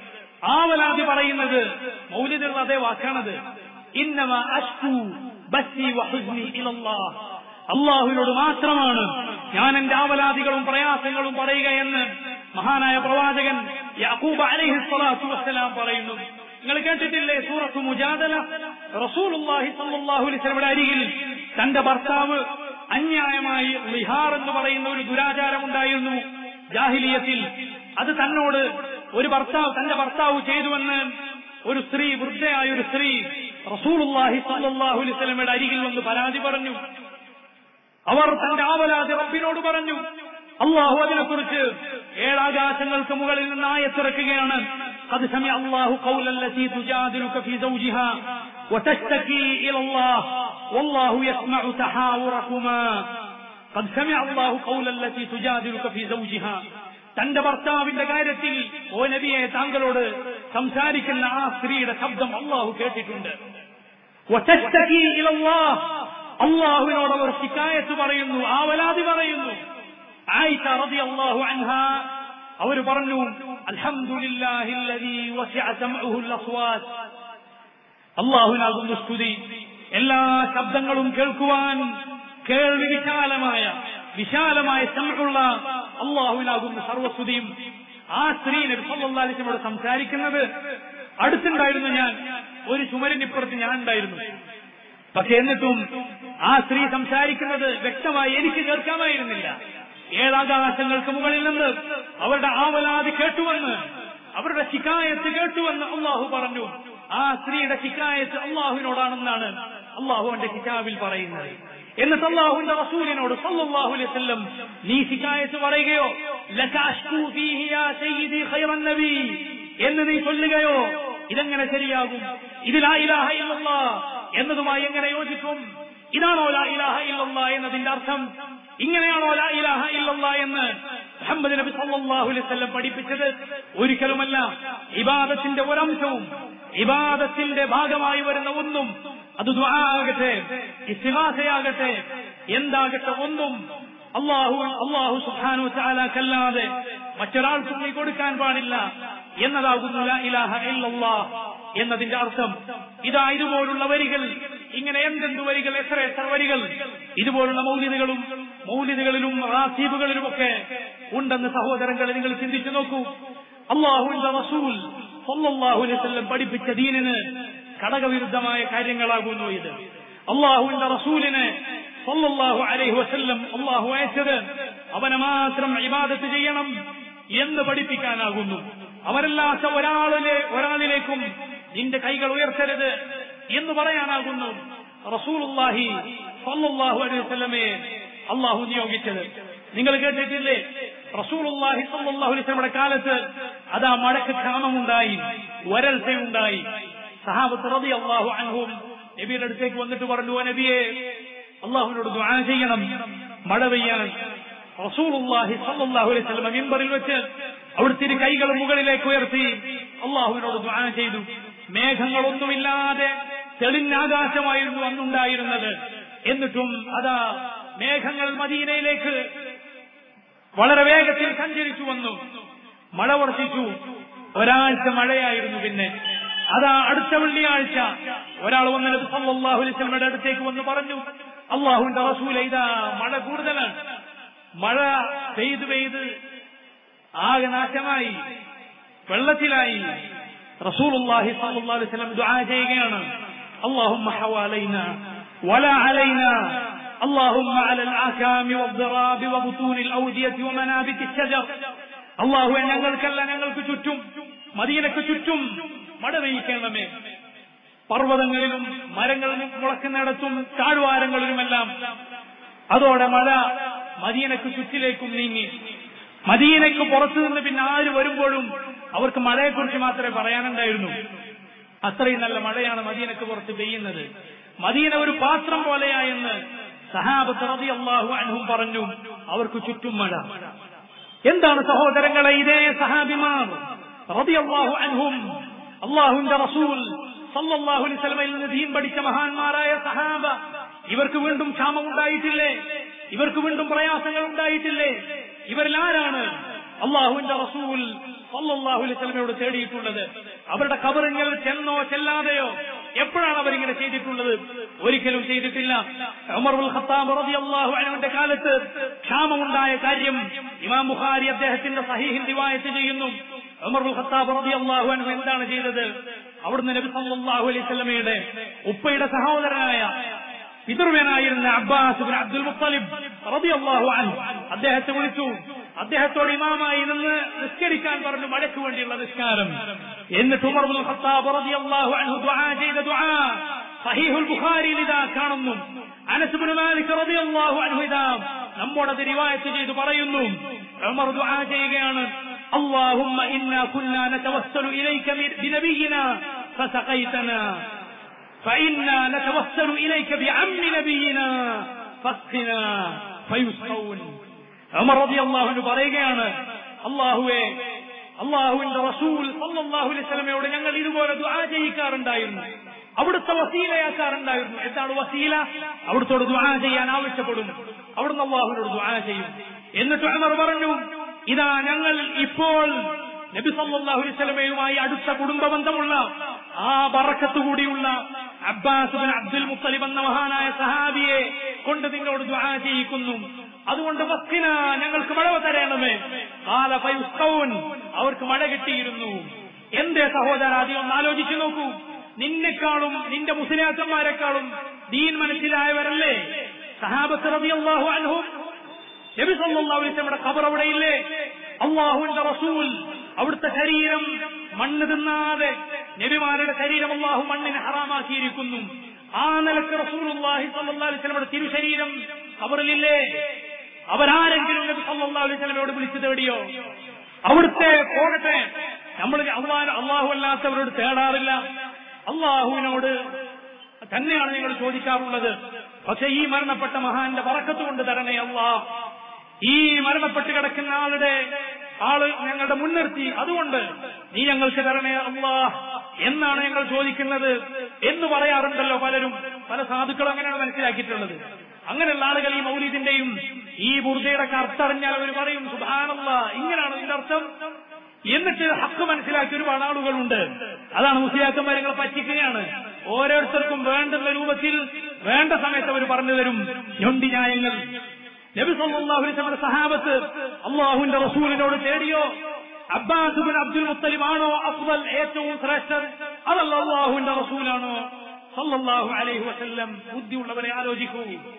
ആവലാതി പറയുന്നത് മൗലിദുള്ള അതേ വാക്കാണത് ഇന്നമ അഷ്കു ബസ്തി വഹുസ്നി ഇലല്ലാഹ് അള്ളാഹുവിനോട് മാത്രമാണ് ഞാൻ എന്റെ ആവലാദികളും പ്രയാസങ്ങളും പറയുക എന്ന് മഹാനായ പ്രവാചകൻ യാക്കൂബ് അലൈഹി സ്വലാത്തു വസ്സലാം പറയുന്നു നിങ്ങൾ കേട്ടിട്ടില്ലേ സൂറത്ത് മുജാദല റസൂലുള്ളാഹി സല്ലല്ലാഹു അലൈഹി വസല്ലമയുടെ അരികിൽ തന്റെ ഭർത്താവ് അന്യായമായി ലിഹാർ എന്ന് പറയുന്ന ഒരു ദുരാചാരം ഉണ്ടായിരുന്നു ജാഹിലിയത്തിൽ അത് തന്നോട് ഒരു ഭർത്താവ് തന്റെ ഭർത്താവ് ചെയ്തുവെന്ന് ഒരു സ്ത്രീ വൃദ്ധയായ ഒരു സ്ത്രീ റസൂലുള്ളാഹി സല്ലല്ലാഹു അലൈഹി വസല്ലമയുടെ അരികിൽ വന്ന് പരാതി പറഞ്ഞു അവർ തന്റെ ആവലാതി റബ്ബിനോട് പറഞ്ഞു അള്ളാഹു അതിനെക്കുറിച്ച് ഏഴാകാശങ്ങൾക്ക് മുകളിൽ നിന്ന് ആയത്തിറക്കുകയാണ് قد سمع الله قول التي تجادلك في زوجها وتشتكي إلى الله والله يسمع تحاوركما قد سمع الله قول التي تجادلك في زوجها തന്റെ ഭർത്താവിന്റെ കാര്യത്തിൽ ഓ നബിയെ താങ്കളോട് സംസാരിക്കുന്ന ആ സ്ത്രീയുടെ ശബ്ദം അള്ളാഹു കേട്ടിട്ടുണ്ട് وتشتكي إلى الله അള്ളാഹുവിനോട് അവർ ശിക്കായത്ത് പറയുന്നു ആവലാതി പറയുന്നു ആയിഷ റളിയല്ലാഹു അൻഹ അവർ പറഞ്ഞു അൽഹംദുലില്ലാഹില്ലദീ വസിഅ സമഉഹുൽ അസ്വാത് അള്ളാഹുവിനാകുന്നു സ്തുതി എല്ലാ ശബ്ദങ്ങളും കേൾക്കുവാൻ കേൾവി വിശാലമായ വിശാലമായ സമയുള്ള അള്ളാഹുവിനാകുന്നു സർവസ്തുതിയും ആ സ്ത്രീ നബി സല്ലല്ലാഹു അലൈഹി വസല്ലമയോട് സംസാരിക്കുന്നത് അടുത്തുണ്ടായിരുന്നു ഞാൻ ഒരു ചുമരിനിപ്പുറത്ത് ഞാൻ ഉണ്ടായിരുന്നു പക്ഷെ എന്നിട്ടും ആ സ്ത്രീ സംസാരിക്കുന്നത് വ്യക്തമായി എനിക്ക് കേൾക്കാമായിരുന്നില്ല ഏഴാകാശങ്ങൾക്ക് മുകളിൽ നിന്ന് അവരുടെ ആവലാതി കേട്ടുവെന്ന് അവരുടെ ശിക്കായത്ത് കേട്ടുവെന്ന് അള്ളാഹു പറഞ്ഞു ആ സ്ത്രീയുടെ ശിക്കായത്ത് അള്ളാഹുവിനോടാണെന്നാണ് അള്ളാഹു അവന്റെ കിതാബിൽ പറയുന്നത് എന്നിട്ട് അള്ളാഹുവിന്റെ റസൂലിനോട് സല്ലല്ലാഹു അലൈഹി വസല്ലം നീ ശിക്കായത്ത് പറയുകയോ ലക അഷ്കു ഫീഹി യാ സയ്യിദി ഖൈറൻ നബി എന്ന് നീ ചൊല്ലുകയോ ഇതെങ്ങനെ ശരിയാകും ഇത് ലാ ഇലാഹ ഇല്ലല്ലാ എന്നതുമായി എങ്ങനെ യോജിക്കും ഇതാണോ ലാ ഇലാഹ ഇല്ലല്ലാ എന്നതിന്റെ അർത്ഥം ഇങ്ങനെയാണോ ലാ ഇലാഹ ഇല്ലല്ലാ എന്ന് മുഹമ്മദ് നബി സല്ലല്ലാഹു അലൈഹി വസല്ലം പഠിപ്പിച്ചത് ഒരിക്കലുമല്ല ഇബാദത്തിന്റെ ഒരംശവും ഇബാദത്തിന്റെ ഭാഗമായി വരുന്ന ഒന്നും അത് ദുആ ആകട്ടെ ഇസ്തിഹാസയാകട്ടെ എന്താകട്ടെ ഒന്നും അള്ളാഹു അള്ളാഹു സുഹാനു ചാലാക്കല്ലാതെ മറ്റൊരാൾക്കും നീ കൊടുക്കാൻ പാടില്ല എന്നതാകുന്നു ലാ ഇലാഹ ഇല്ലല്ലാ എന്നതിന്റെ അർത്ഥം ഇതാ ഇതുപോലുള്ള വരികൾ ഇങ്ങനെ എന്തെന്ത് വരികൾ എത്ര എത്ര വരികൾ ഇതുപോലുള്ള മൗലിദുകളും മൗലിദുകളിലും റാസീബുകളിലുമൊക്കെ ഉണ്ടെന്ന് സഹോദരങ്ങളെ നിങ്ങൾ ചിന്തിച്ചു നോക്കൂ അള്ളാഹുവിന്റെ റസൂൽ സല്ലല്ലാഹു അലൈഹി വസല്ലം പഠിപ്പിച്ച ദീനിന് ഘടകവിരുദ്ധമായ കാര്യങ്ങളാകുന്നു ഇത് അള്ളാഹുവിന്റെ റസൂലിനെ സല്ലല്ലാഹു അലൈഹി വസല്ലം അള്ളാഹു അയച്ചത് അവനെ മാത്രം ഇബാദത്ത് ചെയ്യണം എന്ന് പഠിപ്പിക്കാനാകുന്നു അവരല്ലാത്ത ഒരാളിലെ ഒരാളിലേക്കും നിന്റെ കൈകൾ ഉയർത്തരുത് എന്ന് പറയാനാകുന്നു റസൂലുള്ളാഹി സല്ലല്ലാഹു അലൈഹി വസല്ലമയെ അള്ളാഹു നിയോഗിച്ചത് നിങ്ങൾ കേട്ടിട്ടില്ലേ റസൂലുള്ളാഹി സല്ലല്ലാഹു അലൈഹി വസല്ലമയുടെ കാലത്ത് അതാ മഴക്ക് ക്ഷാമമുണ്ടായി വരൾച്ചയുണ്ടായി സഹാബത്ത് റബി അള്ളാഹു അൻഹും നബിയുടെ അടുത്തേക്ക് വന്നിട്ട് പറഞ്ഞു "ഓ നബിയെ അള്ളാഹുവിനോട് ദുആ ചെയ്യണം മഴ പെയ്യാൻ റസൂലുള്ളാഹി സല്ലല്ലാഹു അലൈഹി വസല്ലം മിമ്പറിൽ വെച്ച് അവിടുത്തെ ഇരു കൈകൾ മുകളിലേക്ക് ഉയർത്തി അള്ളാഹുവിനോട് ദുആ ചെയ്തു മേഘങ്ങളൊന്നുമില്ലാതെ തെളിഞ്ഞ ആകാശമായിരുന്നു അന്നുണ്ടായിരുന്നത് എന്നിട്ടും അതാ മേഘങ്ങൾ മദീനയിലേക്ക് വളരെ വേഗത്തിൽ സഞ്ചരിച്ചു വന്നു മഴ വർഷിച്ചു ഒരാഴ്ച മഴയായിരുന്നു പിന്നെ അതാ അടുത്ത വെള്ളിയാഴ്ച ഒരാൾ വന്ന് നബി സല്ലല്ലാഹു അലൈഹി വസല്ലമയുടെ അടുത്തേക്ക് വന്ന് പറഞ്ഞു അള്ളാഹുവിന്റെ റസൂല ഇതാ മഴ കൂടുതലാണ് മഴ പെയ്ത് പെയ്ത് ആകെ നാശമായി വെള്ളത്തിലായി റസൂലുള്ളാഹി സ്വല്ലല്ലാഹു അലൈഹി വസല്ലം ദുആ ചെയ്യുകയാണ് اللهم حوالينا ولا علينا اللهم على الآكام والضراب وبطون الأودية ومنابت الشجر അള്ളാഹു ഞങ്ങൾക്കല്ല ഞങ്ങൾക്ക് ചുറ്റും മദീനക്ക് ചുറ്റും മഴ പെയ്യിക്കണമേ പർവ്വതങ്ങളിലും മരങ്ങളിലും മുളക്കുന്നിടത്തും താഴ്വാരങ്ങളിലുമെല്ലാം അതോടെ മഴ മദീനക്ക് ചുറ്റിലേക്കും നീങ്ങി മദീനയ്ക്ക് പുറത്തു നിന്ന് പിന്നെ ആര് വരുമ്പോഴും അവർക്ക് മഴയെക്കുറിച്ച് മാത്രമേ പറയാനുണ്ടായിരുന്നു അത്രയും നല്ല മഴയാണ് മദീനക്ക് പുറത്ത് പെയ്യുന്നത് മദീന ഒരു പാത്രം പോലെയായെന്ന് സഹാബത്ത് റതി അള്ളാഹു അൻഹും പറഞ്ഞു അവർക്ക് ചുറ്റും മഴ എന്താണ് സഹോദരങ്ങളെ ഇതേ സഹാബിമാർ റതി അള്ളാഹു അൻഹും അള്ളാഹുവിന്റെ റസൂൽ സല്ലല്ലാഹു അലൈഹി വസല്ലമയിൽ നിന്ന് ദീൻ പഠിച്ച മഹാന്മാരായ സഹാബ ഇവർക്ക് വീണ്ടും ക്ഷാമം ഉണ്ടായിട്ടില്ലേ ഇവർക്ക് വീണ്ടും പ്രയാസങ്ങൾ ഉണ്ടായിട്ടില്ലേ ഇവരിൽ ആരാണ് അള്ളാഹുവിന്റെ റസൂൽ സല്ലല്ലാഹു അലൈഹി വസല്ലമയോട് തേടിയിട്ടുള്ളത് അവരുടെ കബറിങ്ങൾ ചെന്നോ ചെല്ലാതെയോ എപ്പോഴാണ് അവരിങ്ങനെ ചെയ്തിട്ടുള്ളത് ഒരിക്കലും ചെയ്തിട്ടില്ല ഉമറുൽ ഖത്താബ് റളിയല്ലാഹു അൻഹുവിന്റെ കാലത്ത് ക്ഷാമമുണ്ടായ കാര്യം ഇമാം ബുഖാരി അദ്ദേഹത്തിന്റെ സഹീഹിൽ റിവായത്ത് ചെയ്യുന്നു ഉമറുൽ ഖത്താബ് റളിയല്ലാഹു അൻഹു എന്താണ് ചെയ്തത് അവിടുന്ന് നബി സല്ലല്ലാഹു അലൈഹി വസല്ലമയുടെ ഉപ്പയുടെ സഹോദരനായ പിതൃവനായിരുന്ന അബ്ബാസ് ബിൻ അബ്ദുൽ മുത്തലിബ് റളിയല്ലാഹു അൻഹു അദ്ദേഹത്തെ വിളിച്ചു അദ്ദേഹത്തോട് ഇമാമായി നിന്ന് നിസ്കരിക്കാൻ പറഞ്ഞു മഴയ്ക്ക് വേണ്ടിയുള്ള നിസ്കാരം എന്നിട്ട് ഉമർ ബിൻ ഖത്താബ് റളിയല്ലാഹു അൻഹു ദുആ ചെയ്ത ദുആ സഹീഹുൽ ബുഖാരിയിൽ ഇതാ കാണുന്നു അനസ് ബിൻ മാലിക് റളിയല്ലാഹു അൻഹു ഇതാ നമ്മോടത് റിവായത്ത് ചെയ്തു പറയുന്നു ഉമർ ദുആ ചെയ്യുകയാണ് اللهم إنا كنا نتوسل إليك بنبينا فسقيتنا فإنا نتوسل إليك بعم نبينا فاسقنا فيسقون ഉമർ റളിയല്ലാഹു അൻഹു പറയുകയാണ് അള്ളാഹുവേ അള്ളാഹുവിന്റെ റസൂൽ സല്ലല്ലാഹു അലൈഹി വസല്ലമയോട് ഞങ്ങൾ ഇതുപോലെ ദുആ ചെയ്യിക്കാറുണ്ടായിരുന്നു അവിടുത്തെ വസീലയാക്കാറുണ്ടായിരുന്നു എന്താണ് വസീല അവിടുത്തോട് ദുആ ചെയ്യാൻ ആവശ്യപ്പെടും അവിടുന്ന് അള്ളാഹുവിനോട് ദുആ ചെയ്യും എന്നിട്ട് ഉമർ പറഞ്ഞു ഇതാ ഞങ്ങൾ ഇപ്പോൾ നബി സല്ലല്ലാഹു അലൈഹി വസല്ലമയുമായി അടുത്ത കുടുംബ ബന്ധമുള്ള ആ ബറക്കത്ത് കൂടിയുള്ള അബ്ബാസ് ബിൻ അബ്ദുൽ മുത്തലിബ് എന്ന മഹാനായ സഹാബിയെ കൊണ്ട് നിന്നോട് ദുആ ചെയ്യിക്കുന്നു അതുകൊണ്ട് വസ്തിന ഞങ്ങൾക്ക് മഴ തരണമേ കാല ഫയുസ്കൗൻ അവർക്ക് മഴ കിട്ടിയിരുന്നു എന്തേ സഹോദര അധികം ഒന്ന് ആലോചിച്ചു നോക്കൂ നിന്നെക്കാളും നിന്റെ മുസ്ലിയാക്കന്മാരെക്കാളും ദീൻ മനസ്സിലായവരല്ലേ സഹാബത്ത് റളിയല്ലാഹു അൻഹും നബി സല്ലല്ലാഹു അലൈഹി വസല്ലമയുടെ ഖബർ അവിടെയില്ലേ അള്ളാഹുവിന്റെ റസൂൽ അവിടുത്തെ ശരീരം മണ്ണ് തിന്നാതെ നബിമാരുടെ ശരീരം അള്ളാഹു മണ്ണിനെ ഹറാമാക്കിയിരിക്കുന്നു ആ നിലക്ക് റസൂലുള്ളാഹി സ്വല്ലല്ലാഹു അലൈഹി വസല്ലമയുടെ തിരുശരീരം കബറിലില്ലേ അവരാരെങ്കിലും നബി സല്ലല്ലാഹു അലൈഹി വസല്ലമയോട് വിളിച്ചു തേടിയോ അവിടുത്തെ പോകട്ടെ നമ്മൾ അള്ളാഹ് അള്ളാഹു അല്ലാത്തവരോട് തേടാറില്ല അള്ളാഹുവിനോട് തന്നെയാണ് നിങ്ങൾ ചോദിക്കാറുള്ളത് പക്ഷെ ഈ മരണപ്പെട്ട മഹാന്റെ പറക്കത്ത് കൊണ്ട് തരണേ അള്ളാ ഈ മരണപ്പെട്ട് കിടക്കുന്ന ആളുടെ ആള് ഞങ്ങളുടെ മുൻനിർത്തി അതുകൊണ്ട് നീ ഞങ്ങൾക്ക് തരണേ അള്ളാ എന്നാണ് ഞങ്ങൾ ചോദിക്കുന്നത് എന്ന് പറയാറുണ്ടല്ലോ പലരും പല സാധുക്കളും അങ്ങനെയാണ് മനസ്സിലാക്കിയിട്ടുള്ളത് അങ്ങനെയുള്ള ആളുകൾ ഈ മൗലീദിന്റെയും ഈ ബുർദയുടെ ഒക്കെ അർത്ഥം അറിഞ്ഞാൽ അവർ പറയും സുധാനല്ല ഇങ്ങനെയാണ് ഇതിന്റെ അർത്ഥം എന്നിട്ട് ഹക്ക് മനസ്സിലാക്കിയ ഒരുപാട് ആളുകളുണ്ട് അതാണ് മുസ്ലിയാക്കന്മാർ ഞങ്ങളെ പറ്റിക്കുകയാണ് ഓരോരുത്തർക്കും വേണ്ടുന്ന രൂപത്തിൽ വേണ്ട സമയത്ത് അവർ പറഞ്ഞു തരും ഞൊണ്ടി ന്യായങ്ങൾ നബി സല്ലല്ലാഹു അലൈഹി വസല്ലം സഹാബത്ത് അള്ളാഹുവിന്റെ റസൂലിനോട് തേടിയോ അബ്ബാസ് ബിൻ അബ്ദുൽ മുത്തലിബ് ആണോ അഫ്ദൽ ഏറ്റവും ശ്രേഷ്ഠൻ അതല്ല അള്ളാഹുവിന്റെ റസൂലാണോ സല്ലല്ലാഹു അലൈഹി വസല്ലം ബുദ്ധിയുള്ളവരെ ആലോചിക്കൂ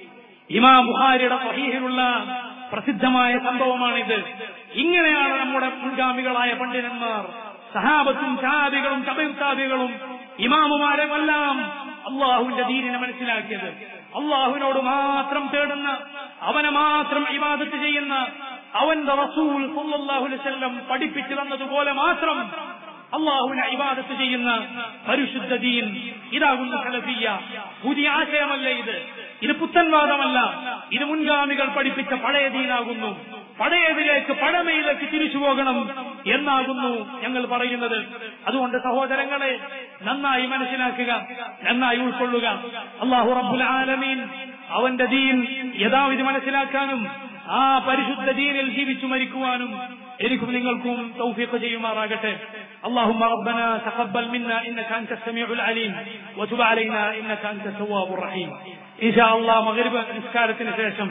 ഇമാം ബുഖാരിയുടെ സഹീഹിലുള്ള പ്രസിദ്ധമായ സംഭവമാണിത് ഇങ്ങനെയാണ് നമ്മുടെ മുൻഗാമികളായ പണ്ഡിതന്മാർ സഹാബത്തും ചാബികളും ചബയുത്താബികളും ഇമാമുമാരെല്ലാം അള്ളാഹുവിന്റെ ദീനിനെ മനസ്സിലാക്കിയത് അള്ളാഹുവിനോട് മാത്രം തേടുന്ന അവനെ മാത്രം ഇബാദത്ത് ചെയ്യുന്ന അവന്റെ റസൂൽ സല്ലല്ലാഹു അലൈഹി വസല്ലം പഠിപ്പിച്ചു തന്നതുപോലെ മാത്രം അള്ളാഹുവിനെ ഇബാദത്ത് ചെയ്യുന്ന പരിശുദ്ധ ദീൻ ഇതാകുന്ന സലഫിയ പുതിയ ആശയമല്ല ഇത് ഇത് പുത്തൻവാദമല്ല ഇത് മുൻഗാമികൾ പഠിപ്പിച്ച പഴയ ദീനാകുന്നു പഴയതിലേക്ക് പഴമയിലേക്ക് തിരിച്ചു പോകണം എന്നാകുന്നു ഞങ്ങൾ പറയുന്നത് അതുകൊണ്ട് സഹോദരങ്ങളെ നന്നായി മനസ്സിലാക്കുക നന്നായി ഉൾക്കൊള്ളുക അള്ളാഹു റബ്ബുൽ ആലമീൻ അവന്റെ ദീൻ യഥാവിധി മനസ്സിലാക്കാനും ആ പരിശുദ്ധ ദീനിൽ ജീവിച്ചു മരിക്കുവാനും എനിക്കും നിങ്ങൾക്കും തൗഫീഖ് ചെയ്യുമാറാകട്ടെ اللهم ربنا تقبل منا انك انت السميع العليم وتب علينا انك انت التواب الرحيم ان شاء الله മഗ്രിബ് നിസ്കാരത്തിന് ശേഷം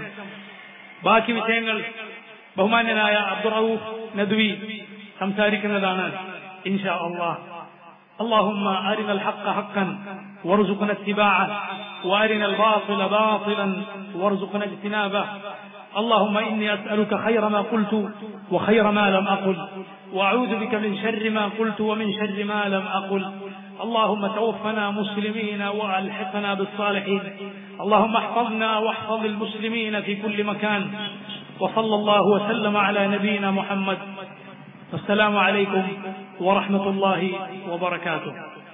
ബാക്കി വിഷയങ്ങൾ ബഹുമാന്യനായ അബ്ദുറൌഫ് നദ്വി സംസാരിക്കുന്നതാണ് ഇൻഷാ അള്ളാഹ് اللهم أرنا الحق حقا وارزقنا اتباعه وأرنا الباطل باطلا وارزقنا اجتنابه اللهم إني أسألك خير ما قلت وخير ما لم أقل وأعوذ بك من شر ما قلت ومن شر ما لم أقل اللهم توفنا مسلمين وألحقنا بالصالحين اللهم احفظنا واحفظ المسلمين في كل مكان وصلى الله وسلم على نبينا محمد والسلام عليكم ورحمة الله وبركاته